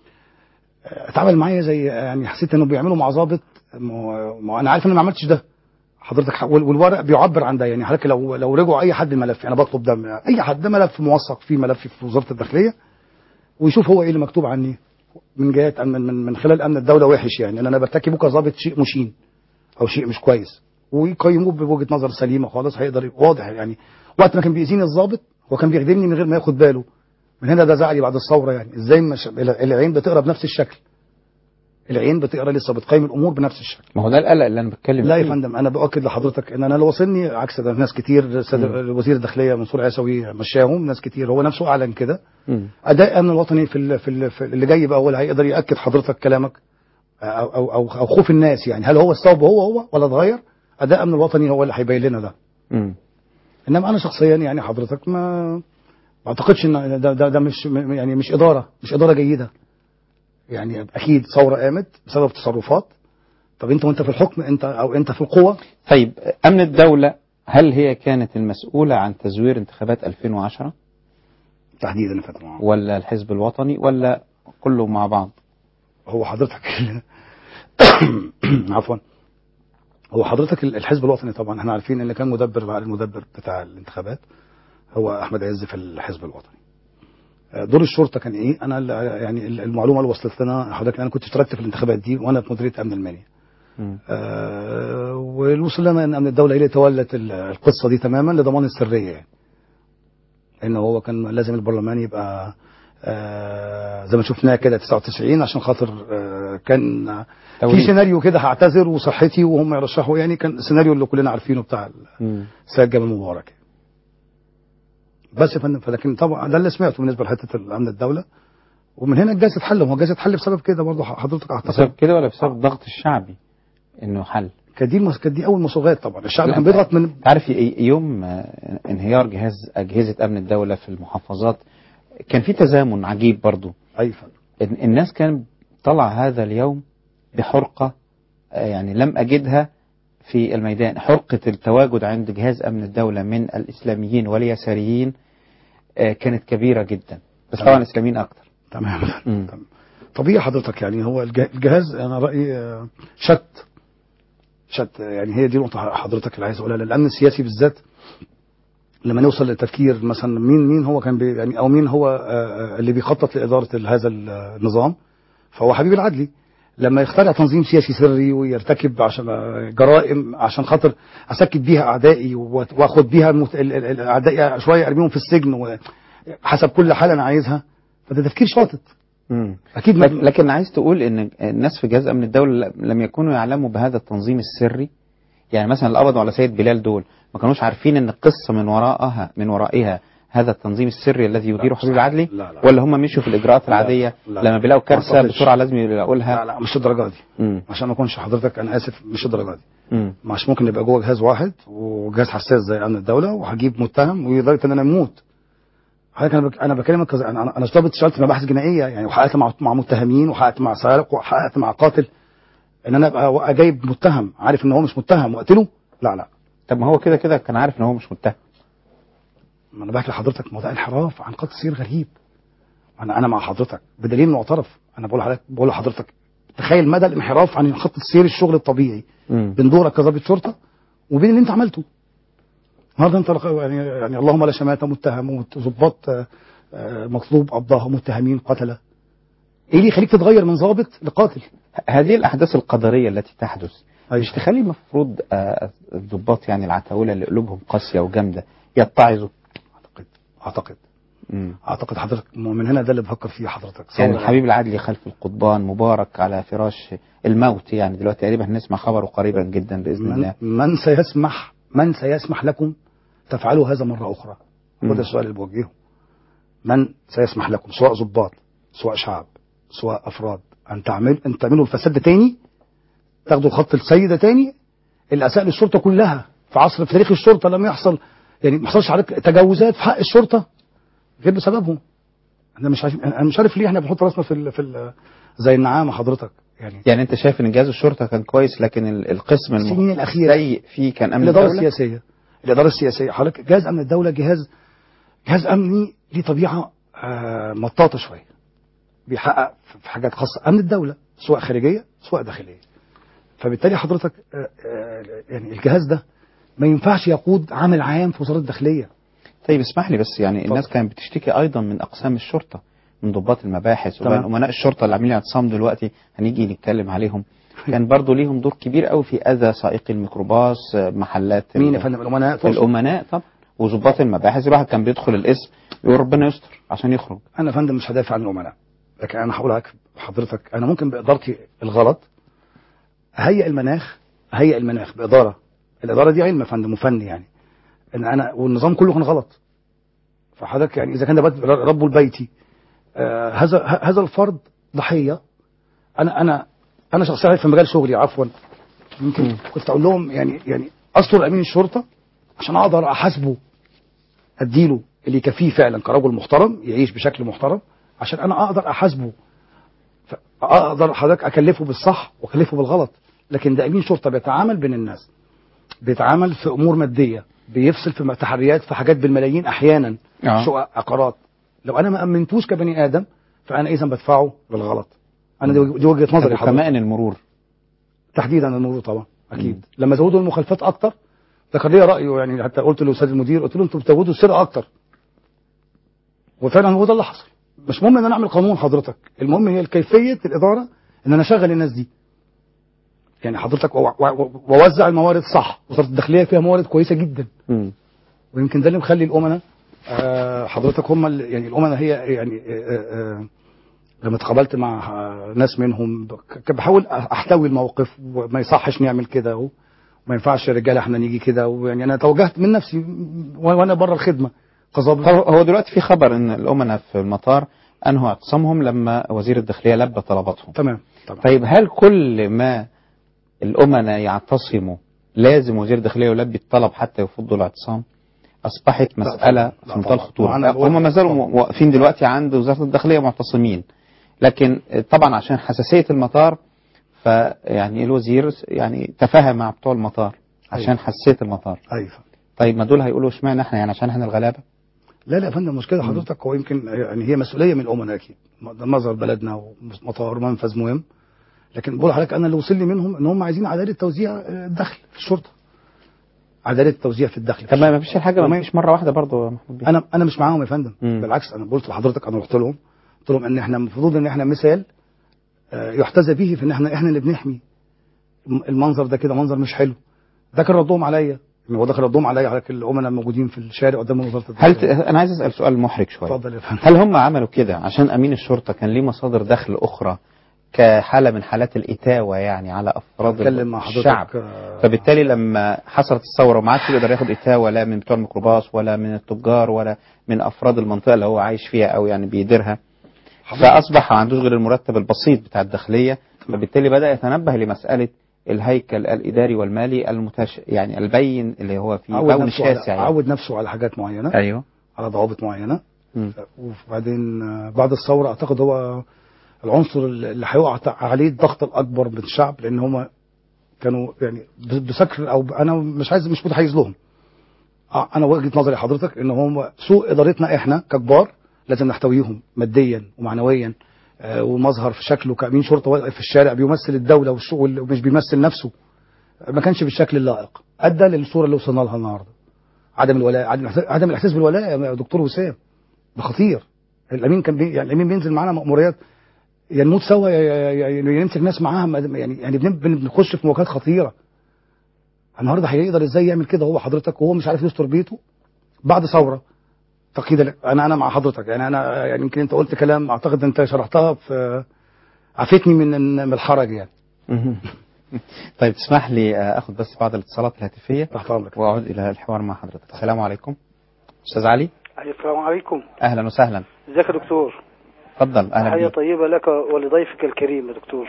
آه، اتعامل معايا زي يعني حسيت انه بيعملوا مع ظابط ما- ما انا عارف ان انا ما عملتش ده حضرتك ح- وال- والورق بيعبر عن ده يعني حضرتك لو لو رجعوا اي حد الملف انا بطلب ده من اي حد ده ملف موثق فيه ملف في وزاره الداخليه ويشوف هو ايه اللي مكتوب عني من جهات من من, من خلال امن الدوله وحش يعني ان انا برتكبه كظابط شيء مشين او شيء مش كويس ويقيموه بوجهه نظر سليمه خالص هيقدر واضح يعني وقت ما كان بيأذيني الظابط هو كان بيخدمني من غير ما ياخد باله من هنا ده زعلي بعد الثوره يعني ازاي مش العين بتقرا بنفس الشكل العين بتقرا لسه بتقيم الامور بنفس الشكل ما هو ده القلق اللي أنا بتكلم لا يا فيه. فندم انا باكد لحضرتك ان انا لو وصلني عكس ده ناس كتير سيد وزير الداخليه منصور عيسوي مشاهم ناس كتير هو نفسه اعلن كده مم. اداء الامن الوطني في, ال في, ال في اللي جاي بقى هو اللي هيقدر ياكد حضرتك كلامك او او او, أو خوف الناس يعني هل هو الثوب هو هو ولا اتغير اداء الامن الوطني هو اللي هيبين لنا ده مم. انما انا شخصيا يعني حضرتك ما ما اعتقدش ان ده, ده, ده مش م- يعني مش اداره مش اداره جيده يعني اكيد ثوره قامت بسبب تصرفات طب انت وانت في الحكم انت او انت في القوه طيب أمن الدولة هل هي كانت المسؤولة عن تزوير انتخابات 2010 تحديدا يا فندم ولا الحزب الوطني ولا كله مع بعض هو حضرتك عفوا هو حضرتك الحزب الوطني طبعا احنا عارفين ان كان مدبر المدبر بتاع الانتخابات هو احمد عز في الحزب الوطني آه، دور الشرطه كان ايه انا ال- يعني المعلومه اللي وصلت لنا حضرتك انا كنت اشتركت في الانتخابات دي وانا في مديريه امن المنيا آه، والوصل لنا ان امن الدوله هي اللي تولت ال- القصه دي تماما لضمان السريه يعني ان هو كان لازم البرلمان يبقى آه، زي ما شفناه كده 99 عشان خاطر آه، كان في توريث. سيناريو كده هعتذر وصحتي وهم يرشحوا يعني كان السيناريو اللي كلنا عارفينه بتاع مم. السيد جمال مبارك بس يا فندم فلكن طبعا ده اللي سمعته بالنسبه لحته الامن الدوله ومن هنا الجهاز اتحل هو الجهاز اتحل بسبب كده برضه حضرتك اعتقد بسبب كده ولا بسبب الضغط الشعبي انه حل كانت دي المس- كانت دي اول مصوغات طبعا الشعب لا، كان بيضغط من عارف ي- يوم آه، انهيار جهاز اجهزه امن الدوله في المحافظات كان في تزامن عجيب برضو اي ال- الناس كان طلع هذا اليوم بحرقه آه، يعني لم اجدها في الميدان حرقه التواجد عند جهاز امن الدوله من الاسلاميين واليساريين آه، كانت كبيره جدا بس طبعا الاسلاميين اكتر تمام مم. طبيعي حضرتك يعني هو الج- الجهاز انا رايي آه، شت شت يعني هي دي نقطه حضرتك اللي عايز اقولها الامن السياسي بالذات لما نوصل للتفكير مثلا مين مين هو كان بي يعني او مين هو آه، آه، اللي بيخطط لاداره ال- هذا ال- النظام فهو حبيب العدلي لما يخترع تنظيم سياسي سري ويرتكب عشان آه، جرائم عشان خاطر اسكت بيها اعدائي وات- واخد بيها المت- ال- ال- ال- اعدائي شويه ارميهم في السجن وحسب كل حاله انا عايزها فده تفكير شاطط مم. اكيد ما- لكن, لكن عايز تقول ان الناس في جهاز امن الدوله لم يكونوا يعلموا بهذا التنظيم السري يعني مثلا اللي قبضوا على سيد بلال دول ما كانوش عارفين ان القصه من وراءها من ورائها هذا التنظيم السري الذي يديره حبيب العدلي لا لا. ولا هم مشوا في الاجراءات العاديه لا. لما بيلاقوا كارثه ما أعتقدش. بسرعه لازم يلاقوا لها لا لا مش الدرجه دي مم. عشان ما اكونش حضرتك انا اسف مش الدرجه دي مم. مش ممكن يبقى جوه جهاز واحد وجهاز حساس زي امن الدوله وهجيب متهم ولدرجه ان انا اموت حضرتك انا بك... انا بكلمك كز... انا انا اشتغلت اشتغلت في مباحث جنائيه يعني وحققت مع مع متهمين وحققت مع سارق وحققت مع قاتل ان انا ابقى ابقى جايب متهم عارف ان هو مش متهم واقتله لا لا طب ما هو كده كده كان عارف ان هو مش متهم ما انا بحكي لحضرتك ما هو ده انحراف عن خط سير غريب انا انا مع حضرتك بدليل معترف انا بقول لحضرتك بقول لحضرتك تخيل مدى الانحراف عن خط السير الشغل الطبيعي مم. بين دورك كضابط شرطه وبين اللي انت عملته النهارده انت لق- يعني يعني اللهم لا شماتة متهم ضباط آه، آه، مطلوب قبضها متهمين قتله ايه اللي يخليك تتغير من ضابط لقاتل هذه الأحداث القدرية التي تحدث مش تخلي المفروض آه، الضباط يعني العتاولة اللي قلوبهم قاسية وجامدة يتعظوا اعتقد مم. اعتقد حضرتك من هنا ده اللي بفكر فيه حضرتك يعني ثورة. الحبيب العدلي خلف القضبان مبارك على فراش الموت يعني دلوقتي تقريبا هنسمع خبره قريبا جدا بإذن من, الله من سيسمح من سيسمح لكم تفعلوا هذا مرة أخرى مم. وده السؤال اللي بوجهه من سيسمح لكم سواء ضباط سواء شعب سواء أفراد أن تعمل أن تعملوا الفساد ده تاني تاخدوا خط السيدة تاني اللي أساء للشرطة كلها في عصر في تاريخ الشرطة لم يحصل يعني ما حصلش عليك تجاوزات في حق الشرطة غير بسببهم أنا مش عارف أنا مش عارف ليه احنا بنحط راسنا في ال في ال زي النعامة حضرتك يعني يعني انت شايف ان جهاز الشرطه كان كويس لكن ال- القسم الم- السنين الأخيرة. السيء فيه كان امن الإدارة الدوله السياسية الإدارة السياسية حضرتك جهاز أمن الدولة جهاز جهاز أمني ليه طبيعة آه، مطاطة شوية بيحقق في حاجات خاصة أمن الدولة سواء خارجية سواء داخلية فبالتالي حضرتك آه، آه، يعني الجهاز ده ما ينفعش يقود عمل عام في وزارة الداخلية طيب اسمح لي بس يعني الناس كانت بتشتكي ايضا من اقسام الشرطه من ضباط المباحث تمام. ومن امناء الشرطه اللي عاملين اعتصام دلوقتي هنيجي نتكلم عليهم كان برضو ليهم دور كبير قوي في اذى سائقي الميكروباص آه، محلات ال- مين يا فندم الأمناء تقصد؟ الامناء طبعا وضباط المباحث الواحد كان بيدخل القسم يقول ربنا يستر عشان يخرج أنا يا فندم مش هدافع عن الأمناء لكن أنا هقول لك حضرتك أنا ممكن بإدارتي الغلط هيئ المناخ هيئ المناخ بإدارة الإدارة دي علم يا فندم وفن يعني إن أنا والنظام كله كان غلط فحضرتك يعني إذا كان ده بد- رب البيتي آه هذا ه- هذا الفرد ضحية أنا أنا أنا شخصيا في مجال شغلي عفوا يمكن كنت أقول لهم يعني يعني أستر أمين الشرطة عشان أقدر أحاسبه اديله اللي يكفيه فعلا كرجل محترم يعيش بشكل محترم عشان انا اقدر احاسبه ف- اقدر حضرتك اكلفه بالصح واكلفه بالغلط لكن ده امين شرطه بيتعامل بين الناس بيتعامل في امور ماديه بيفصل في تحريات في حاجات بالملايين احيانا آه. شقق عقارات لو انا ما امنتوش كبني ادم فانا اذا بدفعه بالغلط انا دي وجه- دي وجهه نظري حضرتك وكمان المرور تحديدا المرور طبعا اكيد لما زودوا المخالفات اكتر ده كان ليا رايه يعني حتى قلت للاستاذ المدير قلت له انتوا بتزودوا السرقه اكتر وفعلا هو ده اللي حصل مش مهم ان انا اعمل قانون حضرتك المهم هي كيفيه الاداره ان انا اشغل الناس دي يعني حضرتك و- و- ووزع الموارد صح وزاره الداخليه فيها موارد كويسه جدا مم. ويمكن ده اللي مخلي الامناء آه، حضرتك هم اللي- يعني الامناء هي يعني آه، آه، لما تقابلت مع آه، ناس منهم ب- ك- بحاول احتوي الموقف وما يصحش نعمل كده و- وما ينفعش رجاله احنا نيجي كده ويعني انا توجهت من نفسي و- وانا بره الخدمه كظابط طب هو دلوقتي في خبر ان الامناء في المطار انهوا اعتصامهم لما وزير الداخليه لبى طلباتهم تمام طبعا. طيب هل كل ما الامناء يعتصموا لازم وزير الداخليه يلبي الطلب حتى يفضوا الاعتصام اصبحت مساله في منتهى الخطوره وأنا بقول- هم ما زالوا م- واقفين دلوقتي عند وزاره الداخليه معتصمين لكن طبعا عشان حساسيه المطار فيعني الوزير يعني تفاهم مع بتوع المطار عشان أيوة. حساسيه المطار ايوه طيب ما دول هيقولوا اشمعنى احنا يعني عشان احنا الغلابه لا لا يا فندم مشكله حضرتك هو يمكن يعني هي مسؤوليه من الامناء اكيد ده مظهر بلدنا ومطار ومنفذ مهم لكن بقول لحضرتك انا اللي وصل لي منهم ان هم عايزين عداله توزيع آه، الدخل في الشرطه عداله التوزيع في الدخل طب ما فيش حاجه ما فيش مره واحده برضه يا محمود بيه. انا انا مش معاهم يا فندم مم. بالعكس انا قلت لحضرتك انا رحت لهم قلت لهم ان احنا المفروض ان احنا مثال آه، يحتذى به في ان احنا احنا اللي بنحمي الم- المنظر ده كده منظر مش حلو ده كان ردهم عليا يعني هو ده كان ردهم عليا على الامناء الموجودين في الشارع قدام وزاره هل ت... انا عايز اسال سؤال محرج شويه اتفضل يا فندم هل هم عملوا كده عشان امين الشرطه كان ليه مصادر دخل اخرى كحاله من حالات الاتاوه يعني على افراد اتكلم مع حضرتك الشعب آه، فبالتالي لما حصلت الثوره وما عادش يقدر ياخد اتاوه لا من بتوع الميكروباص ولا من التجار ولا من افراد المنطقه اللي هو عايش فيها او يعني بيديرها فاصبح ما عندوش غير المرتب البسيط بتاع الداخليه فبالتالي بدا يتنبه لمساله الهيكل الاداري والمالي المتش يعني البين اللي هو فيه عود بون نفسه على شاسع يعني. عود نفسه على حاجات معينه ايوه على ضوابط معينه مم. وبعدين آه، بعد الثوره اعتقد هو العنصر اللي هيقع تع- عليه الضغط الاكبر من الشعب لان هم كانوا يعني ب- بسكر او ب- انا مش عايز مش متحيز لهم آه، انا وجهه نظري حضرتك ان هم سوء ادارتنا احنا ككبار لازم نحتويهم ماديا ومعنويا آه، ومظهر في شكله كامين شرطه واقف في الشارع بيمثل الدوله والشغل ومش بيمثل نفسه ما كانش بالشكل اللائق ادى للصوره اللي وصلنا لها النهارده عدم الولاء عدم الإحساس- عدم الاحساس بالولاء يا دكتور وسام ده خطير الامين كان بي يعني الامين بينزل معانا مأموريات يا نموت سوا يا- يا يا- يا نمسك ناس معاها ما- يعني يعني بن- بن- بنخش في مواجهات خطيره النهارده هيقدر ازاي يعمل كده هو حضرتك وهو مش عارف يستر بيته بعد ثوره تقييد ال- انا انا مع حضرتك يعني انا يعني يمكن انت قلت كلام اعتقد انت شرحتها في عفتني من من الحرج يعني مهم. طيب تسمح لي آه، اخذ بس بعض الاتصالات الهاتفيه تحت امرك واعود الى الحوار مع حضرتك السلام عليكم استاذ علي السلام عليكم اهلا وسهلا ازيك يا دكتور تفضل اهلا تحية بك طيبة لك ولضيفك الكريم يا دكتور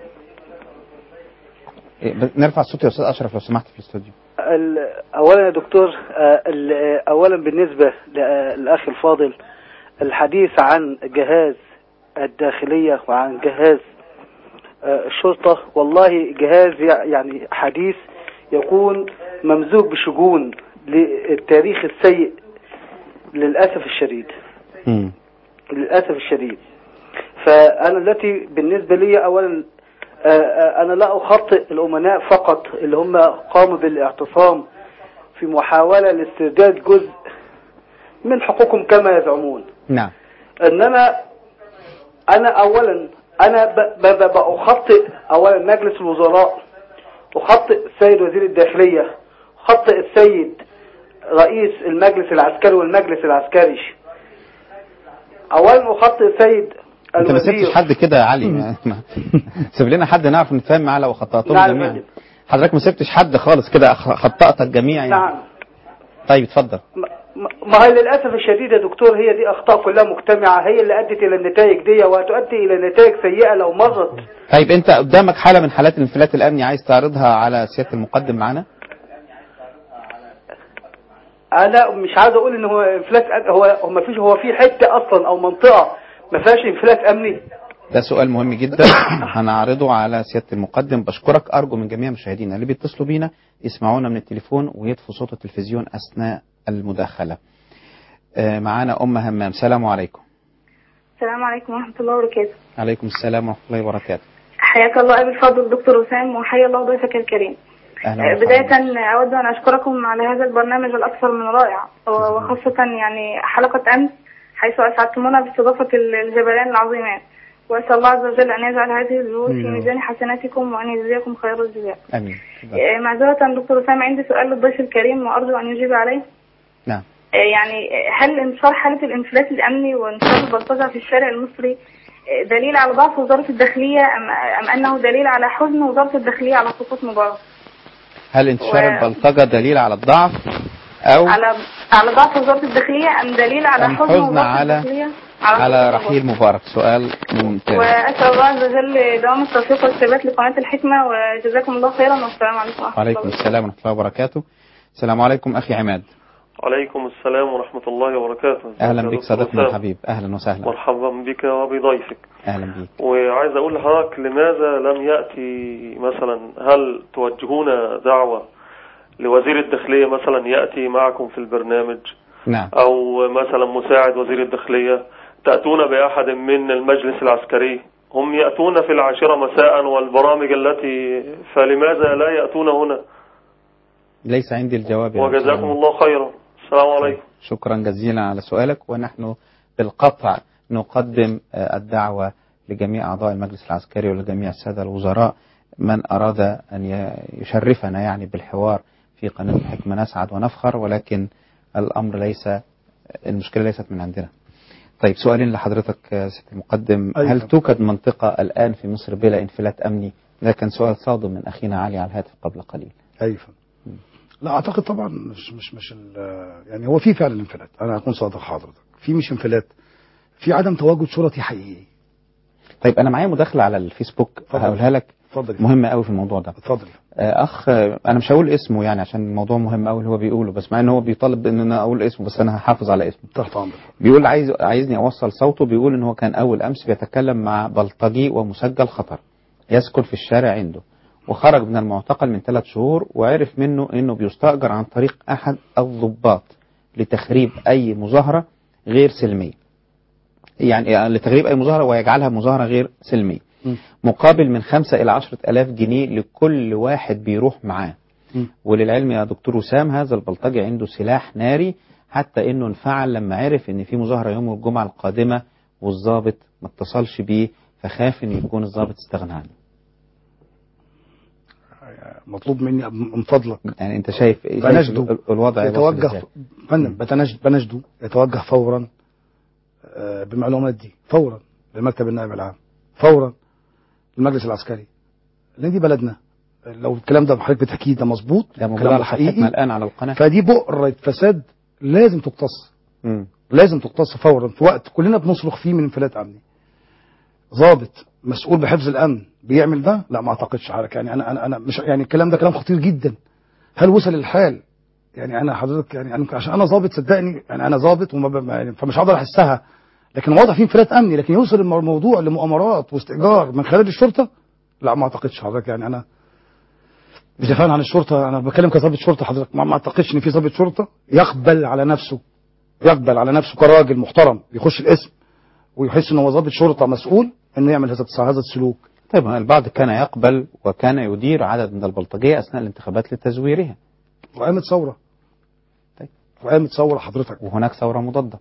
إيه، ب- نرفع الصوت يا استاذ اشرف لو سمحت في الاستوديو ال- اولا يا دكتور آه، ال- آه، اولا بالنسبة للاخ الفاضل الحديث عن جهاز الداخلية وعن جهاز آه، الشرطة والله جهاز يع- يعني حديث يكون ممزوج بشجون للتاريخ السيء للأسف الشديد مم. للأسف الشديد فأنا التي بالنسبة لي أولا آه، آه، أنا لا أخطئ الأمناء فقط اللي هم قاموا بالاعتصام في محاولة لاسترداد جزء من حقوقهم كما يزعمون نعم إنما أنا أولا أنا ب- ب- ب- بأخطئ أولا مجلس الوزراء أخطئ السيد وزير الداخلية أخطئ السيد رئيس المجلس العسكري والمجلس العسكري أولا أخطئ السيد انت ما سبتش الوزير حد كده يا علي سيب لنا حد نعرف نتفاهم معاه لو خطأتهم نعم يا جميعا فندم. حضرتك ما سبتش حد خالص كده أخ- خطأتك جميعا يعني. نعم طيب اتفضل ما- ما هي للأسف الشديد يا دكتور هي دي أخطاء كلها مجتمعة هي اللي أدت إلى النتائج دي وهتؤدي إلى نتائج سيئة لو مرت طيب انت قدامك حالة من حالات الانفلات الامني عايز تعرضها على سيادة المقدم معانا أنا مش عايز أقول إن هو انفلات أم- هو هو ما فيش هو في حتة أصلا أو منطقة ما فيهاش انفلات أمني ده سؤال مهم جدا هنعرضه على سيادة المقدم بشكرك أرجو من جميع مشاهدينا اللي بيتصلوا بينا يسمعونا من التليفون ويطفوا صوت التلفزيون أثناء المداخلة آه، معانا أم همام سلام عليكم السلام عليكم ورحمة الله وبركاته عليكم السلام ورحمة الله وبركاته حياك الله أبي الفضل دكتور وسام وحيا الله ضيفك الكريم أهلا آه، وسهلا. بداية أود أن أشكركم على هذا البرنامج الأكثر من رائع و- وخاصة يعني حلقة أمس حيث أسعدتمونا باستضافة ال- الجبلان العظيمان وأسأل الله عز وجل أن يجعل هذه الجهود في آمين. ميزان حسناتكم وأن يجزيكم خير الجزاء أمين آه، معذرة دكتور وسام عندي سؤال للضيف الكريم وأرجو أن يجيب عليه نعم آه، يعني آه، هل انتشار حالة الانفلات الأمني وانتشار البلطجة في الشارع المصري آه، دليل على ضعف وزارة الداخلية أم, أم أنه دليل على حزن وزارة الداخلية على سقوط مبارك هل انتشار و- البلطجة دليل على الضعف أو على على ضعف وزارة الداخلية أم دليل على أم حزن حزن وزارة على الداخلية على سقوط رحيل مبارك سؤال ممتاز وأسأل الله عز وجل دوام التوفيق والثبات لقناة الحكمة وجزاكم الله خيرا والسلام عليكم ورحمة الله وعليكم السلام ورحمة الله وبركاته السلام عليكم أخي عماد عليكم السلام ورحمة الله وبركاته أهلا يا بك دكتور صديقنا وسام. الحبيب أهلا وسهلا مرحبا بك وبضيفك أهلا بك وعايز أقول لحضرتك لماذا لم يأتي مثلا هل توجهون دعوة لوزير الداخلية مثلا يأتي معكم في البرنامج نعم أو مثلا مساعد وزير الداخلية تأتون بأحد من المجلس العسكري هم يأتون في العاشرة مساء والبرامج التي فلماذا لا يأتون هنا ليس عندي الجواب يا وجزاكم أستاذ. الله خيرا السلام عليكم شكرا جزيلا على سؤالك ونحن بالقطع نقدم آه، الدعوة لجميع أعضاء المجلس العسكري ولجميع السادة الوزراء من أراد أن ي- يشرفنا يعني بالحوار في قناة الحكمة نسعد ونفخر ولكن الأمر ليس المشكلة ليست من عندنا طيب سؤالين لحضرتك آه، سيد المقدم أيوة. هل توجد منطقة الآن في مصر بلا انفلات أمني ده كان سؤال صادم من أخينا علي على الهاتف قبل قليل ايوه لا اعتقد طبعا مش مش مش ال- يعني هو في فعلا انفلات انا هكون صادق حضرتك في مش انفلات في عدم تواجد شرطي حقيقي طيب أنا معايا مداخلة على الفيسبوك هقولها لك اتفضل مهمة قوي في الموضوع ده اتفضل آه، اخ آه، انا مش هقول اسمه يعني عشان الموضوع مهم قوي اللي هو بيقوله بس مع ان هو بيطالب ان انا اقول اسمه بس انا هحافظ على اسمه تحت امرك بيقول عايز عايزني اوصل صوته بيقول ان هو كان اول امس بيتكلم مع بلطجي ومسجل خطر يسكن في الشارع عنده وخرج من المعتقل من ثلاث شهور وعرف منه انه بيستأجر عن طريق احد الضباط لتخريب اي مظاهرة غير سلمية يعني لتغريب اي مظاهرة ويجعلها مظاهرة غير سلمية مقابل من خمسة إلى عشرة ألاف جنيه لكل واحد بيروح معاه وللعلم يا دكتور وسام هذا البلطجي عنده سلاح ناري حتى انه انفعل لما عرف ان في مظاهره يوم الجمعه القادمه والضابط ما اتصلش بيه فخاف ان يكون الضابط استغنى عنه مطلوب مني من فضلك يعني انت شايف شايف بنجده ال- الوضع واصل يتوجه إزاي؟ فندم بتنجد بنجده يتوجه فورا آه، بالمعلومات دي فورا لمكتب النائب العام فورا للمجلس العسكري لان دي بلدنا لو الكلام ده حضرتك بتحكيه ده مظبوط ده موجود الكلام على ده صفحتنا الان على القناه فدي بؤرة فساد لازم تقتص مم. لازم تقتص فورا في وقت كلنا بنصرخ فيه من انفلات امني ضابط مسؤول بحفظ الامن بيعمل ده لا ما اعتقدش حضرتك يعني انا انا انا مش يعني الكلام ده كلام خطير جدا هل وصل الحال يعني انا حضرتك يعني أنا عشان انا ضابط صدقني يعني انا ضابط وما ب- يعني فمش هقدر احسها لكن واضح في انفلات امني لكن يوصل الم- الموضوع لمؤامرات واستئجار من خلال الشرطه لا ما اعتقدش حضرتك يعني انا مش دفاعا عن الشرطه انا بتكلم كضابط شرطه حضرتك ما ما اعتقدش ان في ضابط شرطه يقبل على نفسه يقبل على نفسه كراجل محترم يخش الاسم ويحس ان هو ضابط شرطه مسؤول انه يعمل هذا هذا السلوك طيب البعض كان يقبل وكان يدير عدد من البلطجيه اثناء الانتخابات لتزويرها وقامت ثوره طيب وقامت ثوره حضرتك وهناك ثوره مضاده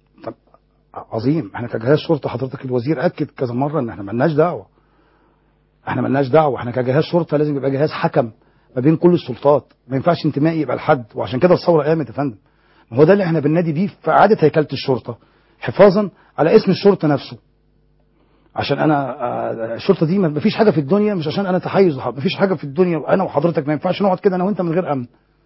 عظيم احنا كجهاز شرطه حضرتك الوزير اكد كذا مره ان احنا ملناش دعوه احنا ملناش دعوه احنا كجهاز شرطه لازم يبقى جهاز حكم ما بين كل السلطات ما ينفعش انتمائي يبقى لحد وعشان كده الثوره قامت يا فندم ما هو ده اللي احنا بننادي بيه في اعاده هيكله الشرطه حفاظا على اسم الشرطه نفسه عشان انا آه، الشرطه دي ما فيش حاجه في الدنيا مش عشان انا تحيز ما فيش حاجه في الدنيا انا وحضرتك ما ينفعش نقعد كده انا وانت من غير امن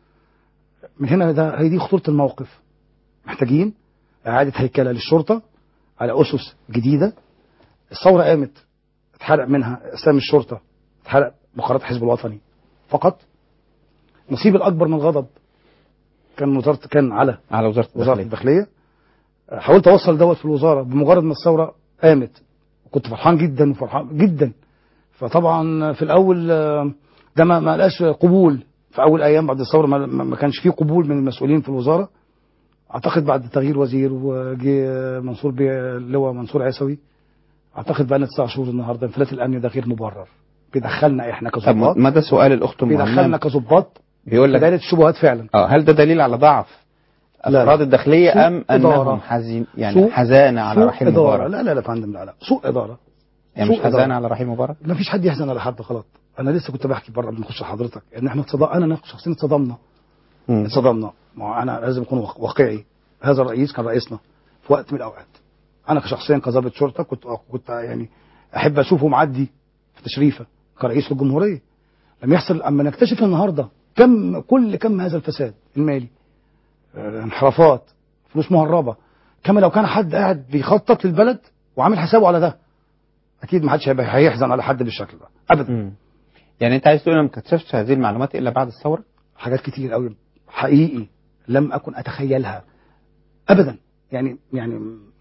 من هنا ده هي دي خطوره الموقف محتاجين اعاده هيكله للشرطه على اسس جديده الثوره قامت اتحرق منها اسامي الشرطه اتحرق مقرات الحزب الوطني فقط نصيب الاكبر من الغضب كان وزاره كان على على وزاره وزاره الداخليه حاولت اوصل دوت في الوزاره بمجرد ما الثوره قامت كنت فرحان جدا وفرحان جدا فطبعا في الاول آه، ده ما ما لقاش قبول في اول ايام بعد الثوره ما, ما ما كانش فيه قبول من المسؤولين في الوزاره اعتقد بعد تغيير وزير وجي منصور بي اللواء منصور عيسوي اعتقد بقى لنا تسع شهور النهارده انفلات الامن ده غير مبرر بيدخلنا احنا طب كظباط ما ده سؤال الاخت ام بيدخلنا همام كظباط بيقول في لك دايره الشبهات فعلا اه هل ده دليل على ضعف لا. افراد الداخليه سوء ام إدارة. انهم حزين يعني سوء- حزانه على سوء رحيل إدارة. مبارك لا لا لا يا فندم لا لا سوء اداره يعني مش سوء إدارة. حزانه على رحيل مبارك ما فيش حد يحزن على حد غلط انا لسه كنت بحكي بره قبل ما اخش لحضرتك ان احنا اتصدم انا شخصيا اتصدمنا اتصدمنا ما هو انا لازم اكون واق- واقعي هذا الرئيس كان رئيسنا في وقت من الاوقات انا كشخصيا كضابط شرطه كنت كنت يعني احب اشوفه معدي في تشريفه كرئيس الجمهوريه لم يحصل اما نكتشف النهارده كم كل كم هذا الفساد المالي آه، انحرافات فلوس مهربه كما لو كان حد قاعد بيخطط للبلد وعامل حسابه على ده اكيد ما حدش هيبقى هيحزن على حد بالشكل ده ابدا يعني انت عايز تقول انا ما اكتشفتش هذه المعلومات الا بعد الثوره حاجات كتير قوي حقيقي لم اكن اتخيلها ابدا يعني يعني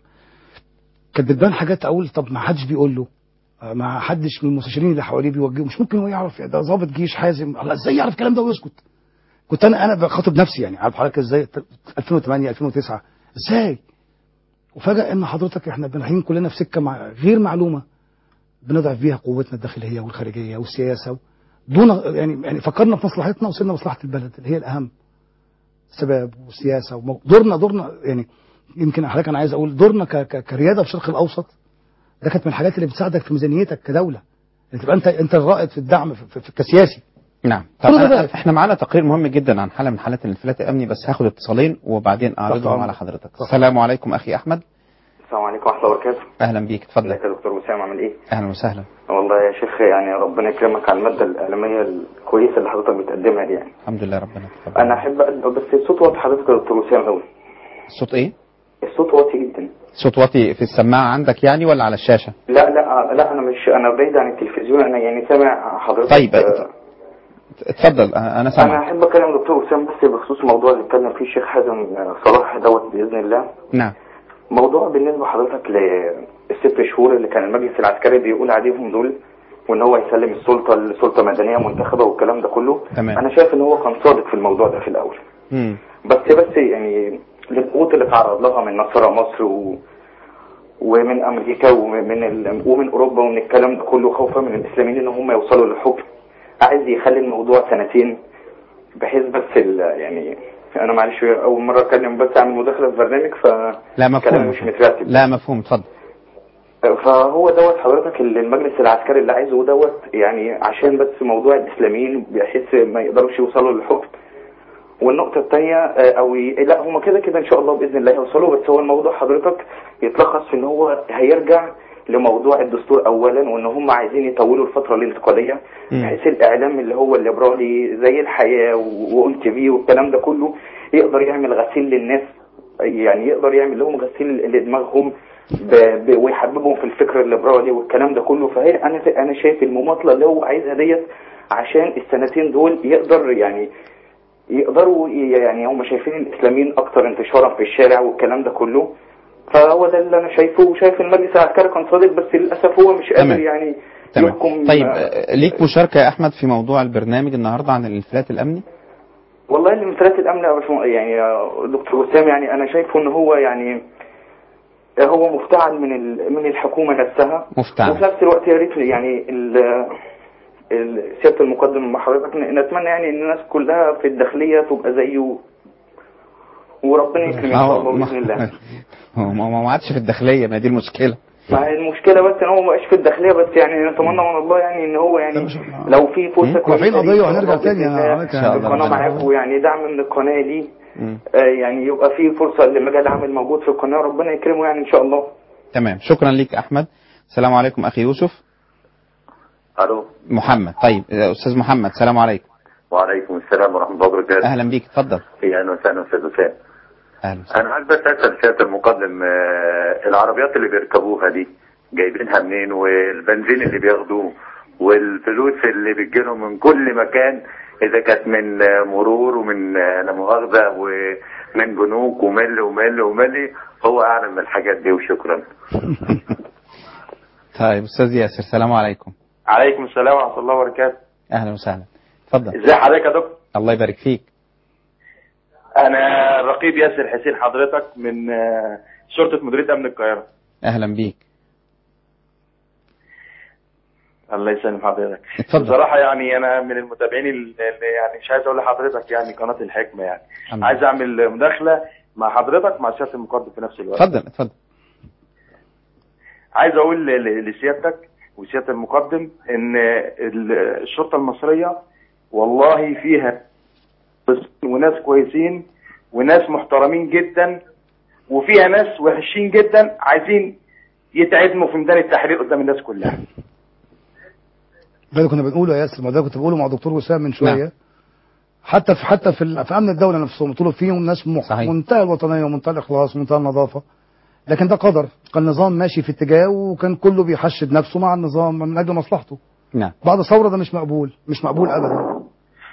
كانت بتبان حاجات اقول طب ما حدش بيقول له آه، ما حدش من المستشارين اللي حواليه بيوجهه مش ممكن هو يعرف ده ضابط جيش حازم الله ازاي يعرف الكلام ده ويسكت كنت انا انا بخاطب نفسي يعني عارف حضرتك ازاي 2008 2009 ازاي وفجاه ان حضرتك احنا رايحين كلنا في سكه مع غير معلومه بنضعف بيها قوتنا الداخليه والخارجيه والسياسه دون يعني يعني فكرنا في مصلحتنا وسيبنا مصلحه البلد اللي هي الاهم الشباب والسياسه ومو- دورنا دورنا يعني يمكن حضرتك انا عايز اقول دورنا ك- ك- كرياده في الشرق الاوسط ده كانت من الحاجات اللي بتساعدك في ميزانيتك كدوله يعني تبقى انت انت الرائد في الدعم في, في, في كسياسي نعم طب كل ده أنا ذلك. احنا معانا تقرير مهم جدا عن حاله من حالات الانفلات الامني بس هاخد اتصالين وبعدين اعرضهم أمرك. على حضرتك السلام عليكم اخي احمد السلام عليكم ورحمة الله وبركاته اهلا بيك اتفضل ازيك يا دكتور وسام عامل ايه؟ اهلا وسهلا والله يا شيخ يعني ربنا يكرمك على المادة الإعلامية الكويسة اللي حضرتك بتقدمها دي يعني الحمد لله ربنا يتقبل أنا أحب أقل- بس الصوت واطي حضرتك يا دكتور وسام أوي الصوت ايه الصوت واطي جدا صوت واطي في السماعه عندك يعني ولا على الشاشه لا لا لا أنا مش أنا بعيد عن التلفزيون أنا يعني سامع حضرتك طيب آه، اتفضل انا أنا سامع أحب أكلم دكتور وسام بس بخصوص الموضوع اللي اتكلم فيه الشيخ حازم آه، صلاح دوت بإذن الله نعم موضوع بالنسبة لحضرتك للست شهور اللي كان المجلس العسكري بيقول عليهم دول وان هو يسلم السلطة لسلطة مدنية منتخبة والكلام ده كله تمام. انا شايف ان هو كان صادق في الموضوع ده في الاول مم. بس بس يعني للضغوط اللي تعرض لها من نصارى مصر و... ومن امريكا ومن ال... ومن اوروبا ومن الكلام ده كله خوفا من الاسلاميين ان هم يوصلوا للحكم عايز يخلي الموضوع سنتين بحيث بس ال- يعني انا معلش اول مره اتكلم بس اعمل مداخله في برنامج ف لا كلامي مفهوم مش مترتب لا مفهوم اتفضل فهو دوت حضرتك اللي المجلس العسكري اللي عايزه دوت يعني عشان بس موضوع الاسلاميين بحيث ما يقدروش يوصلوا للحكم والنقطة الثانية أو ي... لا هم كده كده إن شاء الله بإذن الله يوصلوا بس هو الموضوع حضرتك يتلخص في إن هو هيرجع لموضوع الدستور أولا وإن هم عايزين يطولوا الفترة الانتقالية بحيث الإعلام اللي هو الليبرالي زي الحياة وأون تي في والكلام ده كله يقدر يعمل غسيل للناس يعني يقدر يعمل لهم غسيل لدماغهم ب... ب... ويحببهم في الفكر الليبرالي والكلام ده كله فهي انا انا شايف المماطله اللي هو عايزها ديت عشان السنتين دول يقدر يعني يقدروا ي- يعني هم شايفين الاسلاميين اكتر انتشارا في الشارع والكلام ده كله فهو ده اللي انا شايفه وشايف المجلس العسكري كان صادق بس للاسف هو مش قادر تمام. يعني تمام يحكم طيب آه، ليك مشاركة يا أحمد في موضوع البرنامج النهاردة عن الانفلات الأمني والله المثلث الامن يا باشمهندس- يعني يا دكتور وسام يعني انا شايفه ان هو يعني هو مفتعل من ال- من الحكومه نفسها مفتعل. وفي نفس الوقت يا ريت يعني ال- ال- سياده المقدم مع حضرتك ن- نتمنى يعني ان الناس كلها في الداخليه تبقى زيه وربنا يكرم ان شاء الله باذن الله هو ما ما عادش في الداخلية ما دي المشكلة ما هي المشكله بس ان هو ما بقاش في الداخليه بس يعني نتمنى من الله يعني ان هو يعني لو في فرصه رافعين قضية وهنرجع بإذن تاني يا الله عماد. إن شاء الله. القناه معاكم يعني دعم من القناه دي آه، يعني يبقى في فرصه لمجال عمل موجود في القناه ربنا يكرمه يعني ان شاء الله تمام شكرا ليك أحمد السلام عليكم أخي يوسف الو محمد طيب آه، أستاذ محمد السلام عليكم وعليكم السلام ورحمه الله وبركاته أهلا بيك اتفضل يا اهلا وسهلا استاذ وسام أهلا انا عايز بس اسال سياده المقدم آه، العربيات اللي بيركبوها دي جايبينها منين والبنزين اللي بياخدوه والفلوس اللي بتجيلهم من كل مكان اذا كانت من آه، مرور ومن آه، لا مؤاخذه ومن بنوك ومل ومل ومل هو اعلم من الحاجات دي وشكرا طيب أستاذ ياسر السلام عليكم عليكم السلام ورحمة الله وبركاته أهلا وسهلا اتفضل ازي حضرتك يا دكتور الله يبارك فيك انا رقيب ياسر حسين حضرتك من آه، شرطة مديرية امن القاهرة أهلا بيك الله يسلم حضرتك اتفضل. بصراحة يعني انا من المتابعين اللي يعني مش عايز اقول لحضرتك يعني قناة الحكمة يعني الحمد لله. عايز اعمل مداخلة مع حضرتك مع سيادة المقدم في نفس الوقت اتفضل اتفضل عايز اقول ل- ل- لسيادتك وسيادة المقدم ان ال- الشرطة المصرية والله فيها وناس كويسين وناس محترمين جدا وفيها ناس وحشين جدا عايزين يتعدموا في ميدان التحرير قدام الناس كلها ده اللي كنا بنقوله يا ياسر ما ده كنت بقوله مع دكتور وسام من شويه نعم. حتى في حتى في, ال- في امن الدوله نفسهم قلت له فيهم ناس مح... صحيح. منتهى الوطنيه ومنتهى الاخلاص ومنتهى النظافه لكن ده قدر كان النظام ماشي في اتجاه وكان كله بيحشد نفسه مع النظام من اجل مصلحته نعم بعد ثوره ده مش مقبول مش مقبول ابدا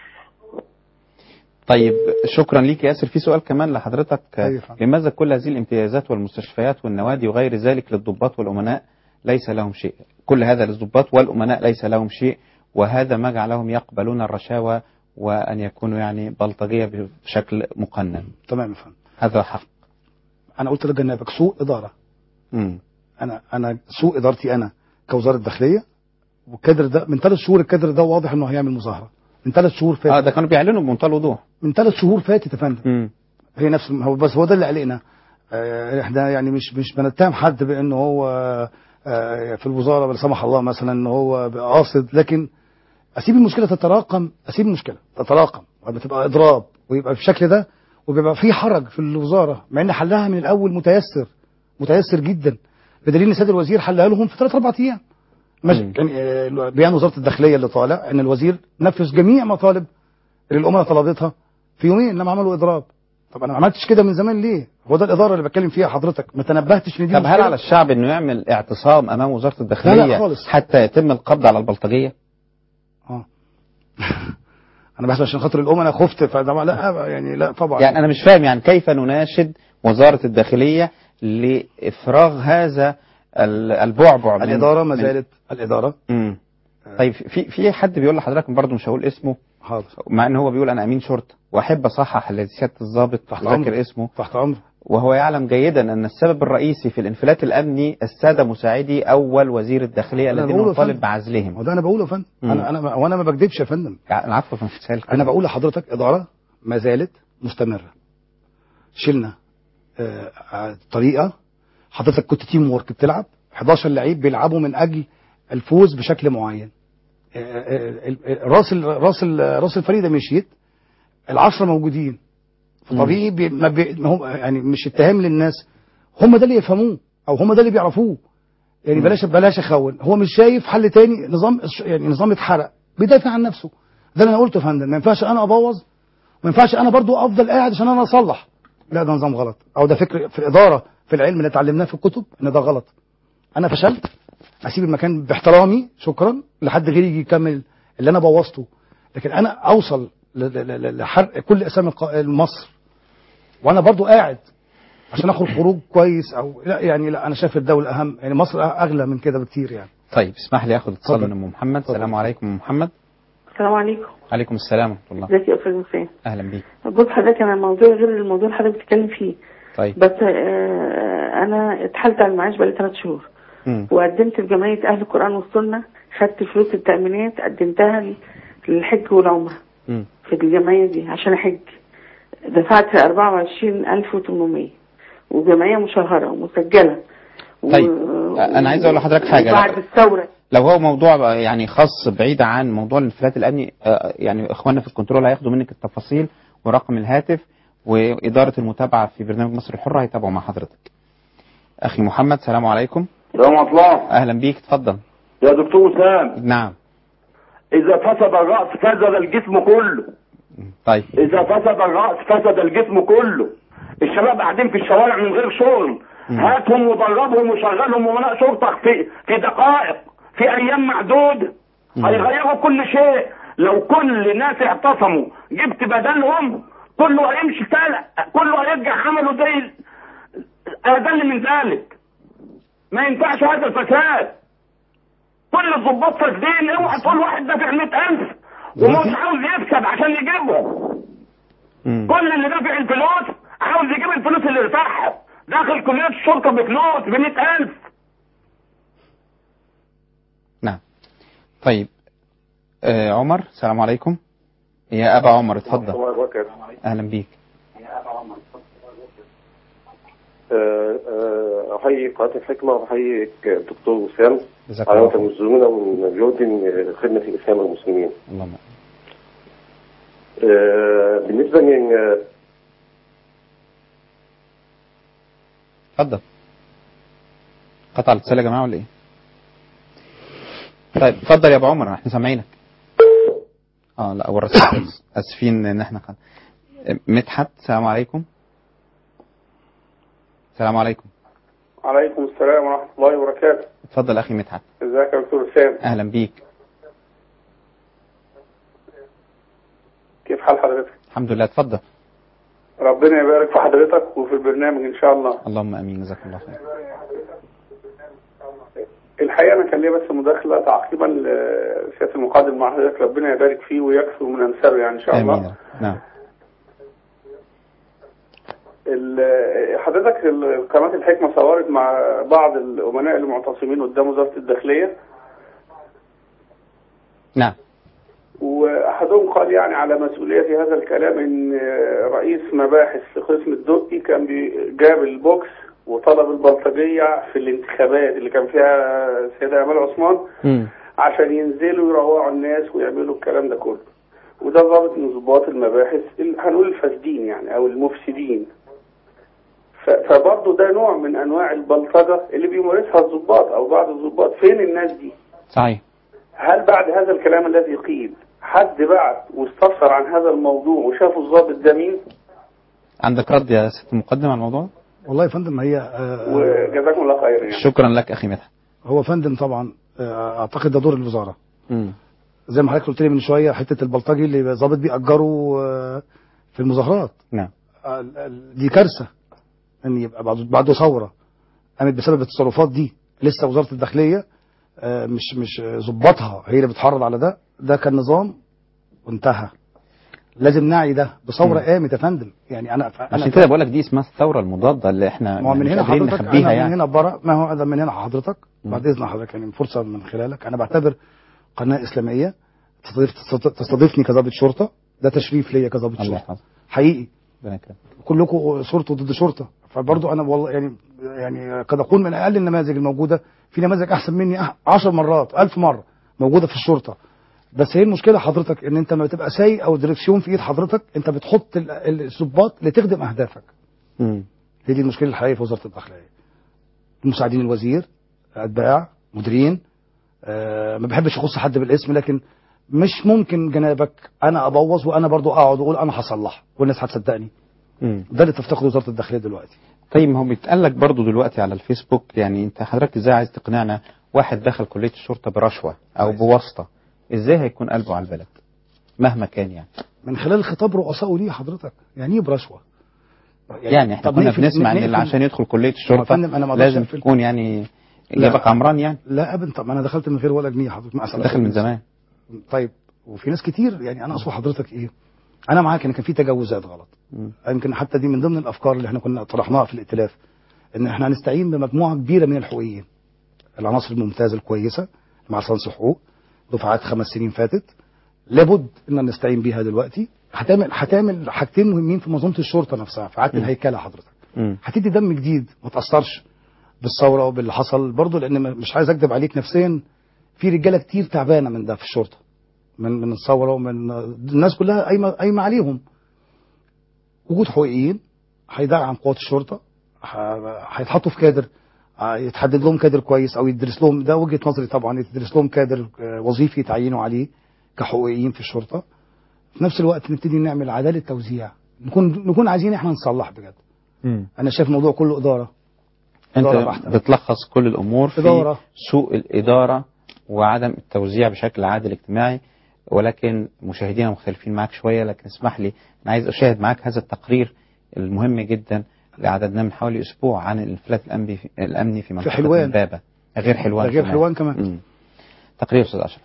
طيب شكرا ليك يا ياسر في سؤال كمان لحضرتك أيوة. لماذا كل هذه الامتيازات والمستشفيات والنوادي وغير ذلك للضباط والأمناء ليس لهم شيء كل هذا للضباط والأمناء ليس لهم شيء وهذا ما جعلهم يقبلون الرشاوى وأن يكونوا يعني بلطجية بشكل مقنن تمام يا فندم هذا حق انا قلت لجنابك سوء اداره مم. انا انا سوء ادارتي انا كوزاره داخليه والكادر ده من ثلاث شهور الكادر ده واضح انه هيعمل مظاهره من ثلاث شهور فاتت اه ده كانوا بيعلنوا بمنتهى الوضوح من ثلاث شهور فاتت يا فندم مم. هي نفس هو بس هو ده اللي قلقنا آه، احنا يعني مش مش بنتهم حد بانه هو آه، في الوزاره لا سمح الله مثلا ان هو قاصد لكن اسيب المشكله تتراكم اسيب المشكله تتراكم وبتبقى تبقى اضراب ويبقى بالشكل ده وبيبقى في حرج في الوزاره مع ان حلها من الاول متيسر متيسر جدا بدليل ان سيد الوزير حلها لهم في ثلاث اربع ايام مش كان آه، بيان وزاره الداخليه اللي طالع ان الوزير نفذ جميع مطالب اللي الامه طلبتها في يومين لما عملوا اضراب طب انا ما عملتش كده من زمان ليه هو ده الاداره اللي بتكلم فيها حضرتك ما تنبهتش ان دي طب هل مشكلة؟ على الشعب انه يعمل اعتصام امام وزاره لا الداخليه لا خالص. حتى يتم القبض على البلطجيه؟ انا بس عشان خاطر الامه خفت فده لا يعني لا طبعا يعني انا مش فاهم يعني كيف نناشد وزاره الداخليه لافراغ هذا ال- البعبع من الاداره ما من- زالت الاداره مم. طيب في في حد بيقول لحضرتك برضه مش هقول اسمه حاضر مع ان هو بيقول انا امين شرطه واحب اصحح لسياده الضابط تحت ذاكر أمرك. اسمه تحت امر وهو يعلم جيدا أن السبب الرئيسي في الانفلات الأمني السادة مساعدي أول وزير الداخلية أنا الذين بقوله يا نطالب فندم. بعزلهم وده انا بقوله يا فندم مم. انا انا وانا ما بكذبش يا فندم العفو في مسائل انا بقول لحضرتك اداره ما زالت مستمره شلنا آه، آه، طريقه حضرتك كنت تيم وورك بتلعب 11 لعيب بيلعبوا من اجل الفوز بشكل معين آه، آه، ال- ال- راس ال- راس ال- راس الفريق ده مشيت العشرة موجودين فطبيعي بي ما بي ما هو يعني مش اتهام للناس هم ده اللي يفهموه او هم ده اللي بيعرفوه يعني مم. بلاش بلاش اخون هو مش شايف حل تاني نظام يعني نظام اتحرق بيدافع عن نفسه ده اللي انا قلته يا فندم ما ينفعش انا ابوظ ما ينفعش انا برضو افضل قاعد عشان انا اصلح لا ده نظام غلط او ده فكر في الاداره في العلم اللي اتعلمناه في الكتب ان ده غلط انا فشلت اسيب المكان باحترامي شكرا لحد غيري يجي يكمل اللي انا بوظته لكن انا اوصل ل- ل- ل- لحرق كل اسامي الق- مصر وانا برضو قاعد عشان اخرج خروج كويس او لا يعني لا انا شايف الدوله اهم يعني مصر اغلى من كده بكتير يعني طيب اسمح لي اخذ اتصال اتفضل. من ام محمد السلام عليكم ام محمد السلام عليكم عليكم السلام ورحمه الله ازيك يا استاذ حسين اهلا بيك بص حضرتك انا الموضوع غير الموضوع اللي حضرتك بتتكلم فيه طيب بس آه انا اتحلت على المعاش بقالي ثلاث شهور مم. وقدمت في جمعيه اهل القران والسنه خدت فلوس التامينات قدمتها للحج والعمره مم. في الجمعيه دي عشان احج دفعت 24800 وجمعيه مشهره ومسجله طيب انا عايز اقول لحضرتك حاجه بعد لو- الثوره لو هو موضوع بقى يعني خاص بعيد عن موضوع الانفلات الامني آه، يعني اخواننا في الكنترول هياخدوا منك التفاصيل ورقم الهاتف واداره المتابعه في برنامج مصر الحره هيتابعوا مع حضرتك. اخي محمد السلام عليكم السلام الله اهلا بيك اتفضل. يا دكتور وسام نعم إذا فسد الرأس فسد الجسم كله طيب إذا فسد الرأس فسد الجسم كله الشباب قاعدين في الشوارع من غير شغل هاتهم ودربهم وشغلهم أمناء شرطة في في دقائق في أيام معدودة هيغيروا كل شيء لو كل ناس اعتصموا جبت بدلهم كله هيمشي تالع كله هيرجع عمله زي أقل من ذلك ما ينفعش هذا الفساد كل الضباط فاسدين اوعى تقول واحد دافع 100000 ومش عاوز يكسب عشان يجيبهم كل اللي دافع الفلوس عاوز يجيب الفلوس اللي دفعها داخل كلية الشرطة بفلوس ب 100000 نعم طيب آه عمر السلام عليكم يا ابا عمر اتفضل اهلا بيك آه، آه، أحيي قناة الحكمة وأحيي الدكتور وسام جزاك على الله ما تمزون من جهد خدمة الإسلام والمسلمين. اللهم آه، بالنسبة من آه، اتفضل قطع الاتصال يا جماعه ولا ايه؟ طيب اتفضل يا ابو عمر احنا سامعينك اه لا اول رسالة اسفين ان احنا خد... مدحت السلام عليكم السلام عليكم عليكم السلام ورحمة الله وبركاته اتفضل اخي مدحت ازيك يا دكتور وسام اهلا بيك كيف حال حضرتك الحمد لله اتفضل ربنا يبارك في حضرتك وفي البرنامج ان شاء الله اللهم امين جزاك الله خير الحقيقة انا كان ليا بس مداخلة تعقيبا لسيادة المقدم مع حضرتك ربنا يبارك فيه ويكثر من امثاله يعني ان شاء الله امين نعم ال- حضرتك ال- قناة الحكمة صورت مع بعض الأمناء المعتصمين قدام وزارة الداخلية نعم وأحدهم قال يعني على مسؤولية هذا الكلام إن رئيس مباحث في قسم الدقي كان بي- جاب البوكس وطلب البلطجية في الانتخابات اللي كان فيها السيدة أمال عثمان عشان ينزلوا يروعوا الناس ويعملوا الكلام ده كله وده ضابط من ضباط المباحث ال- هنقول الفاسدين يعني او المفسدين ف- فبرضه ده نوع من انواع البلطجه اللي بيمارسها الضباط او بعض الضباط فين الناس دي صحيح هل بعد هذا الكلام الذي قيل حد بعت واستفسر عن هذا الموضوع وشافوا الضابط ده مين عندك رد يا ست المقدم على الموضوع والله يا فندم هي آه، وجزاكم الله خير يعني شكرا لك اخي مدحت هو فندم طبعا آه، اعتقد ده دور الوزاره مم. زي ما حضرتك قلت لي من شويه حته البلطجي اللي ظابط بيأجروا آه، في المظاهرات نعم آه، ال- ال- دي كارثه ان يبقى بعد بعد ثوره قامت بسبب التصرفات دي لسه وزاره الداخليه آه، مش مش ظباطها هي اللي بتحرض على ده ده كان نظام وانتهى لازم نعي ده بثوره مم. قامت يا فندم يعني انا انا عشان كده بقول لك دي اسمها الثوره المضاده اللي احنا ما هو من مش هنا قادرين حضرتك نخبيها انا من يعني هنا برا ما هو أنا من هنا حضرتك مم. بعد اذن حضرتك يعني فرصه من خلالك انا بعتبر قناه اسلاميه تستضيف تستضيفني كضابط شرطه ده تشريف ليا كضابط الله شرطه يحفظك حقيقي ربنا يكرمك كلكم شرطه ضد شرطه فبرضه انا والله يعني يعني قد اكون من اقل النماذج الموجوده في نماذج احسن مني 10 مرات 1000 مره موجوده في الشرطه بس هي المشكله حضرتك ان انت لما تبقى سايق او دريكسيون في ايد حضرتك انت بتحط ال- ال- الظباط لتخدم اهدافك مم. هي دي المشكله الحقيقيه في وزاره الداخليه مساعدين الوزير اتباع مديرين آه ما بحبش اخص حد بالاسم لكن مش ممكن جنابك انا ابوظ وانا برضو اقعد واقول انا هصلح والناس هتصدقني مم. ده اللي تفتقده وزاره الداخليه دلوقتي طيب ما هو بيتقال لك برضه دلوقتي على الفيسبوك يعني انت حضرتك ازاي عايز تقنعنا واحد دخل كليه الشرطه برشوه او بواسطه ازاي هيكون قلبه على البلد مهما كان يعني من خلال خطاب رؤسائه ليه حضرتك يعني ايه برشوه يعني احنا طب كنا نقفل- بنسمع ان اللي نقفل- عشان يدخل كليه ما هو يا الشرطه فندم أنا ما أقدرش لازم أقفل. تكون يعني لا. جابك عمران يعني لا ابدا طب انا دخلت من غير ولا جنيه حضرتك ما أسأل داخل من زمان طيب وفي ناس كتير يعني انا اقصد حضرتك ايه انا معاك ان كان في تجاوزات غلط مم. يمكن حتى دي من ضمن الافكار اللي احنا كنا طرحناها في الائتلاف ان احنا هنستعين بمجموعه كبيره من الحقوقيين العناصر الممتازه الكويسه مع ليسانس حقوق دفعات خمس سنين فاتت لابد ان نستعين بيها دلوقتي هتعمل هتعمل حاجتين مهمين في منظومه الشرطه نفسها في اعاده مم. الهيكله حضرتك مم. هتدي دم جديد ما تاثرش بالثوره وباللي حصل برضه لان م- مش عايز اكذب عليك نفسيا في رجاله كتير تعبانه من ده في الشرطه من من الثوره ومن الناس كلها قايمه قايمه عليهم وجود حقوقيين هيدعم قوات الشرطه ه- هيتحطوا في كادر ه- يتحدد لهم كادر كويس او يدرس لهم ده وجهه نظري طبعا يدرس لهم كادر آه، وظيفي يتعينوا عليه كحقوقيين في الشرطه في نفس الوقت نبتدي نعمل عداله توزيع نكون نكون عايزين احنا نصلح بجد مم. انا شايف الموضوع كله اداره إدارة انت بحتة. بتلخص كل الامور في إدارة. سوء الاداره وعدم التوزيع بشكل عادل اجتماعي ولكن مشاهدينا مختلفين معك شويه لكن اسمح لي انا عايز اشاهد معك هذا التقرير المهم جدا اللي عددناه من حوالي اسبوع عن الانفلات الامني في, الأمني في منطقه حلوان. امبابه غير حلوان ده غير حلوان كمان. مم. تقرير استاذ اشرف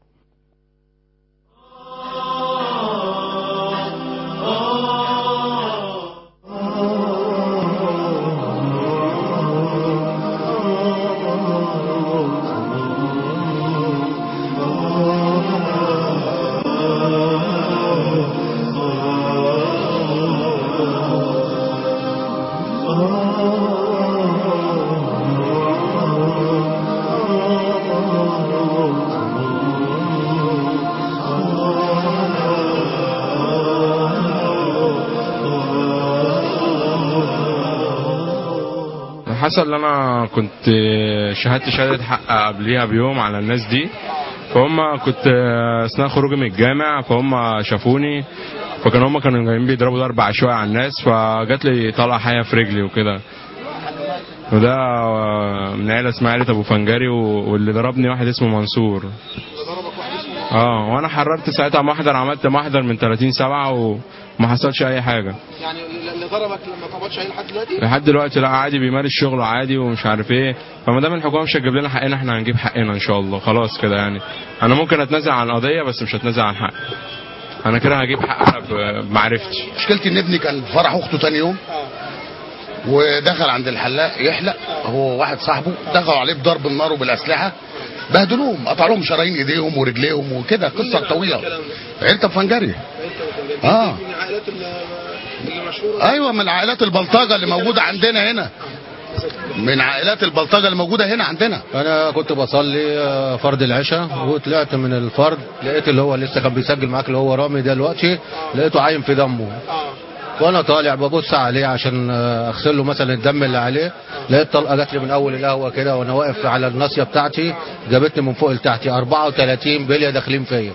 حصل ان انا كنت شهدت شهاده حق قبليها بيوم على الناس دي فهم كنت اثناء خروجي من الجامع فهم شافوني فكانوا هم كانوا جايين بيضربوا ضرب عشوائي على الناس فجات لي طلقه حيه في رجلي وكده وده من عيله اسمها عيله ابو فنجري و- واللي ضربني واحد اسمه منصور اه وانا حررت ساعتها محضر عملت محضر من 30 سبعة وما حصلش اي حاجه يعني اللي ضربك لما قبضش عليه لحد دلوقتي لحد دلوقتي لا عادي بيمارس شغله عادي ومش عارف ايه فما دام الحكومه مش هتجيب لنا حقنا احنا هنجيب حقنا ان شاء الله خلاص كده يعني انا ممكن اتنازل عن قضيه بس مش هتنازل عن حقي انا كده هجيب حقنا ب- بمعرفتي مشكلتي ان ابني كان في فرح اخته تاني يوم ودخل عند الحلاق يحلق هو واحد صاحبه دخلوا عليه بضرب النار وبالاسلحه بهدلوهم قطع لهم شرايين ايديهم ورجليهم وكده قصه طويله عيله فنجري اه من العائلات اللي اللي مشهوره ايوه من عائلات البلطجه اللي موجوده عندنا هنا من عائلات البلطجه اللي موجوده هنا عندنا انا كنت بصلي آه، فرض العشاء وطلعت من الفرض لقيت اللي هو لسه كان بيسجل معاك اللي هو رامي دلوقتي لقيته عايم في دمه وانا طالع ببص عليه عشان آه، اغسل له مثلا الدم اللي عليه لقيت طلقه جات لي من اول القهوه كده وانا واقف على الناصيه بتاعتي جابتني من فوق لتحتي 34 بليه داخلين فيا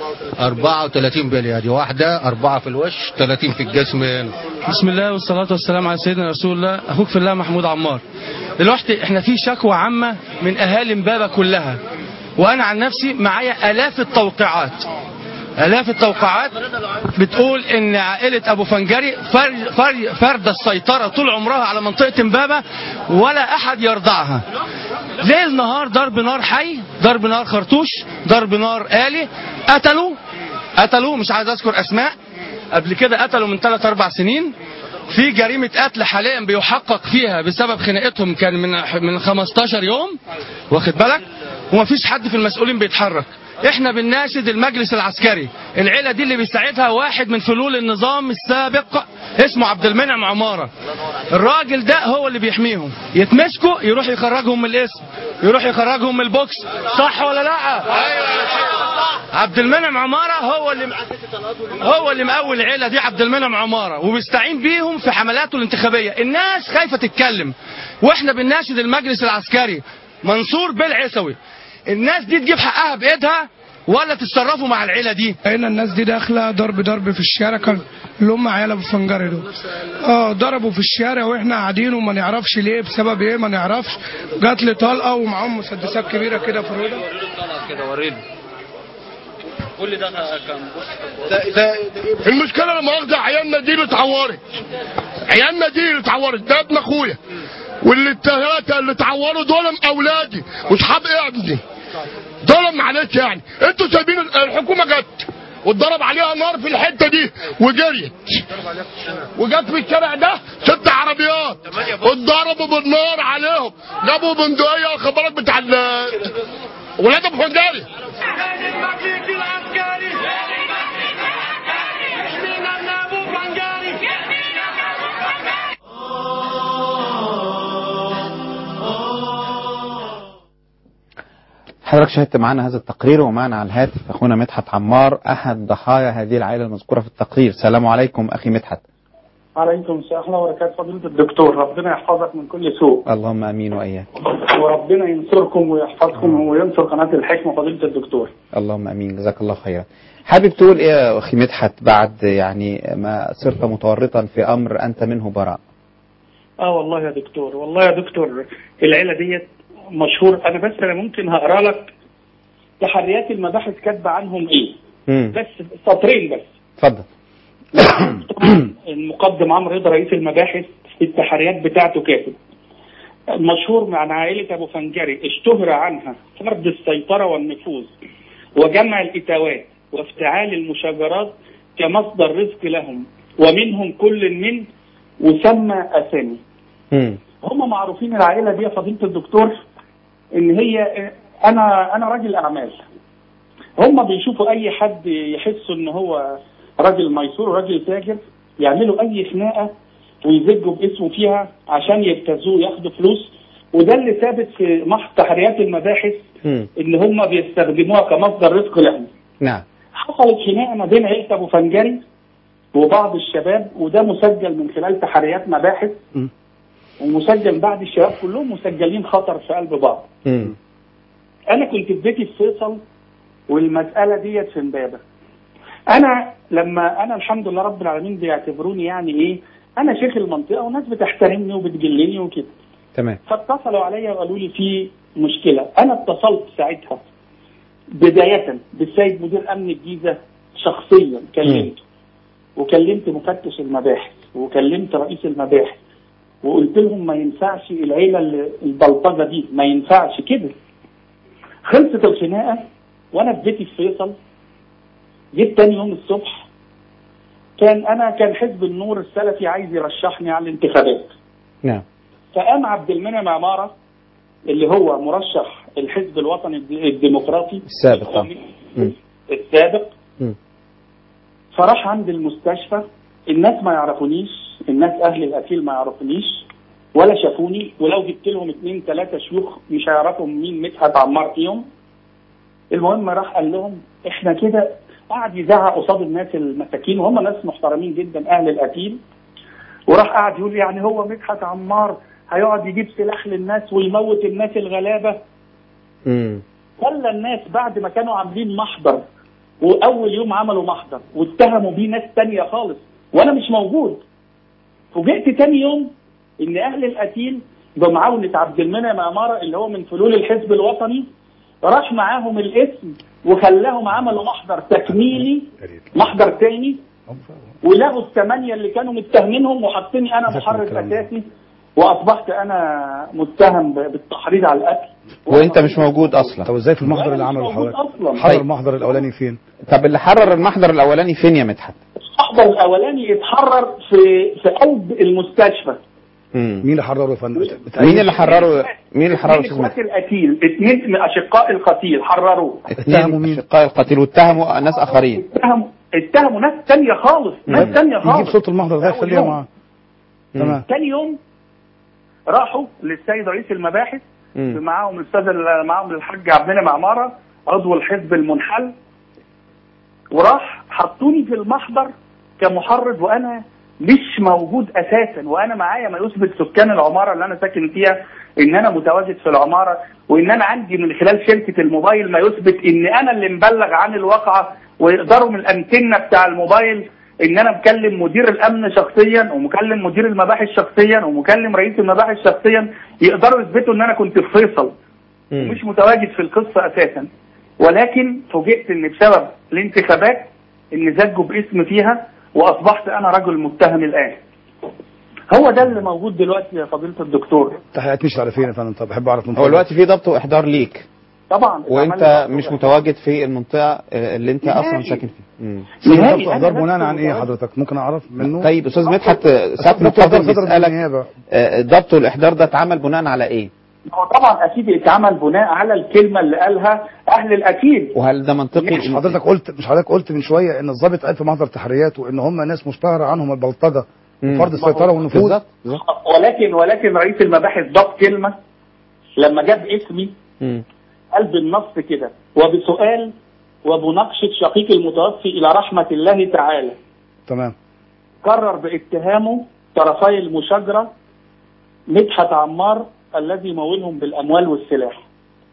34 بليه دي واحده اربعه في الوش 30 في الجسم هنا بسم الله والصلاة والسلام على سيدنا رسول الله أخوك في الله محمود عمار دلوقتي احنا في شكوى عامة من أهالي امبابة كلها وأنا عن نفسي معايا آلاف التوقيعات آلاف التوقيعات بتقول إن عائلة أبو فنجري فر فر فرد السيطرة طول عمرها على منطقة امبابة ولا أحد يرضعها ليل نهار ضرب نار حي ضرب نار خرطوش ضرب نار آلي قتلوا قتلوا مش عايز أذكر أسماء قبل كده قتلوا من 3 4 سنين في جريمة قتل حاليا بيحقق فيها بسبب خناقتهم كان من من 15 يوم واخد بالك ومفيش حد في المسؤولين بيتحرك احنا بنناشد المجلس العسكري العيلة دي اللي بيساعدها واحد من فلول النظام السابق اسمه عبد المنعم عمارة الراجل ده هو اللي بيحميهم يتمسكوا يروح يخرجهم من الاسم يروح يخرجهم من البوكس صح ولا لا عبد المنعم عمارة هو اللي هو اللي مقوي العيلة دي عبد المنعم عمارة وبيستعين بيهم في حملاته الانتخابية الناس خايفة تتكلم واحنا بنناشد المجلس العسكري منصور بالعسوي الناس دي تجيب حقها بايدها ولا تتصرفوا مع العيله دي هنا الناس دي داخله ضرب ضرب في الشارع كان اللي هم عيال ابو فنجري دول اه ضربوا في الشارع واحنا قاعدين وما نعرفش ليه بسبب ايه ما نعرفش جات لي طلقه ومعاهم مسدسات كبيره كده في الروضه كده وريني كل ده كان المشكله لما اخذ عيالنا دي اللي اتعورت عيالنا دي اللي اتعورت ده ابن اخويا واللي الثلاثه اللي اتعوروا دول اولادي واصحاب ابني دول معلش يعني انتوا سايبين الحكومه جت واتضرب عليها نار في الحته دي وجريت وجت في الشارع ده ست عربيات واتضربوا بالنار عليهم جابوا بندقيه الخبرات بتاع ال- ولاد ابو حجاري حضرتك شاهدت معنا هذا التقرير ومعنا على الهاتف اخونا مدحت عمار احد ضحايا هذه العائله المذكوره في التقرير السلام عليكم اخي مدحت عليكم السلام ورحمة الله وبركاته فضيلة الدكتور ربنا يحفظك من كل سوء اللهم امين واياك وربنا ينصركم ويحفظكم وينصر قناة الحكمة فضيلة الدكتور اللهم امين جزاك الله خيرا حابب تقول ايه يا اخي مدحت بعد يعني ما صرت متورطا في امر انت منه براء اه والله يا دكتور والله يا دكتور العيلة ديت مشهور انا بس انا ممكن هقرا لك تحريات المباحث كاتبة عنهم ايه مم. بس سطرين بس اتفضل المقدم عمرو رضا رئيس المباحث في التحريات بتاعته كاتب مشهور مع عائلة أبو فنجري اشتهر عنها فرض السيطرة والنفوذ وجمع الإتاوات وافتعال المشاجرات كمصدر رزق لهم ومنهم كل من وسمى أسامي هم معروفين العائلة دي يا فضيلة الدكتور إن هي أنا أنا راجل أعمال هم بيشوفوا أي حد يحسوا إن هو راجل ميسور وراجل تاجر يعملوا أي خناقة ويزجوا باسمه فيها عشان يبتزوه ياخدوا فلوس وده اللي ثابت في محض تحريات المباحث ان هم بيستخدموها كمصدر رزق لهم نعم حصلت خناقه ما بين عيله ابو فنجري وبعض الشباب وده مسجل من خلال تحريات مباحث ومسجل بعد الشباب كلهم مسجلين خطر في قلب بعض انا كنت في بيتي في فيصل والمساله ديت في امبابه انا لما انا الحمد لله رب العالمين بيعتبروني يعني ايه انا شيخ المنطقه والناس بتحترمني وبتجلني وكده تمام فاتصلوا عليا وقالوا لي في مشكله انا اتصلت ساعتها بدايه بالسيد مدير امن الجيزه شخصيا كلمته وكلمت مفتش المباحث وكلمت رئيس المباحث وقلت لهم ما ينفعش العيله اللي- البلطجه دي ما ينفعش كده خلصت الخناقه وانا في بيتي في فيصل جيت تاني يوم الصبح كان انا كان حزب النور السلفي عايز يرشحني على الانتخابات نعم فقام عبد المنعم عماره اللي هو مرشح الحزب الوطني الد- الديمقراطي السابق طبعا مم. السابق مم. فراح عند المستشفى الناس ما يعرفونيش الناس اهل القتيل ما يعرفونيش ولا شافوني ولو جبت لهم اثنين ثلاثه شيوخ مش هيعرفوا مين مدحت عمار فيهم المهم راح قال لهم احنا كده قعد يزعق قصاد الناس المساكين وهم ناس محترمين جدا اهل القتيل وراح قعد يقول يعني هو مدحت عمار هيقعد يجيب سلاح للناس ويموت الناس الغلابه خلى الناس بعد ما كانوا عاملين محضر واول يوم عملوا محضر واتهموا بيه ناس تانية خالص وانا مش موجود فوجئت تاني يوم ان اهل القتيل بمعاونة عبد المنعم عمارة اللي هو من فلول الحزب الوطني راح معاهم الاسم وخلاهم عملوا محضر تكميلي محضر تاني ولغوا الثمانية اللي كانوا متهمينهم وحطني انا محرر اساسي واصبحت انا متهم ب- بالتحريض على القتل وانت مش موجود اصلا طب ازاي في المحضر اللي عمله موجود حضرتك أصلاً. حضر طيب. المحضر الاولاني فين طب اللي حرر المحضر الاولاني فين يا مدحت المحضر الاولاني اتحرر في في قلب المستشفى مين اللي حرره يا فندم مين اللي حرره مين اللي حرره اثنين استاذ اخوات مدحت؟ القتيل اثنين من اشقاء القتيل حرروه اتهموا مين؟ اشقاء القتيل واتهموا ناس اخرين اتهموا اتهموا ناس تانية خالص ناس تانية يجيب خالص صوت المحضر ده أول يخليها يوم. معاه تمام تاني يوم راحوا للسيد رئيس المباحث مم. معاهم الاستاذ ال- معاهم الحاج عبد المنعم عماره عضو الحزب المنحل وراح حطوني في المحضر كمحرض وانا مش موجود اساسا وانا معايا ما يثبت سكان العماره اللي انا ساكن فيها ان انا متواجد في العماره وان انا عندي من خلال شركه الموبايل ما يثبت ان انا اللي مبلغ عن الواقعه ويقدروا من الانتنه بتاع الموبايل ان انا مكلم مدير الامن شخصيا ومكلم مدير المباحث شخصيا ومكلم رئيس المباحث شخصيا يقدروا يثبتوا ان انا كنت في فيصل مش متواجد في القصه اساسا ولكن فوجئت ان بسبب الانتخابات ان زجوا باسم فيها واصبحت انا رجل متهم الان هو ده اللي موجود دلوقتي يا فضيله الدكتور تحقيقات مش على فين يا فندم طب بحب اعرف من هو دلوقتي في ضبط واحضار ليك طبعا وانت مش متواجد في المنطقه آه، اللي انت نهائي. اصلا ساكن فيها مم. ضبط احضار بناء عن ايه حضرتك ممكن اعرف منه طيب استاذ مدحت آه، ساعه ضبط إحضار المقدم صدر من بيسالك النيابة. آه، الضبط والاحضار ده اتعمل بناء على ايه؟ هو طبعا اكيد اتعمل بناء على الكلمه اللي قالها اهل الاكيد وهل ده منطقي مش حضرتك قلت مش حضرتك قلت من شويه ان الضابط قال في محضر تحريات وان هم ناس مشتهره عنهم البلطجه وفرض السيطره والنفوذ ولكن ولكن رئيس المباحث ضاف كلمه لما جاب اسمي قال بالنص كده وبسؤال وبنقشة شقيق المتوفي إلى رحمة الله تعالى تمام قرر باتهامه طرفي المشاجرة مدحت عمار الذي مولهم بالأموال والسلاح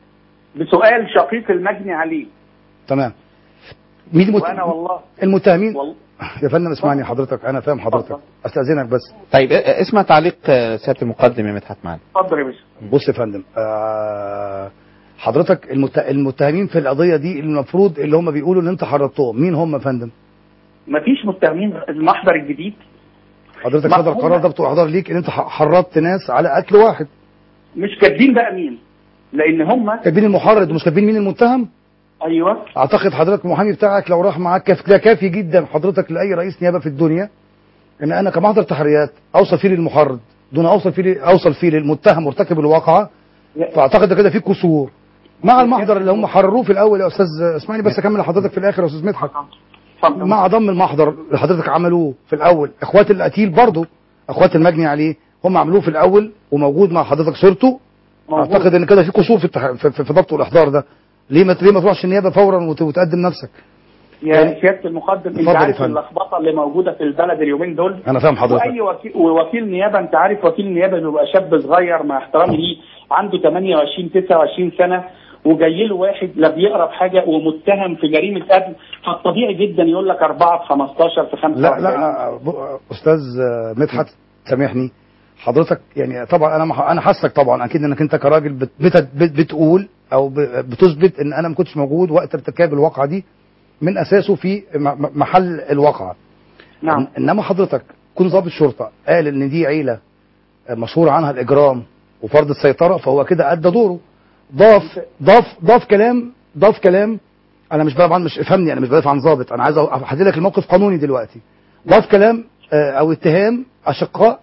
بسؤال شقيق المجني عليه تمام مين المت... وأنا والله المتهمين والله يا فندم اسمعني حضرتك انا فاهم حضرتك استاذنك بس طيب آه، اسمع تعليق آه، سياده المقدم يا مدحت معانا اتفضل يا باشا بص يا فندم آه حضرتك المت... المتهمين في القضيه دي المفروض اللي هم بيقولوا ان انت حرضتهم مين هم يا فندم مفيش متهمين المحضر الجديد حضرتك صدر مفهوم. قرار ضبط واحضار ليك ان انت ح- حرضت ناس على قتل واحد مش كاتبين بقى مين لأن هم كاتبين المحرض ومش كاتبين مين المتهم أيوه اعتقد حضرتك المحامي بتاعك لو راح معاك كاف ده كافي جدا حضرتك لاي رئيس نيابه في الدنيا ان انا كمحضر تحريات اوصل فيه للمحرض دون اوصل فيه اوصل فيه للمتهم مرتكب الواقعه فاعتقد ده كده في قصور مع المحضر اللي هم حرروه في الاول يا استاذ اسمعني بس اكمل لحضرتك في الاخر يا استاذ مدحت مع ضم المحضر اللي حضرتك عملوه في الاول اخوات القتيل برضه اخوات المجني عليه هم عملوه في الاول وموجود مع حضرتك صورته موجود. اعتقد ان كده في قصور في التح... في, في, في ضبط والاحضار ده ليه ما ليه ما تروحش النيابه فورا وت... وتقدم نفسك يا سياده المقدم انت اتفضل يا عارف فندم. اللخبطه اللي موجوده في البلد اليومين دول انا فاهم حضرتك واي وكيل ووكيل نيابه انت عارف وكيل نيابه بيبقى شاب صغير مع احترامي ليه عنده 28 29 سنه وجاي له واحد لا بيقرا بحاجه ومتهم في جريمه قتل فالطبيعي جدا يقول لك اربعه في 15 في 25 لا لا ب- استاذ مدحت سامحني حضرتك يعني طبعا انا مح- انا حاسك طبعا اكيد انك انت كراجل بت بت بت بتقول او ب- بتثبت ان انا ما كنتش موجود وقت ارتكاب الواقعه دي من اساسه في م- م- محل الواقعه نعم انما حضرتك كون ضابط شرطه قال ان دي عيله مشهور عنها الاجرام وفرض السيطره فهو كده ادى دوره ضاف ضاف ضاف كلام ضاف كلام انا مش طبعا مش افهمني انا مش بدافع عن ضابط انا عايز احدد لك الموقف قانوني دلوقتي ضاف كلام آه، او اتهام اشقاء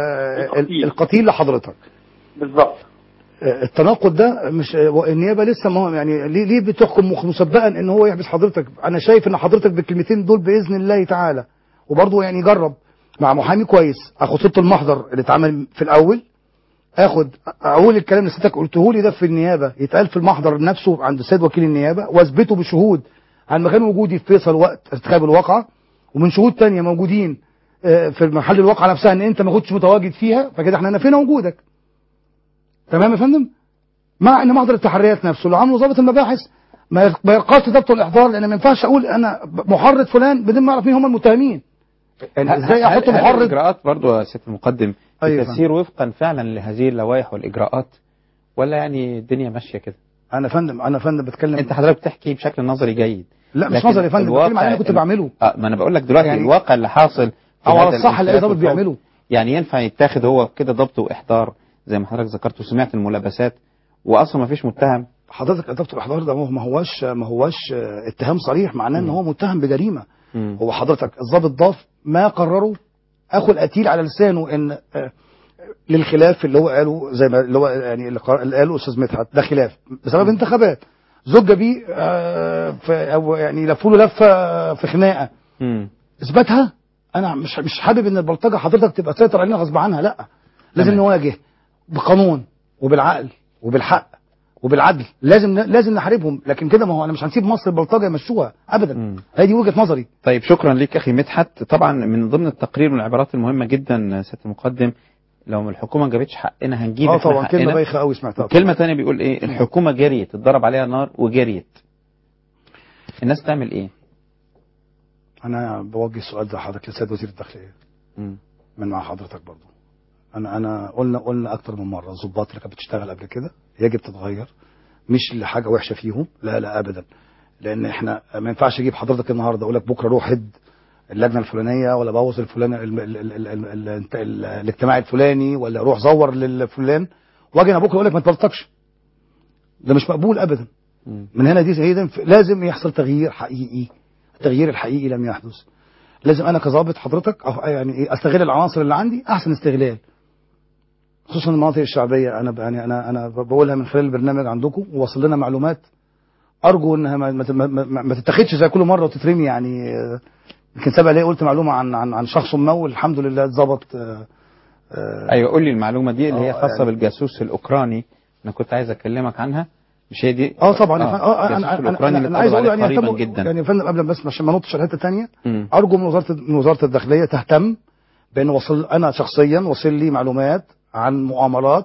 آه، ال- القتيل لحضرتك بالظبط آه، التناقض ده مش آه، النيابه لسه ما هو يعني ليه ليه بتحكم مخ- مسبقا ان هو يحبس حضرتك انا شايف ان حضرتك بالكلمتين دول باذن الله تعالى وبرضه يعني جرب مع محامي كويس اخد صوت المحضر اللي اتعمل في الاول اخد اقول الكلام اللي سيادتك قلته لي ده في النيابه يتقال في المحضر نفسه عند السيد وكيل النيابه واثبته بشهود عن مكان وجودي في فيصل وقت ارتكاب الواقعه ومن شهود تانية موجودين آه، في محل الواقعه نفسها ان انت ما كنتش متواجد فيها فكده احنا نفينا وجودك تمام يا فندم مع ان محضر التحريات نفسه اللي عامله ضابط المباحث ما يق- ما يرقاش ضبط الاحضار لان ما ينفعش اقول انا محرض فلان بدون ما اعرف مين هم المتهمين يعني ازاي هل- احط هل محرض الاجراءات برضو يا سياده المقدم أيوة تسير وفقا فعلا لهذه اللوائح والاجراءات ولا يعني الدنيا ماشيه كده انا فندم انا فندم بتكلم انت حضرتك بتحكي بشكل نظري جيد لا مش لكن نظري يا فندم الواقع- بتكلم على اللي أنا كنت بعمله اه ما انا بقول لك دلوقتي يعني- يعني الواقع اللي حاصل في او على هذا الصح اللي اي الانفلات ضابط والفوضى. بيعمله يعني ينفع يتاخد هو كده ضبط واحضار زي ما حضرتك ذكرت وسمعت الملابسات واصلا ما فيش متهم حضرتك ضبط الاحضار ده ما هو- ما هواش ما هواش آه، اتهام صريح معناه ان هو متهم بجريمه هو حضرتك الضابط ضاف ما قرره اخو القتيل على لسانه ان آه، للخلاف اللي هو قاله زي ما اللي هو يعني اللي قر- اللي قاله استاذ مدحت ده خلاف بسبب انتخابات زوجة بيه آه، في او يعني لفوا له لفه في خناقه اثباتها انا مش مش حابب ان البلطجه حضرتك تبقى تسيطر علينا غصب عنها لا لازم نواجه بقانون وبالعقل وبالحق وبالعدل لازم لازم نحاربهم لكن كده ما هو انا مش هنسيب مصر البلطجه يمشوها ابدا هي دي وجهه نظري طيب شكرا ليك اخي مدحت طبعا من ضمن التقرير من العبارات المهمه جدا سياده المقدم لو الحكومه ما جابتش حقنا هنجيب اه إحنا طبعا كلمه حقنا. بايخه قوي سمعتها كلمه ثانيه بيقول ايه الحكومه جريت اتضرب عليها نار وجريت الناس تعمل ايه انا بوجه السؤال ده حضرتك للسيد وزير الداخليه من مع حضرتك برضو انا انا قلنا قلنا اكتر من مره الضباط اللي كانت بتشتغل قبل كده يجب تتغير مش لحاجه وحشه فيهم لا لا ابدا لان احنا ما ينفعش اجيب حضرتك النهارده اقول لك بكره روح هد اللجنه الفلانيه ولا بوظ الفلان ال- ال- ال- ال- ال- ال- ال- الاجتماع الفلاني ولا روح زور للفلان واجي انا بكره اقول لك ما تبلطجش ده مش مقبول ابدا من هنا دي هي دي لازم يحصل تغيير حقيقي التغيير الحقيقي لم يحدث لازم انا كظابط حضرتك أو يعني ايه استغل العناصر اللي عندي احسن استغلال خصوصا المناطق الشعبيه انا ب- يعني انا انا بقولها من خلال البرنامج عندكم ووصل لنا معلومات ارجو انها ما, ما, ما, ما, ما تتاخدش زي كل مره وتترمي يعني آه، يمكن سبق ليه قلت معلومه عن عن عن شخص ما والحمد لله اتظبط آه، آه، ايوه قول لي المعلومه دي اللي هي آه، خاصه يعني- بالجاسوس الاوكراني انا كنت عايز اكلمك عنها مش هي دي اه طبعا اه, آه الجاسوس انا انا, الاوكراني أنا, اللي أنا عايز اتقبض اقول عليه يعني قريبا يهتموا- جدا يعني يا فندم قبل بس عشان ما نطش على حته ثانيه مم. ارجو من وزاره من وزاره الداخليه تهتم بان وصل انا شخصيا وصل لي معلومات عن مؤامرات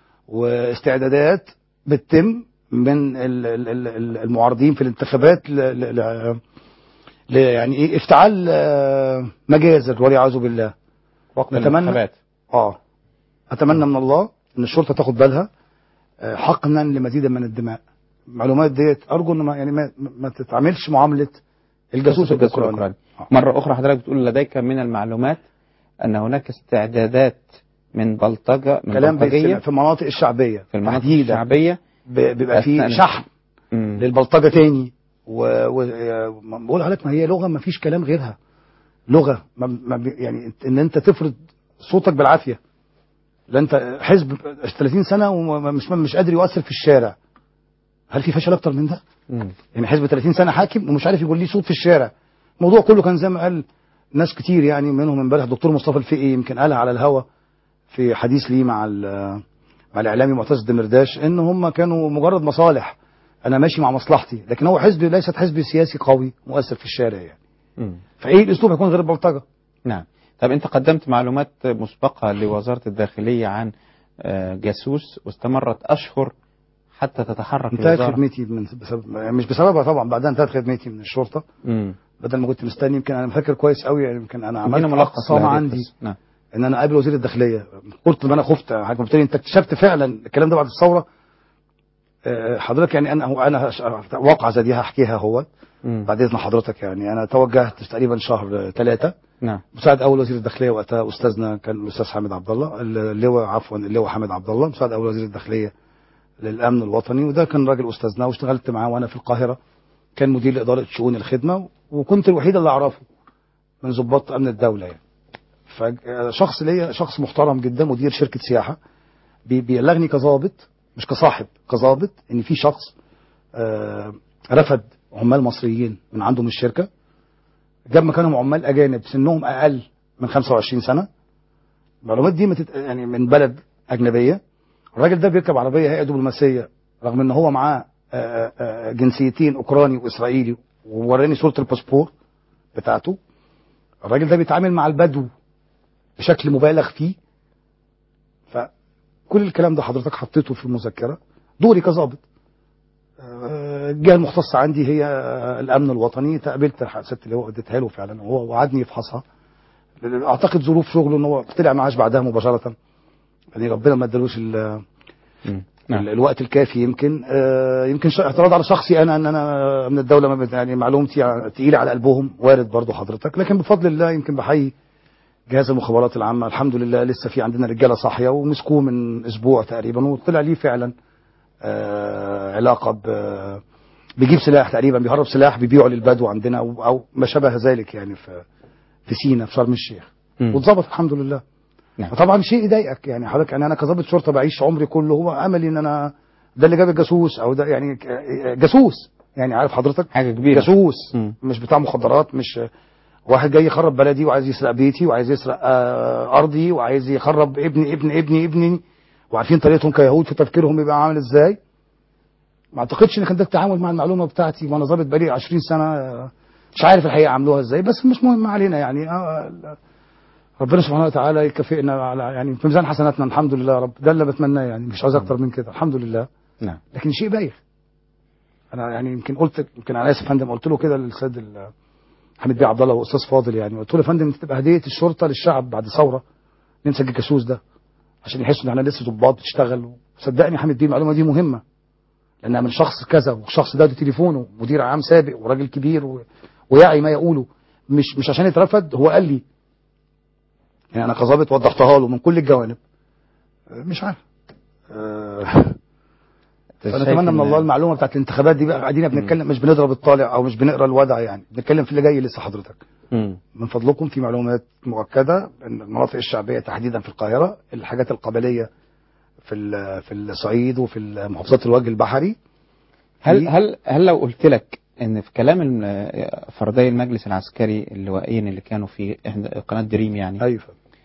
واستعدادات بتتم من ال- ال- ال- ال- المعارضين في الانتخابات ل ل- ل- ل- يعني ايه افتعال آه، مجازر والعياذ بالله وقت نتمنى- الانتخابات اه اتمنى من الله ان الشرطه تاخد بالها آه، حقنا لمزيد من الدماء المعلومات ديت ارجو ان ما يعني ما, ما تتعاملش معامله الجاسوس الجاسوس الاوكراني الأوكراني. مرة أخرى حضرتك بتقول لديك من المعلومات أن هناك استعدادات من بلطجة من كلام بلطجية بيتسمع في المناطق الشعبيه في المناطق تحديداً. الشعبية ب- بيبقى في أثناء- شحن مم. للبلطجه تاني و... و... ما بقول لحضرتك ما هي لغه ما فيش كلام غيرها لغه ما... ما بي- يعني ان انت تفرض صوتك بالعافيه لا انت حزب 30 سنه ومش مش قادر يؤثر في الشارع هل في فشل اكتر من ده؟ مم. يعني حزب 30 سنه حاكم ومش عارف يقول ليه صوت في الشارع الموضوع كله كان زي ما قال ناس كتير يعني منهم امبارح دكتور مصطفى الفقي يمكن قالها على الهوا في حديث ليه مع ال- مع الاعلامي معتز دمرداش ان هم كانوا مجرد مصالح انا ماشي مع مصلحتي لكن هو حزب ليست حزب سياسي قوي مؤثر في الشارع يعني مم. فايه الاسلوب هيكون غير البلطجه نعم طب أنت قدمت معلومات مسبقة لوزارة الداخلية عن آه، جاسوس واستمرت أشهر حتى تتحرك انتهت الوزارة خدمتي من بسبب مش بسببها طبعا بعدها انتهت خدمتي من الشرطه مم. بدل ما كنت مستني يمكن انا فاكر كويس قوي يعني يمكن انا ادينا عملت ملخص اقصى ما لهذه عندي القصة. نعم ان انا اقابل وزير الداخليه قلت ان انا خفت حضرتك قلت لي انت اكتشفت فعلا الكلام ده بعد الثوره آه، حضرتك يعني انا هو انا هش- واقعه زي دي هحكيها هو مم. بعد اذن حضرتك يعني انا توجهت تقريبا شهر ثلاثه نعم مساعد اول وزير الداخليه وقتها استاذنا كان الاستاذ حامد عبد الله اللواء عفوا اللواء حامد عبد الله مساعد اول وزير الداخليه للامن الوطني وده كان راجل استاذنا واشتغلت معاه وانا في القاهره كان مدير لاداره شؤون الخدمه وكنت الوحيد اللي اعرفه من ضباط امن الدوله يعني فشخص ليا شخص محترم جدا مدير شركه سياحه بي- بيبلغني كظابط مش كصاحب كظابط ان في شخص آه، رفد عمال مصريين من عنده من الشركه جاب مكانهم عمال اجانب سنهم اقل من 25 سنه المعلومات دي متت... يعني من بلد اجنبيه الراجل ده بيركب عربيه هيئه دبلوماسيه رغم ان هو معاه آه، آه، جنسيتين اوكراني واسرائيلي ووراني صوره الباسبور بتاعته الراجل ده بيتعامل مع البدو بشكل مبالغ فيه فكل الكلام ده حضرتك حطيته في المذكره دوري كظابط آه، الجهه المختصه عندي هي آه، الامن الوطني تقابلت الست اللي هو اديتها له فعلا وهو وعدني يفحصها اعتقد ظروف شغله ان هو طلع معاش بعدها مباشره يعني ربنا ما ادالوش ال- ال- الوقت الكافي يمكن آه، يمكن ش- اعتراض على شخصي انا ان انا من الدوله ما بت- يعني معلومتي ع- تقيله على قلبهم وارد برضو حضرتك لكن بفضل الله يمكن بحيي جهاز المخابرات العامه الحمد لله لسه في عندنا رجاله صاحيه ومسكوه من اسبوع تقريبا وطلع ليه فعلا آه، علاقه ب بيجيب سلاح تقريبا بيهرب سلاح بيبيعه للبدو عندنا او او ما شابه ذلك يعني في في سينا في شرم الشيخ مم. واتظبط الحمد لله نعم. وطبعا شيء يضايقك يعني حضرتك يعني انا كظابط شرطه بعيش عمري كله هو املي ان انا ده اللي جاب الجاسوس او ده يعني ك- جاسوس يعني عارف حضرتك حاجه كبيره جاسوس مم. مش بتاع مخدرات مش واحد جاي يخرب بلدي وعايز يسرق بيتي وعايز يسرق آه، ارضي وعايز يخرب ابني ابن ابني ابني وعارفين طريقتهم كيهود في تفكيرهم يبقى عامل ازاي ما اعتقدش ان كان ده التعامل مع المعلومه بتاعتي وانا ظابط بقالي 20 سنه آه، مش عارف الحقيقه عملوها ازاي بس مش مهم ما علينا يعني آه، ال- ربنا سبحانه وتعالى يكافئنا على يعني في ميزان حسناتنا الحمد لله يا رب ده اللي بتمناه يعني مش عاوز اكتر من كده الحمد لله نعم لكن شيء بايخ انا يعني يمكن قلت يمكن انا اسف يا فندم قلت له كده للسيد ال- حميد بيه عبد الله واستاذ فاضل يعني قلت له يا فندم تبقى هديه الشرطه للشعب بعد ثوره نمسك الجاسوس ده عشان يحسوا ان احنا لسه ضباط بتشتغل صدقني يا حميد بيه المعلومه دي مهمه لانها من شخص كذا والشخص ده, ده تليفونه مدير عام سابق وراجل كبير و... ويعي ما يقوله مش مش عشان يترفد هو قال لي يعني انا كظابط وضحتها له من كل الجوانب أه، مش عارف أه، فانا شايف اتمنى من إن- الله المعلومه بتاعت الانتخابات دي بقى قاعدين بنتكلم مش بنضرب الطالع او مش بنقرا الودع يعني بنتكلم في اللي جاي لسه حضرتك مم. من فضلكم في معلومات مؤكده ان المناطق الشعبيه تحديدا في القاهره الحاجات القبليه في ال- في الصعيد وفي محافظات الوجه البحري هل في- هل هل لو قلت لك ان في كلام ال- فردي المجلس العسكري اللوائيين اللي كانوا في إحدى- قناه دريم يعني ايوه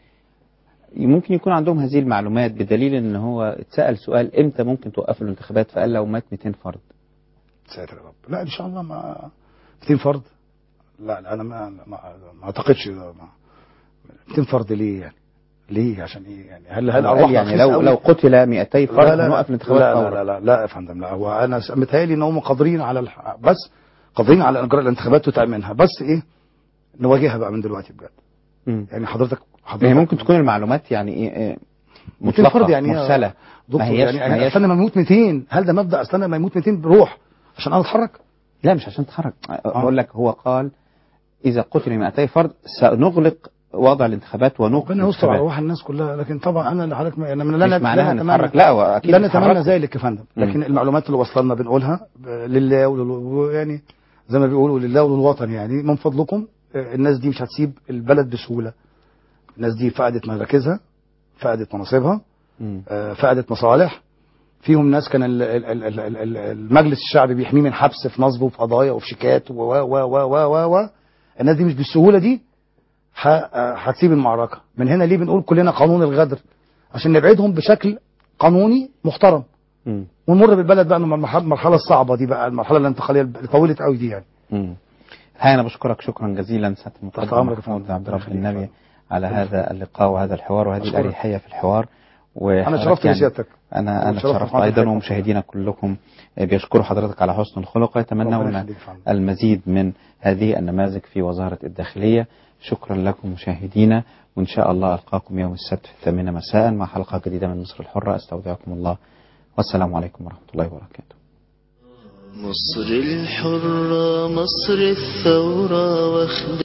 ممكن يكون عندهم هذه المعلومات بدليل ان هو اتسال سؤال امتى ممكن توقفوا الانتخابات فقال لو مات 200 فرد ساتر يا رب لا ان شاء الله ما 200 فرد لا لا انا ما ما, ما اعتقدش ده ما 200 فرد ليه يعني ليه عشان ايه يعني هل هل هو قال ارواحنا يعني رخيصة لو أوي؟ لو قتل 200 فرد لا لا هنوقف الانتخابات لا فورا لا لا لا يا فندم لا هو انا س- متهيألي ان هم قادرين على الح... بس قادرين على اجراء الانتخابات وتامينها بس ايه نواجهها بقى من دلوقتي بجد مم. يعني حضرتك حضرتك يعني ممكن تكون المعلومات يعني ايه إيه 200 مطلقه فرد يعني إيه؟ مرسله دكتور ما هياش يعني ما يعني هياش استنى ما يموت 200 هل ده مبدا استنى ما يموت 200 بروح عشان انا اتحرك لا مش عشان تتحرك بقول لك هو قال اذا قتل 200 فرد سنغلق وضع الانتخابات ونوقف ربنا يستر على الانتخابات ارواح الناس كلها لكن طبعا انا اللي حضرتك انا من لا مش لا معناها لا نتحرك لا واكيد لا نتمنى نتحرك. ذلك يا فندم لكن مم. المعلومات اللي وصلنا بنقولها ب- لله ولل- يعني زي ما بيقولوا لله وللوطن يعني من فضلكم آه، الناس دي مش هتسيب البلد بسهوله الناس دي فقدت مراكزها فقدت مناصبها مم. آه، فقدت مصالح فيهم ناس كان ال- ال- ال- ال- ال- ال- المجلس الشعبي بيحميه من حبس في نصب وفي قضايا وفي شيكات و و و و و و و الناس دي مش بالسهوله دي ه- آه، هتسيب المعركه من هنا ليه بنقول كلنا قانون الغدر عشان نبعدهم بشكل قانوني محترم مم. ونمر بالبلد بقى من المرحله المرحلة الصعبه دي بقى المرحله الانتقاليه اللي طولت قوي دي يعني مم. الحقيقة أنا بشكرك شكرا جزيلا سيادة تحت المقدم أمرك يا محمود فندم. عبد الرب يخليك النبي يا على هذا اللقاء وهذا الحوار وهذه أشكرك. الأريحية في الحوار انا وحضرتك شرفت يعني بسيادتك أنا أنا واتشرفت اتشرفت بحضرتك. أيضا ومشاهدينا كلكم بيشكروا حضرتك على حسن الخلق ويتمنون ربنا يخليك يا فندم. المزيد من هذه النماذج في وزارة الداخلية شكرا لكم مشاهدينا وإن شاء الله ألقاكم يوم السبت في الثامنة مساء مع حلقة جديدة من مصر الحرة أستودعكم الله والسلام عليكم ورحمة الله وبركاته مصر الحرة مصر الثورة واخد